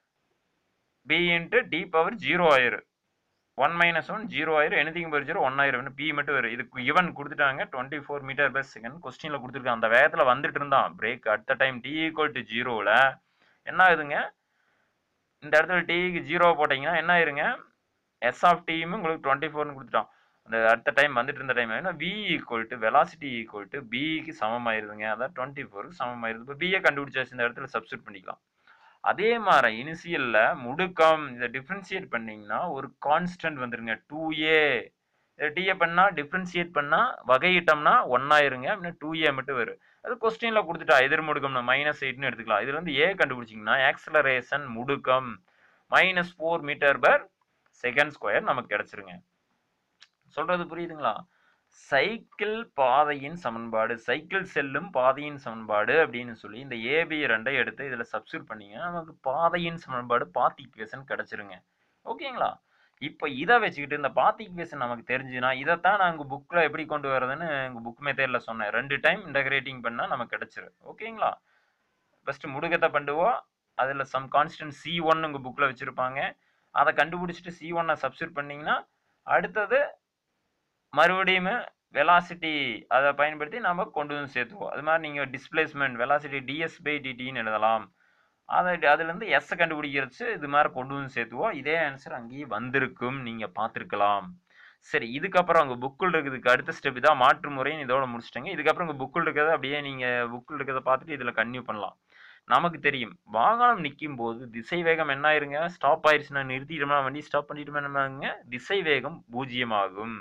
B into T power zero ஆயிரும் ஒன் மைனஸ் ஒன் ஜீரோ ஆயிரும் எனிதிங் பவர் ஜீரோ ஒன் ஆயிரம் பி மட்டும் வரும் இதுக்கு இவன் கொடுத்துட்டாங்க twenty four metre per second கொஸ்டினில் கொடுத்துருக்காங்க அந்த வேகத்தில் வந்துட்டு இருந்தான் brake at time D equal to ஜீரோவில் என்ன ஆகுதுங்க இந்த இடத்துல டிக்கு ஜீரோ போட்டிங்கன்னா என்ன ஆயிருங்க எஸ் ஆஃப் டியும் உங்களுக்கு டுவெண்ட்டி ஃபோர்னு கொடுத்துட்டான் அந்த அடுத்த டைம் வந்துட்டு இருந்த டைம் ஏன்னா V equal to velocity equal to பிக்கு சமமாயிருதுங்க அதான் டுவெண்ட்டி ஃபோருக்கு சமமாயிருது இப்போ பிஏ கண்டுபிடிச்சாச்சு இந்த இடத்துல சப்ஸ்டியூட் பண்ணிக்கலாம் அதே மாதிரி இனிஷியல்ல முடுக்கம் இதை டிஃபரன்ஷியேட் பண்ணீங்கன்னா ஒரு கான்ஸ்டன்ட் வந்துருங்க டூ ஏ இதை டிஏ பண்ணா டிஃபரன்ஷியேட் பண்ணா வகையிட்டோம்னா ஒன்னாயிருங்க அப்படின்னா டூ ஏ மட்டும் வரும் அது கொஸ்டின்ல கொடுத்துட்டா எதிர் முடுக்கம்னா மைனஸ் எயிட்னு எடுத்துக்கலாம் இதுல வந்து ஏ கண்டுபிடிச்சிங்கன்னா ஆக்சலரேஷன் முடுக்கம் minus four metre per second square நமக்கு கிடைச்சிருங்க சொல்றது புரியுதுங்களா சைக்கிள் பாதையின் சமன்பாடு சைக்கிள் செல்லும் பாதையின் சமன்பாடு அப்படின்னு சொல்லி இந்த ஏபி ரெண்டை எடுத்து இதில் சப்ஸ்டியூட் பண்ணீங்கன்னா நமக்கு பாதையின் சமன்பாடு பாத் ஈக்குவேஷன் கிடைச்சிருங்க ஓகேங்களா இப்போ இதை வச்சுக்கிட்டு இந்த பாத் ஈக்குவேஷன் நமக்கு தெரிஞ்சுன்னா இதைத்தான் நான் உங்கள் புக்கில் எப்படி கொண்டு வரதுன்னு உங்கள் புக் மெத்தேடில் சொன்னேன் ரெண்டு டைம் இன்டகிரேட்டிங் பண்ணால் நமக்கு கிடைச்சிரும் ஓகேங்களா ஃபஸ்ட்டு முடுக்கத்தை பண்ணுவோம் அதில் சம் கான்ஸ்டன்ட் சி ஒன் உங்கள் புக்கில் வச்சுருப்பாங்க அதை கண்டுபிடிச்சிட்டு சி ஒன்னை சப்ஸ்டியூட் பண்ணிங்கன்னா அடுத்தது மறுபடியும் வெலாசிட்டி அதை பயன்படுத்தி நம்ம கொண்டு வந்து சேர்த்துவோம் அது மாதிரி நீங்கள் டிஸ்பிளேஸ்மெண்ட் வெலாசிட்டி டிஎஸ் பை டிடின்னு எழுதலாம் அதை அதுலேருந்து எஸ்ஸை கண்டுபிடிக்கிறச்சு இது மாதிரி கொண்டு வந்து சேர்த்துவோம் இதே ஆன்சர் அங்கேயே வந்திருக்கும் நீங்கள் பார்த்துருக்கலாம் சரி இதுக்கப்புறம் உங்கள் புக்கில் இருக்கிறதுக்கு அடுத்த ஸ்டெப் தான் மாற்று முறைன்னு இதோட முடிச்சிட்டேங்க இதுக்கப்புறம் உங்கள் புக்கில் இருக்கிறத அப்படியே நீங்கள் புக்கில் இருக்கிறத பார்த்துட்டு இதில் கன்டினியூ பண்ணலாம் நமக்கு தெரியும் வாகனம் நிற்கும் போது திசை வேகம் என்ன ஆயிருங்க ஸ்டாப் ஆயிடுச்சுன்னா நிறுத்திட்டோம்னா வண்டி ஸ்டாப் பண்ணிட்டோம்னா திசை வேகம் பூஜ்ஜியமாகும்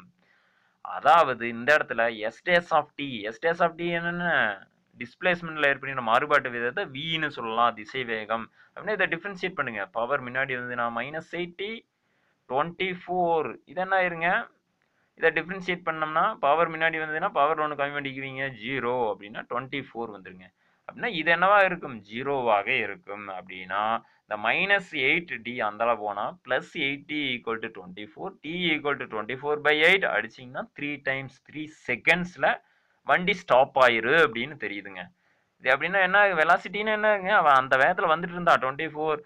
அதாவது இந்த இடத்துல S dash of T S dash of T என்னென்ன டிஸ்பிளேஸ்மெண்ட்ல ஏற்படுகிற மாறுபாட்டு விதத்தை வின்னு சொல்லலாம் திசை வேகம் அப்படின்னா இதை டிஃபரன்ஷியேட் பண்ணுங்க பவர் முன்னாடி வந்து நான் மைனஸ் எயிட்டி டுவெண்ட்டி ஃபோர் இது என்ன ஆயிருங்க இதை டிஃபரன்ஷியேட் பண்ணோம்னா பவர் முன்னாடி வந்ததுன்னா பவர் ஒன்று கம்மி பண்ணிக்குவீங்க ஜீரோ அப்படின்னா டுவெண்ட்டி ஃபோர் வந்துருங்க அப்படின்னா இது என்னவா இருக்கும் ஜீரோவாக இருக்கும் அப்படின்னா இந்த மைனஸ் எயிட் டி அந்தால போனால் plus eight T equal to twenty four D equal to twenty four by eight அடிச்சிங்கன்னா த்ரீ டைம்ஸ் த்ரீ செகண்ட்ஸில் வண்டி ஸ்டாப் ஆயிரு அப்படின்னு தெரியுதுங்க இது அப்படின்னா என்ன வெலாசிட்டின்னு என்னங்க அவன் அந்த வேகத்தில் வந்துட்டு இருந்தா twenty four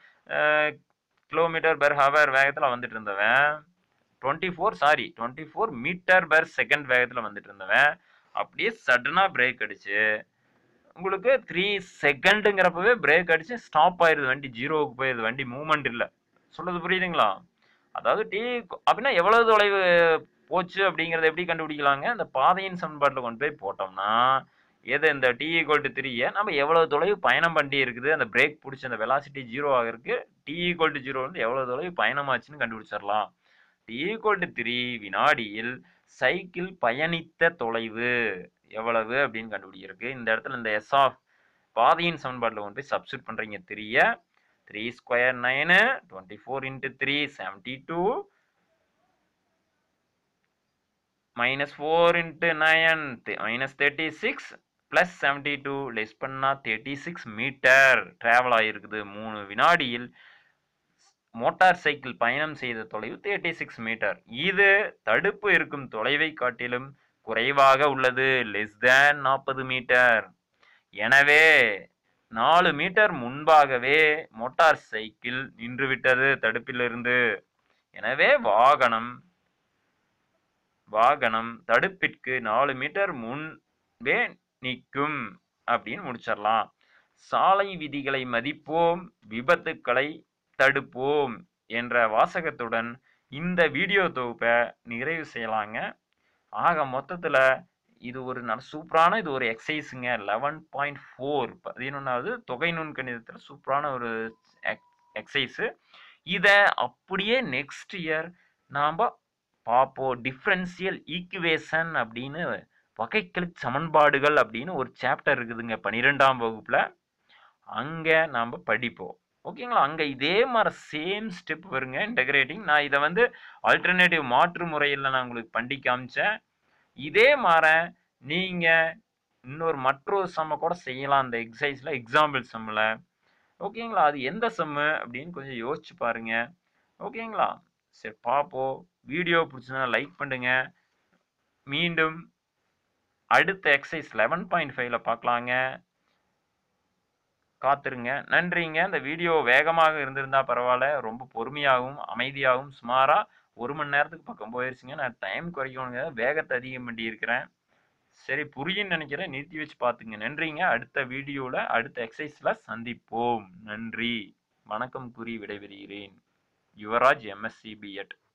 kilometre per hour வேகத்தில் வந்துட்டு இருந்தவன் twenty four sorry twenty four metre per second வேகத்தில் வந்துட்டு இருந்தவன் அப்படியே சடனாக பிரேக் அடிச்சு உங்களுக்கு த்ரீ செகண்டுங்கிறப்பவே பிரேக் அடிச்சு ஸ்டாப் ஆயிருது வண்டி ஜீரோவுக்கு போயிருது வண்டி மூவ்மெண்ட் இல்லை சொல்றது புரியுதுங்களா அதாவது டீ அப்படின்னா எவ்வளவு தொலைவு போச்சு அப்படிங்கிறத எப்படி கண்டுபிடிக்கலாங்க இந்த பாதையின் சமன்பாட்டில் கொண்டு போய் போட்டோம்னா எது இந்த டி ஈக்குவல் டு த்ரீயை நம்ம எவ்வளவு தொலைவு பயணம் பண்ணி இருக்குது அந்த பிரேக் பிடிச்சி அந்த வெலாசிட்டி ஜீரோ ஆகிறதுக்கு டி ஈக்குவல் டு ஜீரோ வந்து எவ்வளவு தொலைவு பயணமாச்சுன்னு கண்டுபிடிச்சிடலாம் டி ஈக்குவல் டு த்ரீ வினாடியில் சைக்கிள் பயணித்த தொலைவு எவ்வளவு அப்படின்னு கண்டுபிடிக்கிறதுக்கு இந்த இடத்துல இந்த எஸ் ஆஃப் பாதையின் சமன்பாட்டில் கொண்டு போய் சப்ஸ்டியூட் பண்ணுறீங்க த்ரீய three square nine twenty four into three seventy two minus four into nine minus thirty six plus seventy two less பண்ணால் தேர்ட்டி சிக்ஸ் மீட்டர் ட்ராவல் ஆகிருக்குது மூணு வினாடியில் மோட்டார் சைக்கிள் பயணம் செய்த தொலைவு தேர்ட்டி சிக்ஸ் மீட்டர் இது தடுப்பு இருக்கும் தொலைவை காட்டிலும் குறைவாக உள்ளது லெஸ் தேன் நாற்பது மீட்டர் எனவே நாலு மீட்டர் முன்பாகவே மோட்டார் சைக்கிள் நின்றுவிட்டது தடுப்பிலிருந்து எனவே வாகனம் வாகனம் தடுப்பிற்கு நாலு மீட்டர் முன்பே நிற்கும் அப்படின்னு முடிச்சிடலாம் சாலை விதிகளை மதிப்போம் விபத்துக்களை தடுப்போம் என்ற வாசகத்துடன் இந்த வீடியோ தொகுப்பை நிறைவு செய்யலாங்க ஆக மொத்தத்தில் இது ஒரு நல்ல சூப்பரான இது ஒரு எக்ஸசைஸுங்க லெவன் பாயிண்ட் ஃபோர் பதினொன்றாவது தொகை நுண்கணிதத்தில் சூப்பரான ஒரு எக்ஸசைஸு இதை அப்படியே நெக்ஸ்ட் இயர் நாம் பார்ப்போம் டிஃப்ரென்சியல் ஈக்குவேஷன் அப்படின்னு வகைக்கெழு சமன்பாடுகள் அப்படின்னு ஒரு சாப்டர் இருக்குதுங்க பன்னிரெண்டாம் வகுப்பில் அங்கே நாம் படிப்போம் ஓகேங்களா அங்கே இதே மாதிரி சேம் ஸ்டெப் வருங்க இன்டகிரேட்டிங் நான் இதை வந்து ஆல்டர்னேட்டிவ் மாற்று முறையில் நான் உங்களுக்கு பண்ணி காமிச்சேன் இதே மாதிரி நீங்கள் இன்னொரு மற்றொரு சம்மை கூட செய்யலாம் அந்த எக்ஸசைஸில் எக்ஸாம்பிள் சம்மில் ஓகேங்களா அது எந்த சம்மு அப்படின்னு கொஞ்சம் யோசிச்சு பாருங்க ஓகேங்களா சரி பார்ப்போம் வீடியோ பிடிச்சதுனா லைக் பண்ணுங்க மீண்டும் அடுத்த எக்ஸசைஸ் லெவன் பாயிண்ட் ஃபைவ்ல பார்க்கலாங்க காத்துருங்க நன்றிங்க இந்த வீடியோ வேகமாக இருந்திருந்தா பரவாயில்ல ரொம்ப பொறுமையாகவும் அமைதியாகவும் சுமாராக ஒரு மணி நேரத்துக்கு பக்கம் போயிருச்சுங்க நான் டைம் குறைக்கணுங்க வேகத்தை அதிகம் பண்ணி இருக்கிறேன் சரி புரியுன்னு நினைக்கிறேன் நிறுத்தி வச்சு பார்த்துங்க நன்றிங்க அடுத்த வீடியோவில் அடுத்த எக்ஸசைஸில் சந்திப்போம் நன்றி வணக்கம் கூறி விடைபெறுகிறேன் யுவராஜ் எம்எஸ்சி பிஎட்